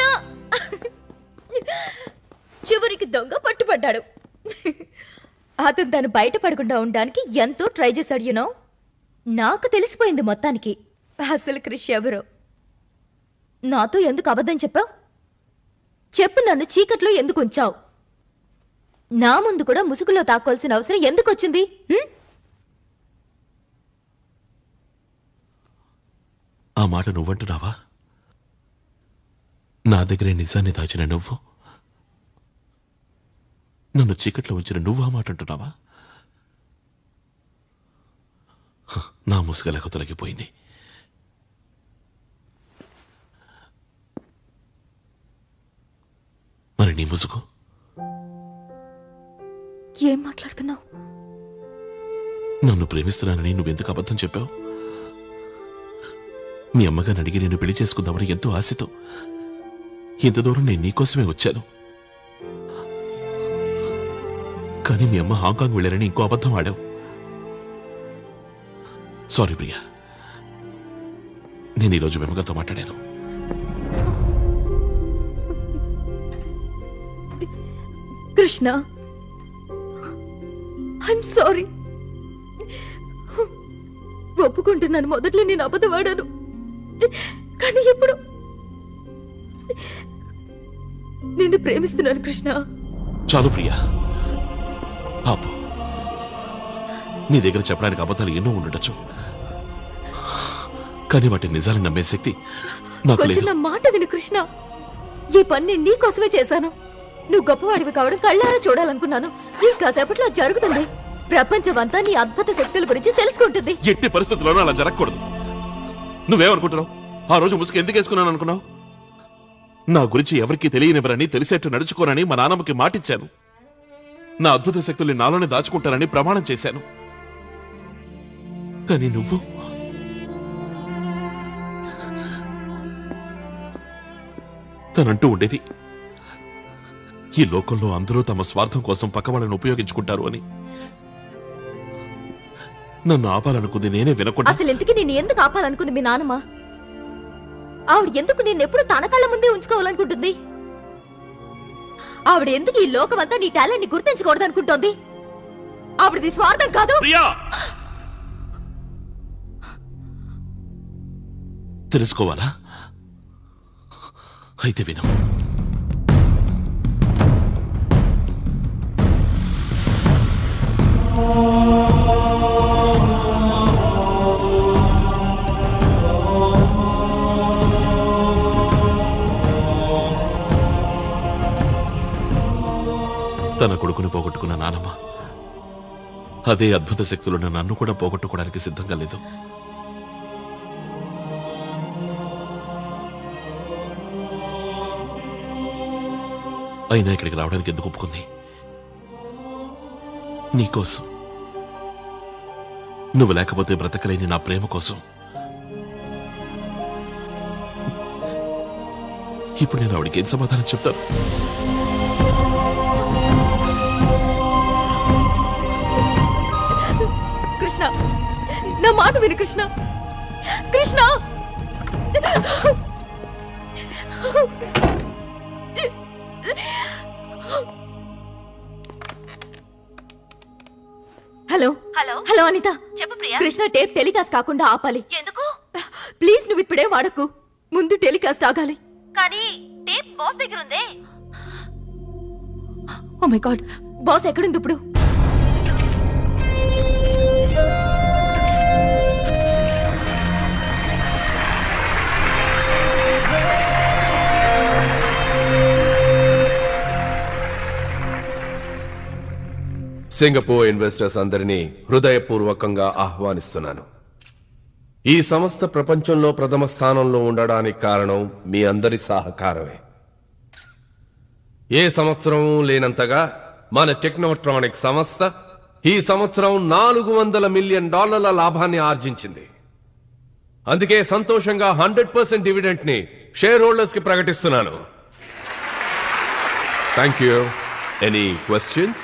చివరికి దొంగ పట్టుపడ్డాడు అతను తను బయటపడకుండా ఉండడానికి ఎంతో ట్రై చేశాడు యునో నాకు తెలిసిపోయింది మొత్తానికి అసలు క్రిష్ ఎవరో నాతో ఎందుకు అబద్ధం చెప్పావు చెప్పు నన్ను చీకట్లో ఎందుకు ఉంచావు నా ముందు కూడా ముసుగులో తాక్కోవాల్సిన అవసరం ఎందుకు వచ్చింది హ్మ్? ఆ మాట నువ్వంటున్నావా నా దగ్గరే నిజాన్ని దాచిన నువ్వు నన్ను చీకట్లో ఉంచిన నువ్వు ఆ మాట అంటున్నావా హ, నా ముసుగలకు తొలగిపోయింది మరి నీ ముసుగు ఏం మాట్లాడుతున్నావు నన్ను ప్రేమిస్తున్నానని నువ్వెందుకు అబద్ధం చెప్పావు మీ అమ్మగారిని అడిగి నేను పెళ్లి చేసుకుందామని ఎంతో ఆశతో ఇంత దూరం నేను నీకోసమే వచ్చాను కానీ మీ అమ్మ హాంకాంగ్ వెళ్ళారని ఇంకో అబద్ధం ఆడావు సారీ ప్రియా నేను ఈరోజు మీ అమ్మగారితో మాట్లాడాను కృష్ణ ఐఎమ్ సారీ ఒప్పుకుంటున్నాను మొదట్లో నేను అబద్ధవాడాను కానీ ఇప్పుడు నిన్ను ప్రేమిస్తున్నాను కృష్ణ చాలు ప్రియా పాపం నీ దగ్గర చెప్పడానికి అబద్ధాలు ఎన్నో ఉండొచ్చు కానీ వాటి నిజాలను నమ్మే శక్తి నాకు కొంచెం లేదు నా మాట విను కృష్ణ ఈ పని నేను నీకోసమే చేశాను నువ్వు గొప్పవాడివి కావడం కళ్ళారా చూడాలనుకున్నాను ఈ కాసేపట్లో అది జరుగుతుంది ప్రపంచమంతా నీ అద్భుత శక్తుల గురించి తెలుసుకుంటుంది ఎట్టి పరిస్థితుల్లోనూ అలా జరగకూడదు నువ్వేమనుకుంటున్నావు ఆ రోజు ముసుగు ఎందుకు వేసుకున్నాను అనుకున్నావు నా గురించి ఎవరికీ తెలియనివ్వరని తెలిసేట్టు నడుచుకోనని మా నాన్నమ్మకి మాటిచ్చాను నా అద్భుత శక్తుల్ని నాలోనే దాచుకుంటానని ప్రమాణం చేశాను కానీ నువ్వు తనంటూ ఉండేది ఈ లోకంలో అందరూ తమ స్వార్థం కోసం పక్క వాళ్ళని ఉపయోగించుకుంటారు అని నన్ను ఆపాలనుకుంది నేనే వినకుండా అసలు ఎందుకు నేను ఎందుకు ఆపాలనుకుంది మీ నాన్నమ్మ ఆవిడ ఎందుకు నేను ఎప్పుడు తన కళ్ళ ముందే ఉంచుకోవాలనుకుంటుంది ఆవిడ ఎందుకు ఈ లోకమంతా నీ టాలెంట్ ని గుర్తించకూడదు అనుకుంటోంది ఆవిడది స్వార్థం కాదు తెలుసుకోవాలా అయితే విను తన కొడుకుని పోగొట్టుకున్న నానమ్మ అదే అద్భుత శక్తులున్న నన్ను కూడా పోగొట్టుకోవడానికి సిద్ధంగా లేదు అయినా ఇక్కడికి రావడానికి ఎందుకు ఒప్పుకుంది నీకోసం నువ్వు లేకపోతే బ్రతకలేని నా ప్రేమ కోసం ఇప్పుడు నేను ఆవిడకి ఏం సమాధానం చెప్తాను కృష్ణ నా మాట విను Krishna Krishna hello hello hello Anitha చెప్పు ప్రియా కృష్ణ టేప్ టెలికాస్ట్ కాకుండా ఆపాలి ఎందుకు ప్లీజ్ నువ్వు ఇప్పుడే వాడకు ముందు టెలికాస్ట్ ఆగాలి కానీ టేప్ బాస్ దగ్గర ఉందే ఓ మై గాడ్ బాస్ ఎక్కడుంది ఇప్పుడు సింగపూర్ ఇన్వెస్టర్స్ అందరినీ హృదయపూర్వకంగా ఆహ్వానిస్తున్నాను ఈ సంస్థ ప్రపంచంలో ప్రథమ స్థానంలో ఉండడానికి కారణం మీ అందరి సహకారమే ఏ సంవత్సరం లేనంతగా మన టెక్నోట్రానిక్ సంస్థ ఈ సంవత్సరం నాలుగు వందల మిలియన్ డాలర్ల లాభాన్ని ఆర్జించింది అందుకే సంతోషంగా హండ్రెడ్ పర్సెంట్ డివిడెంట్ ని షేర్ హోల్డర్స్ కి ప్రకటిస్తున్నాను థ్యాంక్ యూ ఎనీ క్వశ్చన్స్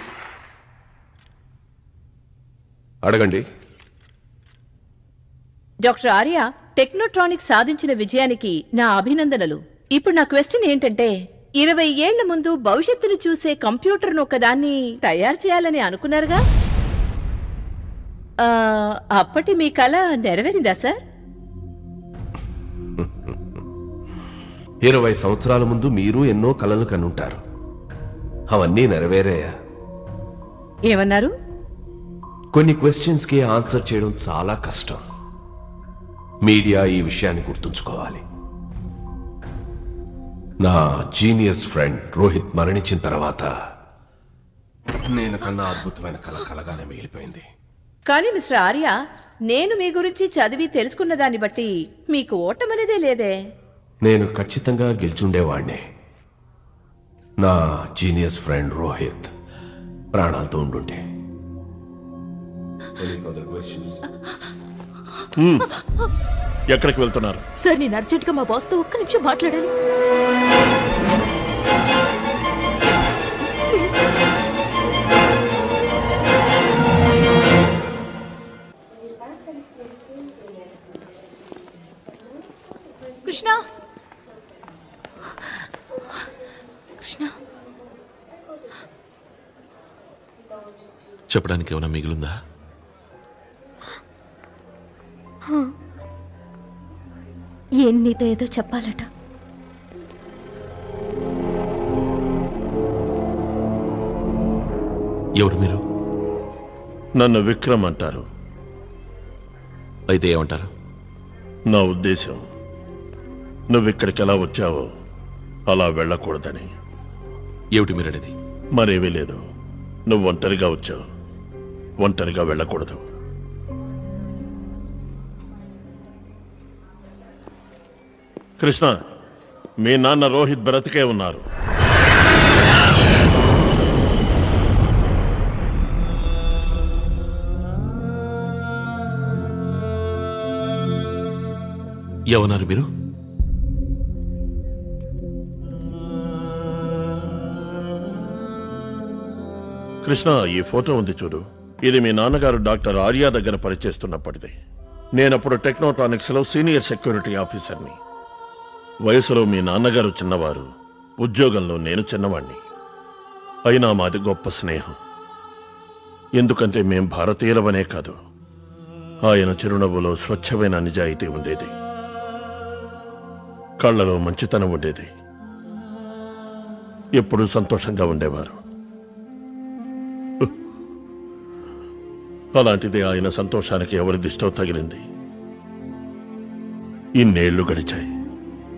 అడగండి డాక్టర్ ఆర్య టెక్నోట్రానిక్ సాధించిన విజయానికి నా అభినందనలు ఇప్పుడు నా క్వశ్చన్ ఏంటంటే ఇరవై ఏళ్ల ముందు భవిష్యత్తును చూసే కంప్యూటర్ను ఒకదాన్ని తయారు చేయాలని అనుకున్నారుగా ఆ, అప్పటి మీ కళ నెరవేరిందా సార్ ఇరవై సంవత్సరాల ముందు మీరు ఎన్నో కలలు కనుంటారు అవన్నీ నెరవేరాయా ఏమన్నారు కొన్ని క్వశ్చన్స్ కి ఆన్సర్ చేయడం చాలా కష్టం మీడియా ఈ విషయాన్ని గుర్తుంచుకోవాలి నా జీనియస్ ఫ్రెండ్ రోహిత్ మరణించిన తర్వాత నేను కన్నా అద్భుతమైన కళ కలగానే మిగిలిపోయింది కానీ మిస్టర్ ఆర్య నేను మీ గురించి చదివి తెలుసుకున్న దాన్ని బట్టి మీకు ఓటమనేదే లేదే నేను ఖచ్చితంగా గెలిచుండేవాణ్ణే నా జీనియస్ ఫ్రెండ్ రోహిత్ ప్రాణాలతో ఉండుంటే హ్మ్. ఎక్కడికి వెళ్తున్నారు సార్ నేను అర్జెంట్గా మా బాస్తో ఒక్క నిమిషం మాట్లాడాలి ప్లీజ్. కృష్ణ కృష్ణ చెప్పడానికి ఏమైనా మిగిలిందా హ. ఏం నీతో ఏదో చెప్పాలట ఎవరు మీరు నన్ను విక్రమ్ అంటారు అయితే ఏమంటారు నా ఉద్దేశం నువ్వు ఇక్కడికి ఎలా వచ్చావో అలా వెళ్ళకూడదని ఏమిటి మీరనేది మరేమీ లేదు నువ్వు ఒంటరిగా వచ్చావు ఒంటరిగా వెళ్ళకూడదు కృష్ణ మీ నాన్న రోహిత్ బ్రతికే ఉన్నారు ఏమన్నారు మీరు కృష్ణ ఈ ఫోటో ఉంది చూడు ఇది మీ నాన్నగారు డాక్టర్ ఆర్య దగ్గర పనిచేస్తున్నప్పటిది నేనప్పుడు టెక్నోట్రానిక్స్ లో సీనియర్ సెక్యూరిటీ ఆఫీసర్ని వయసులో మీ నాన్నగారు చిన్నవారు ఉద్యోగంలో నేను చిన్నవాణ్ణి అయినా మాది గొప్ప స్నేహం ఎందుకంటే మేం భారతీయులవనే కాదు ఆయన చిరునవ్వులో స్వచ్ఛమైన నిజాయితీ ఉండేది కళ్ళలో మంచితనం ఉండేది ఎప్పుడూ సంతోషంగా ఉండేవారు అలాంటిది ఆయన సంతోషానికి ఎవరి దిష్టో తగిలింది ఇన్నేళ్లు గడిచాయి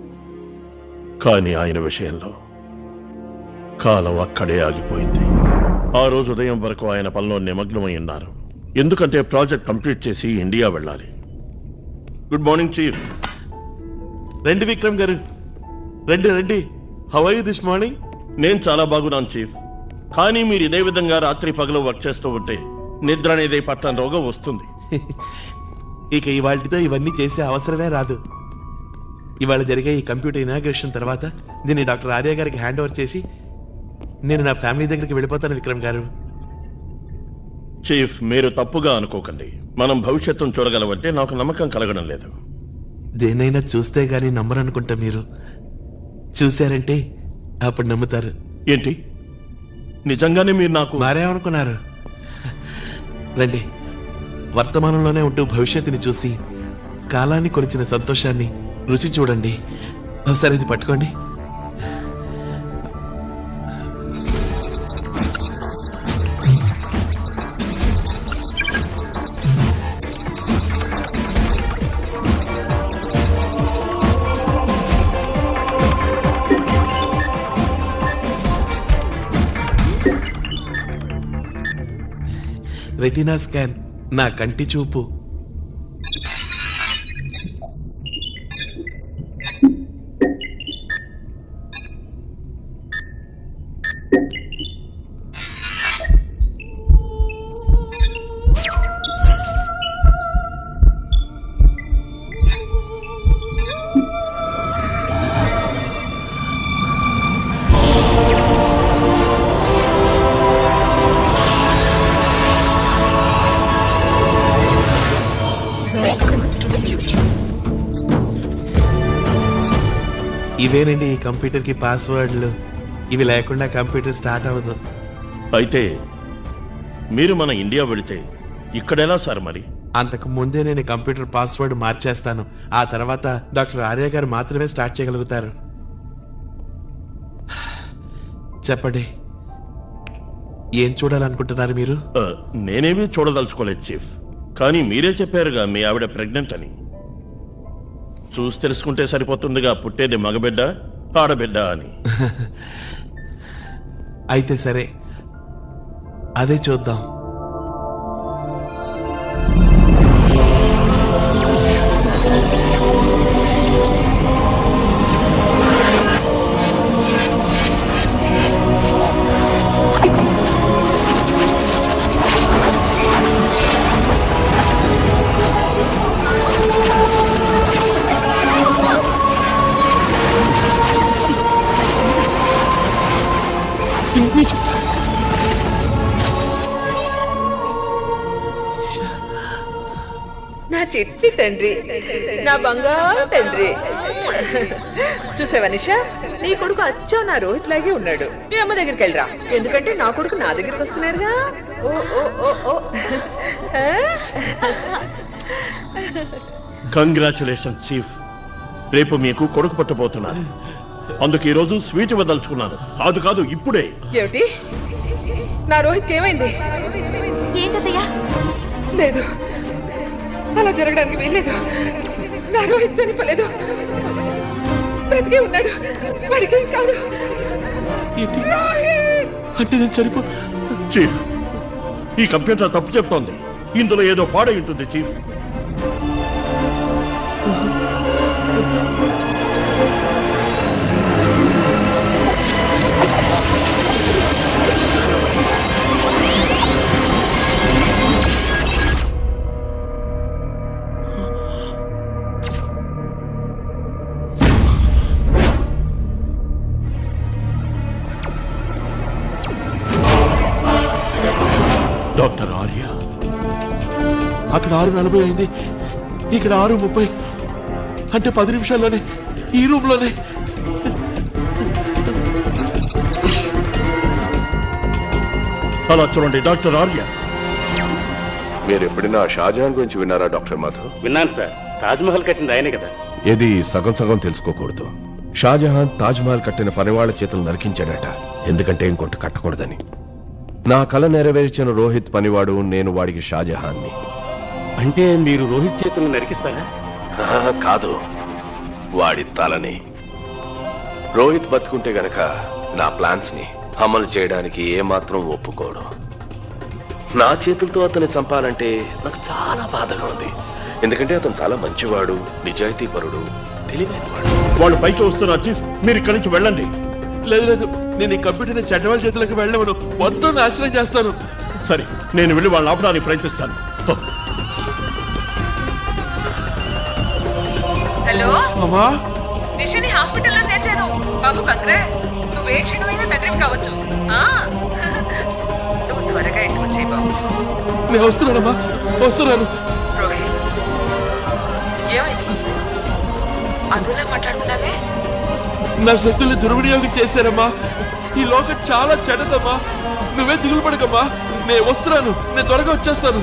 కానీ ఆయన విషయంలో కాలం అక్కడే ఆగిపోయింది ఆ రోజు ఉదయం వరకు ఆయన పనిలో నిమగ్నమై ఉన్నారు ఎందుకంటే ప్రాజెక్ట్ కంప్లీట్ చేసి ఇండియా వెళ్ళాలి గుడ్ మార్నింగ్ చీఫ్ రండి విక్రమ్ గారు రండి రండి how are you this morning నేను చాలా బాగున్నాను చీఫ్ కానీ మీరు ఇదే విధంగా రాత్రి పగలు వర్క్ చేస్తూ ఉంటే నిద్ర అనేది పట్టణ రోగం వస్తుంది ఇక ఇవాళతో ఇవన్నీ చేసే అవసరమే రాదు ఇవాళ జరిగే ఈ కంప్యూటర్ ఇనాగ్రేషన్ తర్వాత దీన్ని డాక్టర్ ఆర్య గారికి హ్యాండ్ ఓవర్ చేసి నేను నా ఫ్యామిలీ దగ్గరికి వెళ్ళిపోతాను విక్రమ్ గారు చీఫ్ మీరు తప్పుగా అనుకోకండి మనం భవిష్యత్తును చూడగలమంటే నాకు నమ్మకం కలగడం లేదు దేనైనా చూస్తే గానీ నమ్మరనుకుంటా మీరు చూశారంటే అప్పుడు నమ్ముతారు ఏంటి నిజంగానే మీరు నాకు మారేమనుకున్నారు రండి వర్తమానంలోనే ఉంటూ భవిష్యత్తుని చూసి కాలాన్ని కొలిచిన సంతోషాన్ని రుచి చూడండి ఒకసారి ఇది పట్టుకోండి రెటీనా స్కాన్ నా కంటి చూపు ఇవేనండి ఈ కంప్యూటర్కి పాస్వర్డ్లు ఇవి లేకుండా కంప్యూటర్ స్టార్ట్ అవ్వదు అయితే మీరు మన ఇండియా వెళితే ఇక్కడెలా సార్ మరి అంతకు ముందే నేను ఈ కంప్యూటర్ పాస్వర్డ్ మార్చేస్తాను ఆ తర్వాత డాక్టర్ ఆర్య గారు మాత్రమే స్టార్ట్ చేయగలుగుతారు చెప్పండి ఏం చూడాలనుకుంటున్నారు మీరు ఆ, నేనేమీ చూడదలుచుకోలేదు చీఫ్ కానీ మీరే చెప్పారుగా మీ ఆవిడ ప్రెగ్నెంట్ అని చూసి తెలుసుకుంటే సరిపోతుందిగా పుట్టేది మగబిడ్డ ఆడబిడ్డ అని అయితే సరే అదే చూద్దాం నా చెట్టి తండ్రి నా బంగారు తండ్రి చూసావా నిషా నీ కొడుకు అచ్చా నా రోహిత్ లాగే ఉన్నాడు మీ అమ్మ దగ్గరికి వెళ్ళరా ఎందుకంటే నా కొడుకు నా దగ్గరికి వస్తున్నారుగా ఓ ఓ ఓ ఓ ఆ? కంగ్రాచులేషన్ చీఫ్ రేపు మీకు కొడుకు పట్టబోతున్నారు అందుకు ఈ రోజు స్వీట్ ఇవ్వదలుచుకున్నాను కాదు కాదు ఇప్పుడే ఏమిటి నా రోహిత్కి ఏమైంది ఏంటత్తయ్యా లేదు అలా జరగడానికి వీల్లేదు నా రోహిత్ చనిపోలేదు బ్రతికే ఉన్నాడు వాడికి ఏం కాదు అంటే నేను చనిపో చీఫ్ ఈ కంప్యూటర్ తప్పు చెప్తోంది ఇందులో ఏదో పాడై ఉంటుంది చీఫ్ డాక్టర్ ఆర్య అక్కడ ఆరు నలభై అయింది ఇక్కడ ఆరు ముప్పై అంటే పది నిమిషాల్లోనే ఈ రూమ్ లోనే అలా చూడండి డాక్టర్ ఆర్య మీరు ఎప్పుడైనా షాజహాన్ గురించి విన్నారా డాక్టర్ మాధవ్ విన్నాను సార్ తాజ్మహల్ కట్టింది ఆయనే కదా ఇది సగం సగం తెలుసుకోకూడదు షాజహాన్ తాజ్మహల్ కట్టిన పనివాళ్ల చేతులు నరికించాడట ఎందుకంటే ఇంకొంట కట్టకూడదని నా కల నెరవేర్చిన రోహిత్ పనివాడు నేను వాడికి షాజహాన్ని అంటే మీరు రోహిత్ చేతులను నరికిస్తారా ఆ, కాదు వాడి తలని రోహిత్ బతుకుంటే గనక నా ప్లాన్స్ ని అమలు చేయడానికి ఏమాత్రం ఒప్పుకోడు నా చేతులతో అతన్ని చంపాలంటే నాకు చాలా బాధగా ఉంది ఎందుకంటే అతను చాలా మంచివాడు నిజాయితీపరుడు తెలివైనవాడు వాళ్ళు పైకి వస్తున్నారు చీఫ్ మీరు ఇక్కడి నుంచి వెళ్ళండి లేదు లేదు నేను ఈ కంప్యూటర్ని చెడ్డవాళ్ళ చేతులకు వెళ్ళవను మొత్తం నాశనం చేస్తాను సరే నేను వెళ్ళి వాళ్ళని ఆపడానికి ప్రయత్నిస్తాను ఓ, హలో అమ్మా నిషని హాస్పిటల్లో చేర్చాను బాబు కంగ్రాట్స్ నువ్వే క్షణమైనా తండ్రి కావచ్చు ఆ. నువ్వు త్వరగా ఇంటికి వచ్చాయి బాబు నేను వస్తున్నానమ్మా వస్తున్నాను రోహిత్ ఏమైంది బాబు అదులా మాట్లాడుతున్నావే నా శక్తుల్ని దుర్వినియోగం చేశారమ్మా ఈ లోకం చాలా చెడ్డదమ్మా నువ్వే దిగులు పడకమ్మా నేను వస్తున్నాను నేను త్వరగా వచ్చేస్తాను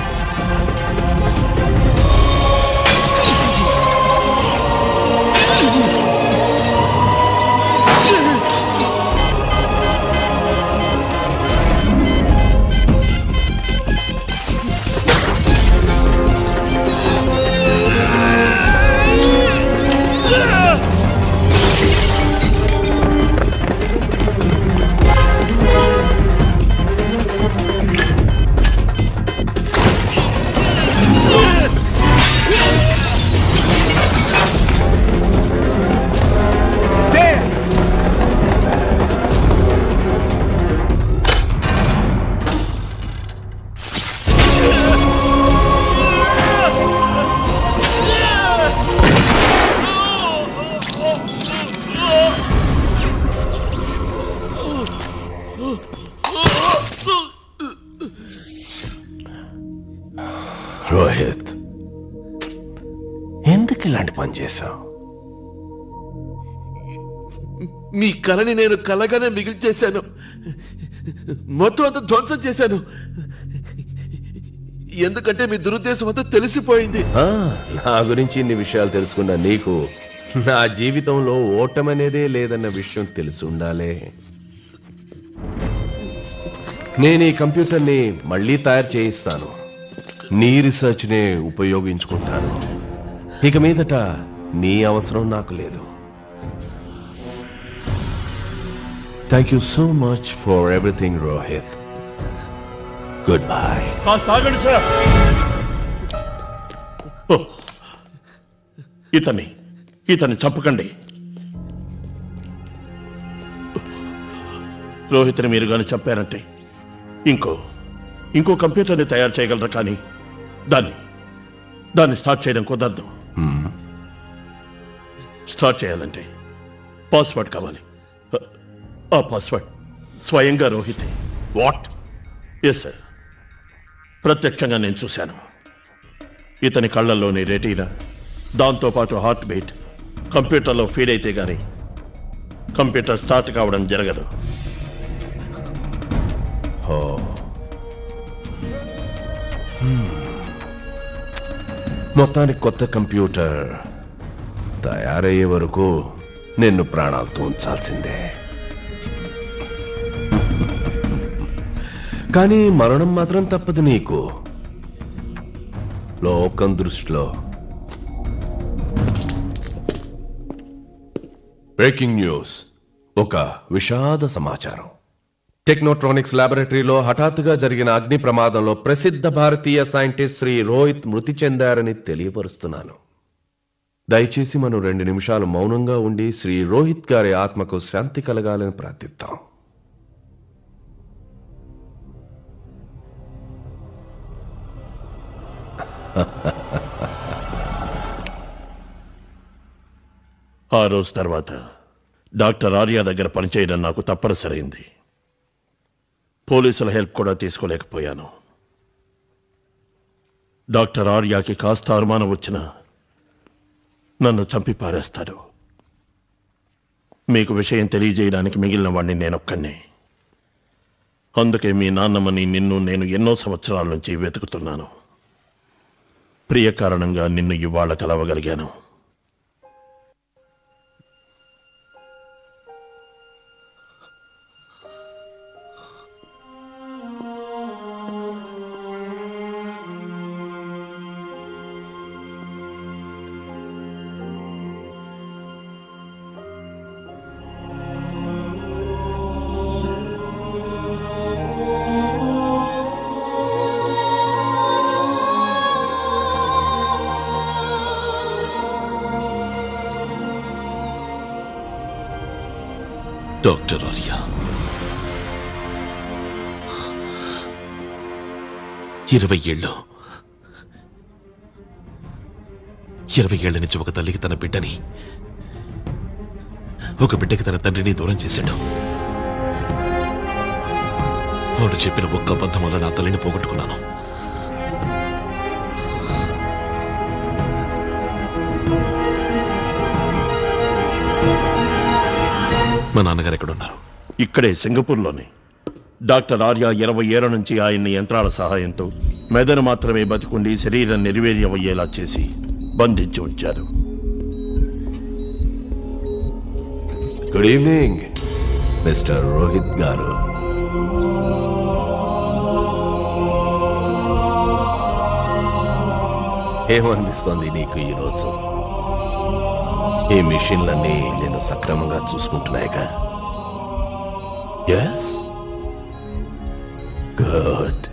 రోహిత్ ఎందుకు ఇలాంటి పని చేశావు మీ కళని నేను కలగానే మిగిలి చేశాను మొత్తం అంతా ధ్వంసం చేశాను ఎందుకంటే మీ దురుద్దేశం అంతా తెలిసిపోయింది ఆ, నా గురించి ఇన్ని విషయాలు తెలుసుకున్న నీకు నా జీవితంలో ఓటమనేదే లేదన్న విషయం తెలిసి ఉండాలే నేను ఈ కంప్యూటర్ని మళ్ళీ తయారు చేయిస్తాను నీ రీసెర్చ్నే ఉపయోగించుకుంటాను ఇక మీదట నీ అవసరం నాకు లేదు thank you so much for everything Rohit good bye కాస్త ఆగండి సార్ ఓ, ఇతన్ని ఇతన్ని చంపకండి రోహిత్ని మీరు కానీ చంపారంటే ఇంకో ఇంకో కంప్యూటర్ని తయారు చేయగలరు కానీ దాన్ని దాన్ని స్టార్ట్ చేయడం కుదరదు స్టార్ట్ చేయాలంటే పాస్వర్డ్ కావాలి ఆ పాస్వర్డ్ స్వయంగా రోహితే వాట్ ఎస్ సార్ ప్రత్యక్షంగా నేను చూశాను ఇతని కళ్ళల్లోని రెటీనా దాంతోపాటు హార్ట్ బీట్ కంప్యూటర్లో ఫీడ్ అయితే గాని కంప్యూటర్ స్టార్ట్ కావడం జరగదు ఓ హ్మ్. మొత్తానికి కొత్త కంప్యూటర్ తయారయ్యే వరకు నిన్ను ప్రాణాలతో ఉంచాల్సిందే కానీ మరణం మాత్రం తప్పదు నీకు లోకం దృష్టిలో బ్రేకింగ్ న్యూస్ ఒక విషాద సమాచారం టెక్నోట్రానిక్స్ ల్యాబొరేటరీలో హఠాత్తుగా జరిగిన అగ్ని ప్రమాదంలో ప్రసిద్ధ భారతీయ సైంటిస్ట్ శ్రీ రోహిత్ మృతి చెందారని తెలియపరుస్తున్నాను దయచేసి మనం రెండు నిమిషాలు మౌనంగా ఉండి శ్రీ రోహిత్ గారి ఆత్మకు శాంతి కలగాలని ప్రార్థిద్దాం ఆ రోజు తర్వాత డాక్టర్ ఆర్య దగ్గర పనిచేయడం నాకు తప్పనిసరైంది పోలీసుల హెల్ప్ కూడా తీసుకోలేకపోయాను డాక్టర్ ఆర్యాకి కాస్త అనుమానం వచ్చినా నన్ను చంపి పారేస్తాడు మీకు విషయం తెలియజేయడానికి మిగిలిన వాడిని నేనొక్కనే అందుకే మీ నాన్నమ్మని నిన్ను నేను ఎన్నో సంవత్సరాల నుంచి వెతుకుతున్నాను ప్రియ కారణంగా నిన్ను ఇవాళ కలవగలిగాను డాక్టర్ ఆర్య ఇరవై ఏళ్ళు ఇరవై ఏళ్ల నుంచి ఒక తల్లికి తన బిడ్డని ఒక బిడ్డకి తన తండ్రిని దూరం చేశాడు వాడు చెప్పిన ఒక్క అబద్ధం వల్ల నా తల్లిని పోగొట్టుకున్నాను మా నాన్నగారు ఎక్కడున్నారు ఇక్కడే సింగపూర్లోనే డాక్టర్ ఆర్య ఇరవై ఏళ్ల నుంచి ఆయన్ని యంత్రాల సహాయంతో మెదడు మాత్రమే బతికుండి శరీరం నిర్వీర్యం అయ్యేలా చేసి బంధించి ఉంచారు గుడ్ ఈవినింగ్ మిస్టర్ రోహిత్ గారు ఏమనిపిస్తోంది నీకు ఈరోజు ఈ మిషన్లన్నీ నేను సక్రమంగా చూసుకుంటున్నాయిగా ఎస్ గుడ్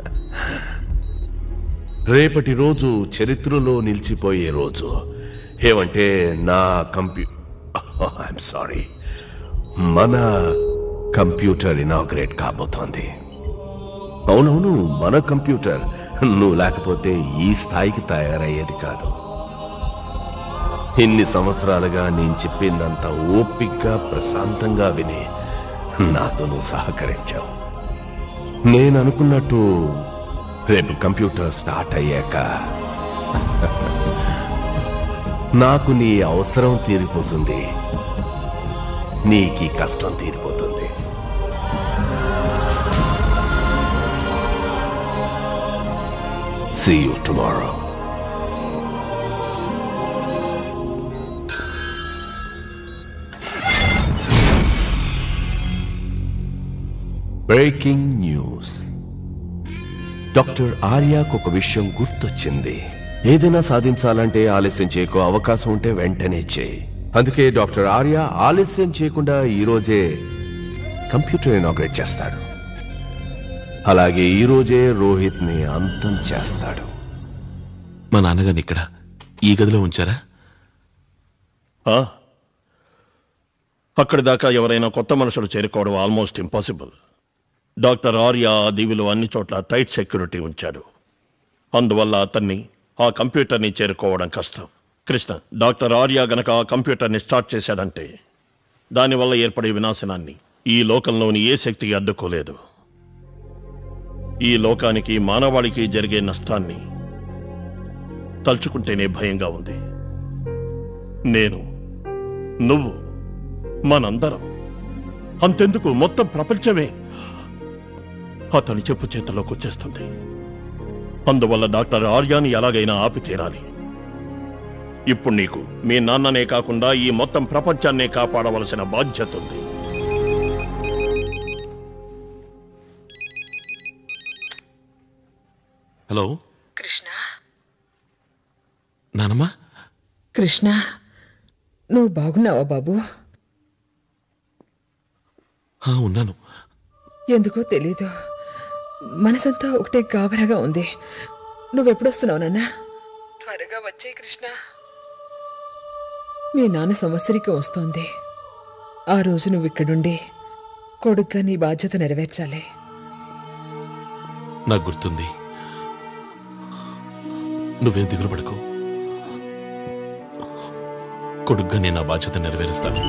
రేపటి రోజు చరిత్రలో నిలిచిపోయే రోజు ఏమంటే నా కంప్యూ ఐఎమ్ సారీ మన కంప్యూటర్ ఇనాగ్రేట్ కాబోతోంది అవునవును మన కంప్యూటర్ నువ్వు లేకపోతే ఈ స్థాయికి తయారయ్యేది కాదు ఇన్ని సంవత్సరాలుగా నేను చెప్పిందంతా ఓపిగ్గా ప్రశాంతంగా విని నాతో నువ్వు సహకరించావు నేను అనుకున్నట్టు రేపు కంప్యూటర్ స్టార్ట్ అయ్యాక నాకు నీ అవసరం తీరిపోతుంది నీకు ఈ కష్టం తీరిపోతుంది See you tomorrow. Breaking news doctor ఆర్యాకు ఒక విషయం గుర్తొచ్చింది ఏదైనా సాధించాలంటే ఆలస్యం చేయకు అవకాశం ఉంటే వెంటనే చేయి అందుకే డాక్టర్ ఆర్య ఆలస్యం చేయకుండా ఈ రోజే కంప్యూటర్ ఇనాగ్రేట్ చేస్తాడు అలాగే ఈ రోజే రోహిత్ ని అంతం చేస్తాడు మా నాన్నగారిని ఇక్కడ ఈ గదిలో ఉంచారా ఆ? అక్కడి దాకా ఎవరైనా కొత్త మనుషులు చేరుకోవడం ఆల్మోస్ట్ ఇంపాసిబుల్ డాక్టర్ ఆర్య ఆ దీవిలో అన్ని చోట్ల టైట్ సెక్యూరిటీ ఉంచాడు అందువల్ల అతన్ని ఆ కంప్యూటర్ని చేరుకోవడం కష్టం కృష్ణ డాక్టర్ ఆర్య గనక ఆ కంప్యూటర్ని స్టార్ట్ చేశాడంటే దానివల్ల ఏర్పడే వినాశనాన్ని ఈ లోకంలోని ఏ శక్తి అడ్డుకోలేదు ఈ లోకానికి మానవాళికి జరిగే నష్టాన్ని తలుచుకుంటేనే భయంగా ఉంది నేను నువ్వు మనందరం అంతెందుకు మొత్తం ప్రపంచమే అతని చెప్పు చేతుల్లోకి వచ్చేస్తుంది అందువల్ల డాక్టర్ ఆర్యాని ఎలాగైనా ఆపి తీరాలి ఇప్పుడు నీకు మీ నాన్ననే కాకుండా ఈ మొత్తం ప్రపంచాన్నే కాపాడవలసిన బాధ్యత ఉంది హలో కృష్ణ నానమ్మా కృష్ణ నువ్వు బాగున్నావా బాబు ఆ, ఉన్నాను ఎందుకో తెలీదు మనసంతా ఒకటే గాబరాగా ఉంది నువ్వెప్పుడొస్తున్నావు నాన్న త్వరగా వచ్చే కృష్ణ మీ నాన్న సంవత్సరికి వస్తోంది ఆ రోజు నువ్వు ఇక్కడుండి కొడుగ్గా నీ బాధ్యత నెరవేర్చాలి నాకు గుర్తుంది నువ్వేం దిగులు పడకు కొడుగ్గా నేను నా బాధ్యత నెరవేరుస్తాను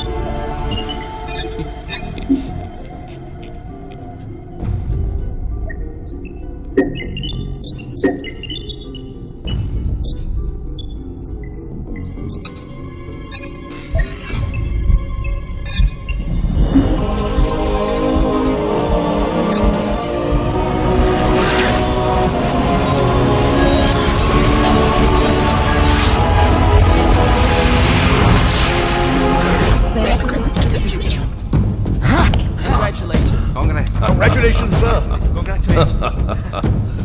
Congratulations. Congratulations, sir. Congratulations.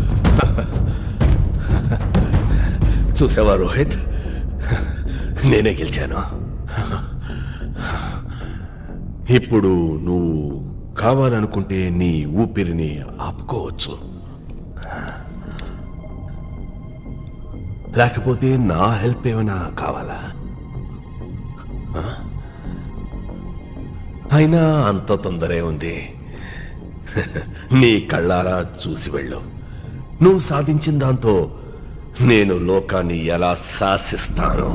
చూసావా రోహిత్ నేనే గెలిచాను ఇప్పుడు నువ్వు కావాలనుకుంటే నీ ఊపిరిని ఆపుకోవచ్చు లేకపోతే నా హెల్ప్ ఏమైనా కావాలా ఆ? అయినా అంత తొందరే ఉంది నీ కళ్ళారా చూసి వెళ్ళు నువ్వు సాధించిన దాంతో నేను లోకాన్ని ఎలా శాసిస్తాను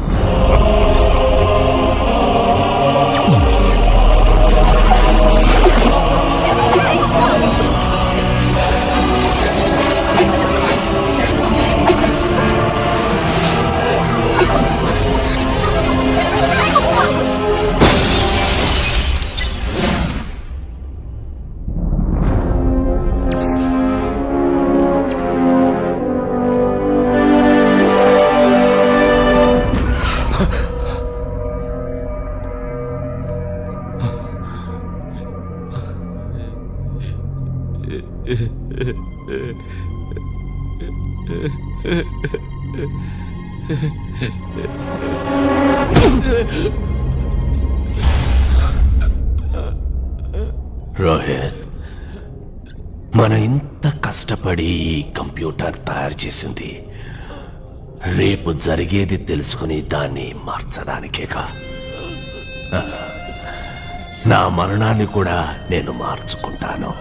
రోహిత్ మన ఇంత కష్టపడి ఈ కంప్యూటర్ తయారు చేసింది రేపు జరిగేది తెలుసుకుని దాన్ని మార్చడానికేగా నా మరణాన్ని కూడా నేను మార్చుకుంటాను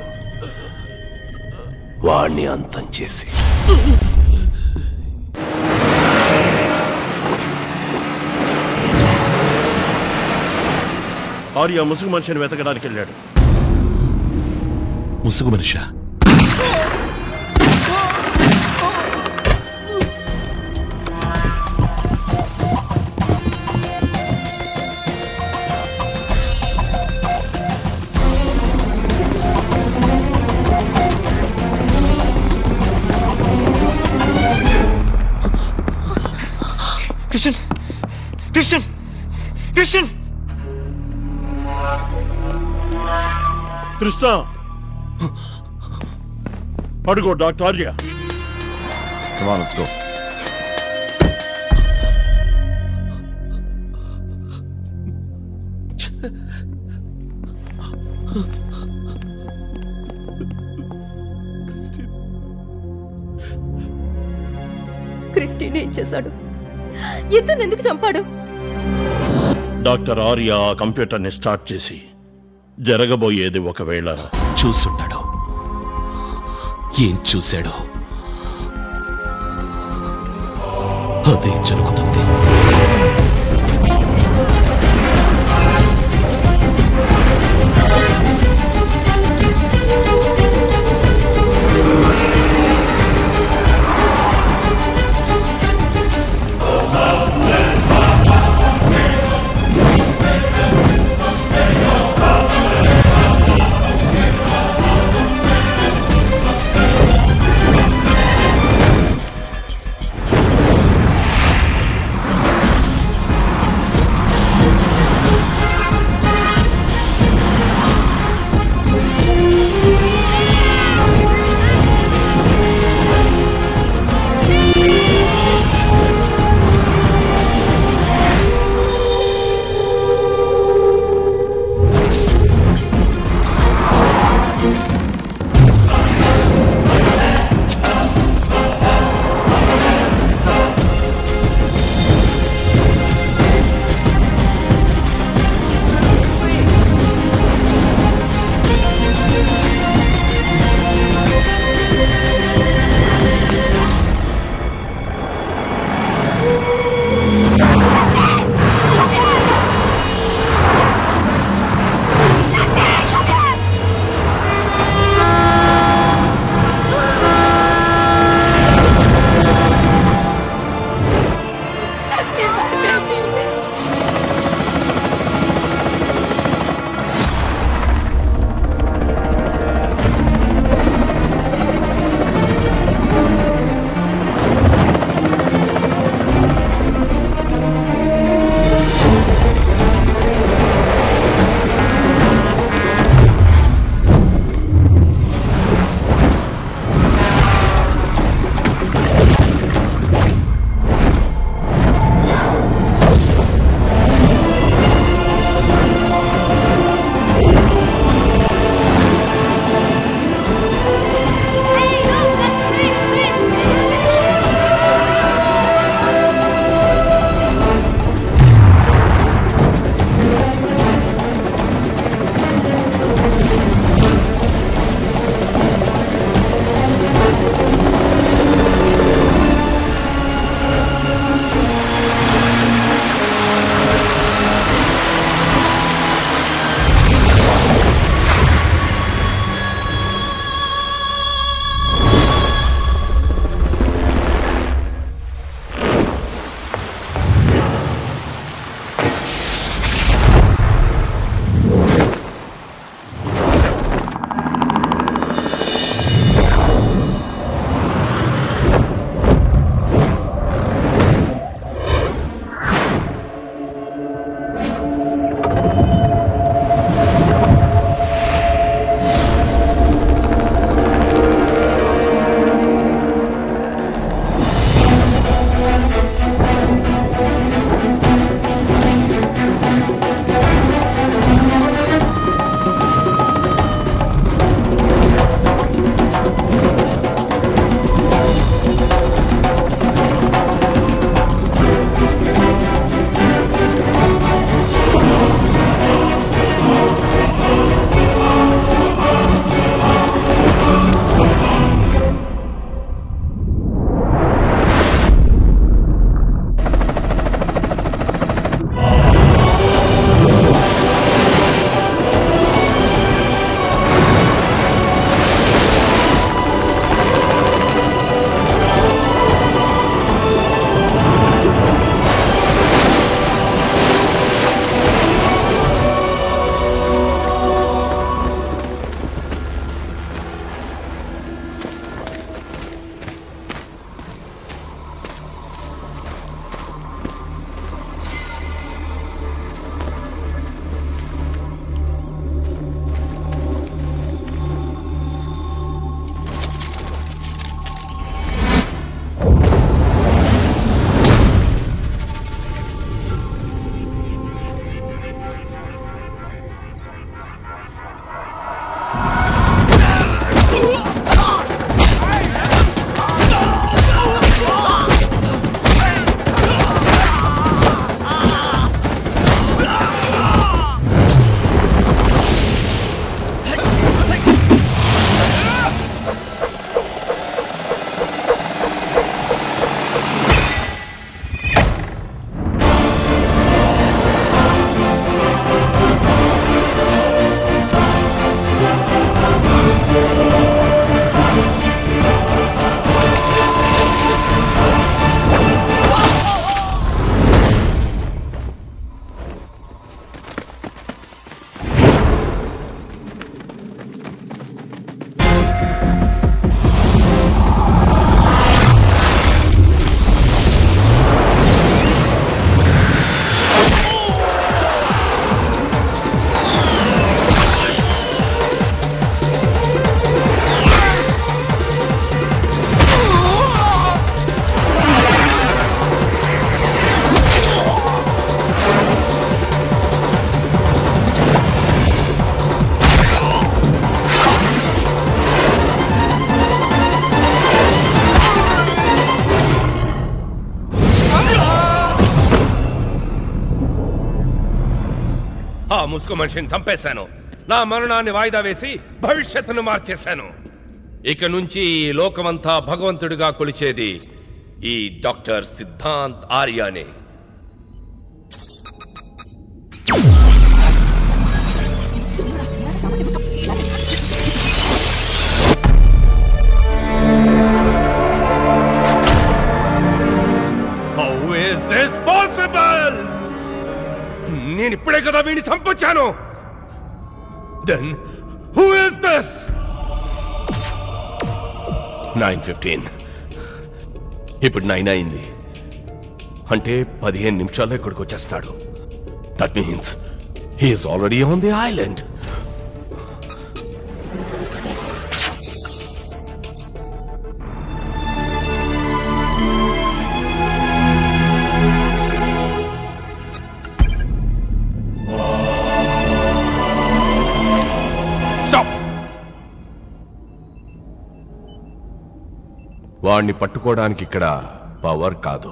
వాణ్ణి అంతం చేసి ఆర్య ముసుగు మనిషిని వెతకడానికి వెళ్ళాడు ముసుగు మనిషా క్రిస్టియన్ క్రిస్టియన్ క్రిస్టియన్ కృష్ణ అడుగో doctor Arya Come on, let's go. Christine ఏం చేశాడు ఇతను ఎందుకు చంపాడు డాక్టర్ ఆర్య ఆ కంప్యూటర్ని స్టార్ట్ చేసి జరగబోయేది ఒకవేళ చూసుంటాడు ఏం చూశాడో అదే జరుగుతుంది ఆ ముసుగు మనిషిని చంపేశాను నా మరణాన్ని వాయిదా వేసి భవిష్యత్తును మార్చేశాను ఇక నుంచి ఈ లోకమంతా భగవంతుడిగా కొలిచేది ఈ డాక్టర్ సిద్ధాంత్ ఆర్యానే హౌ ఇస్ దిస్ పాసిబుల్ నేను ఇప్పుడే కదా వీడిని చంపొచ్చాను then who is this nine fifteen ఇప్పుడు నైన్ అయింది అంటే పదిహేను నిమిషాల్లో ఇక్కడికి వచ్చేస్తాడు that means he's already on the island stop వాణ్ణి పట్టుకోవడానికి ఇక్కడ పవర్ కాదు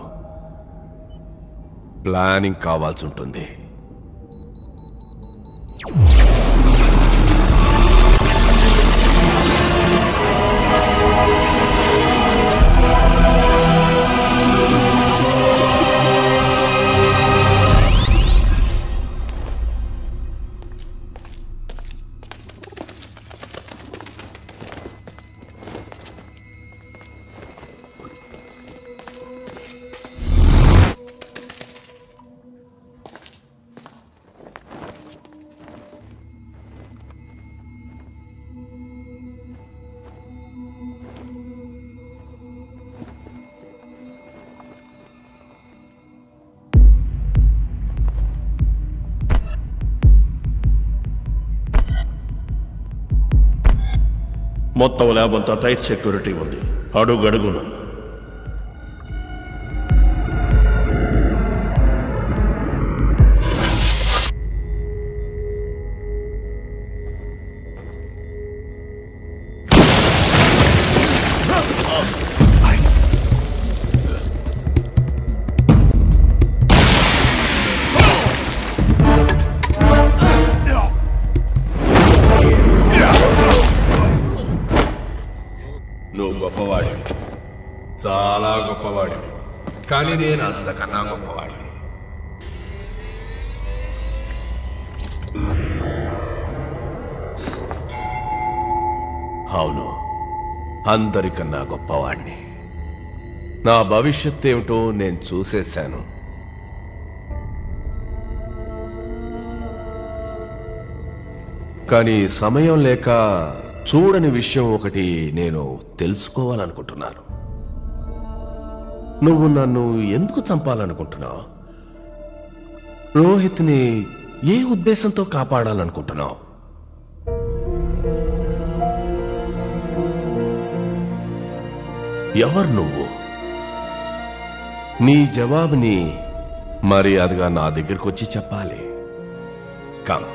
ప్లానింగ్ కావాల్సి ఉంటుంది మొత్తం ల్యాబ్ అంతా టైట్ సెక్యూరిటీ ఉంది అడుగడుగున నువ్వు గొప్పవాడివి చాలా గొప్పవాడివి కానీ నేను అంతకన్నా గొప్పవాడిని అవును అందరికన్నా గొప్పవాణ్ణి నా భవిష్యత్ ఏమిటో నేను చూసేశాను కానీ సమయం లేక చూడని విషయం ఒకటి నేను తెలుసుకోవాలనుకుంటున్నాను నువ్వు నన్ను ఎందుకు చంపాలనుకుంటున్నావు రోహిత్ని ఏ ఉద్దేశంతో కాపాడాలనుకుంటున్నావు ఎవరు నువ్వు నీ జవాబుని మర్యాదగా నా దగ్గరకు వచ్చి చెప్పాలి కమ్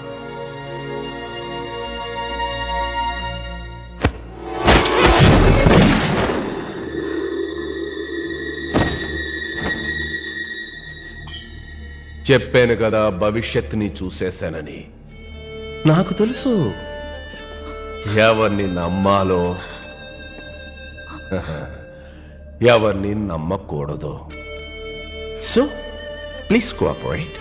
చెప్పాను కదా భవిష్యత్తుని చూసేశానని నాకు తెలుసు ఎవరిని నమ్మాలో ఎవరిని నమ్మకూడదు సో ప్లీజ్ కోఆపరేట్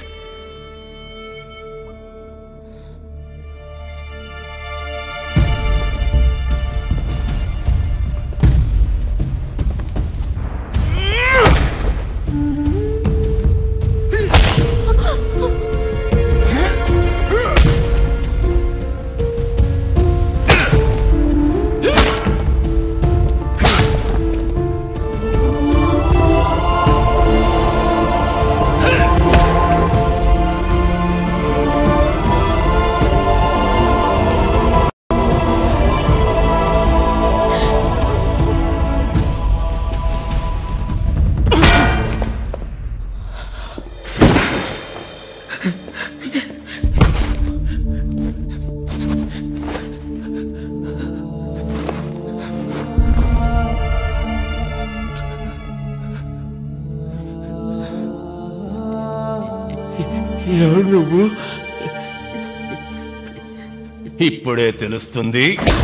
ఎవరు నువ్వు ఇప్పుడే తెలుస్తుంది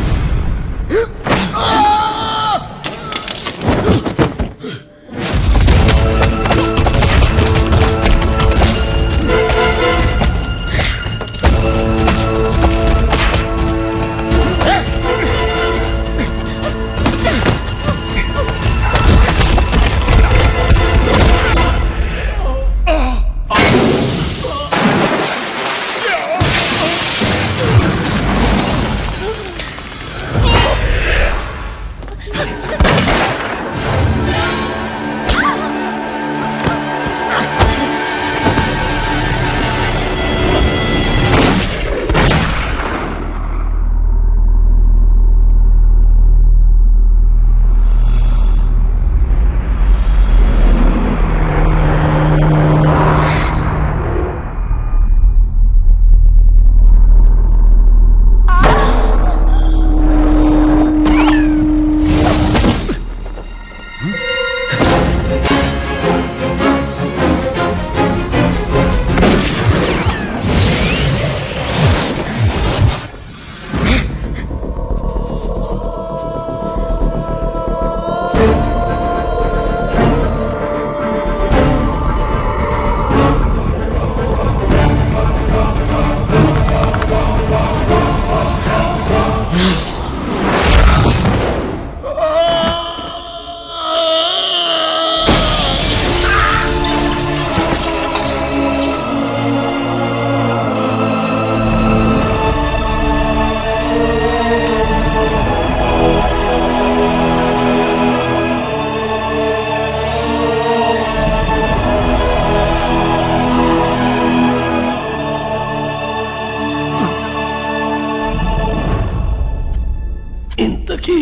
ఇంతకీ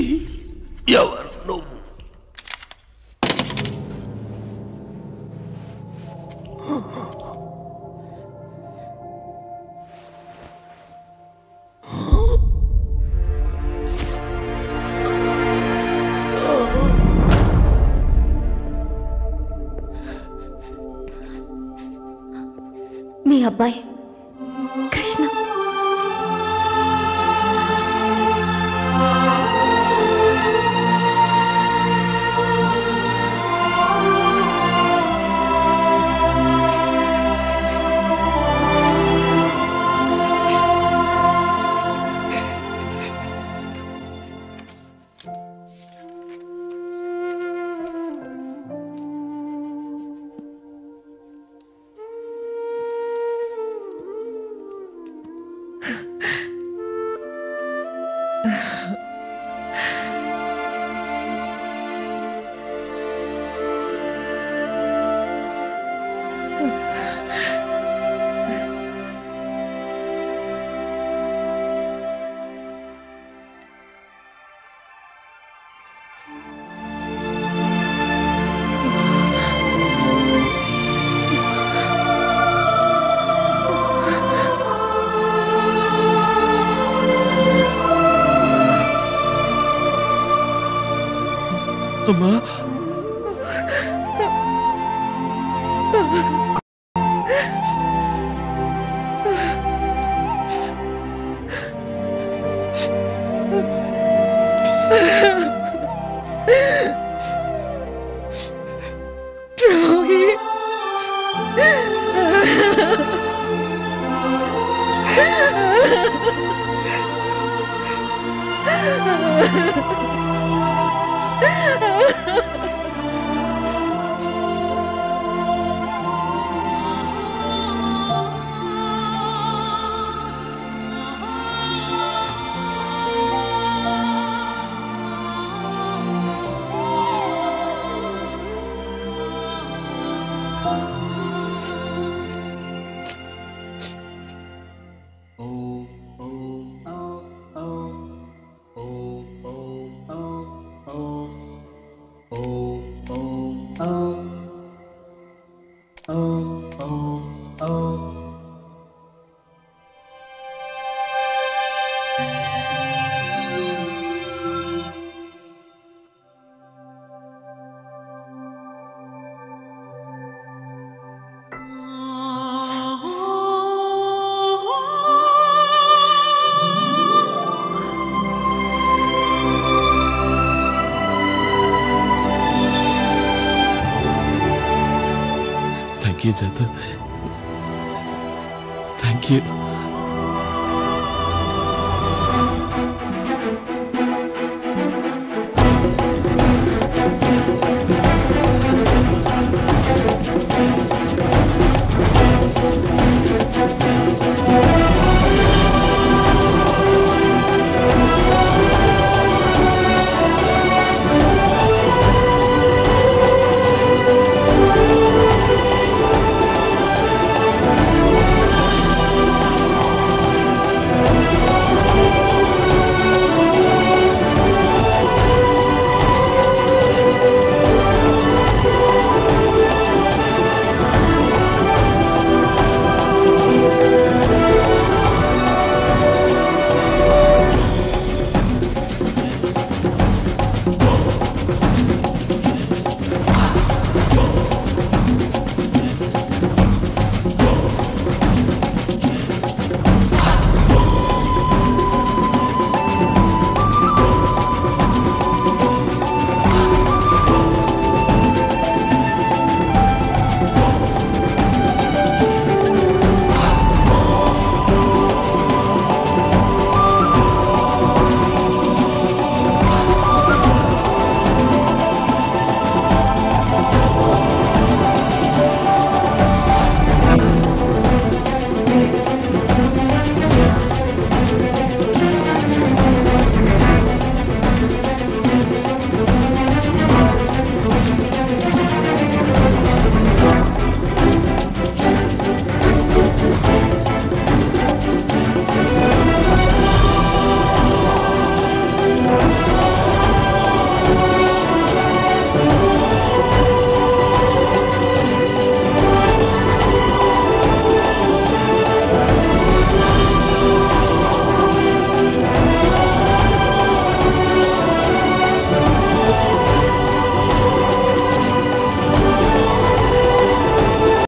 ఎవరు నువ్వు మీ అబ్బాయి కృష్ణ అమ్మా ద్రోహి థ్యాంక్ యూ జాత థ్యాంక్ యూ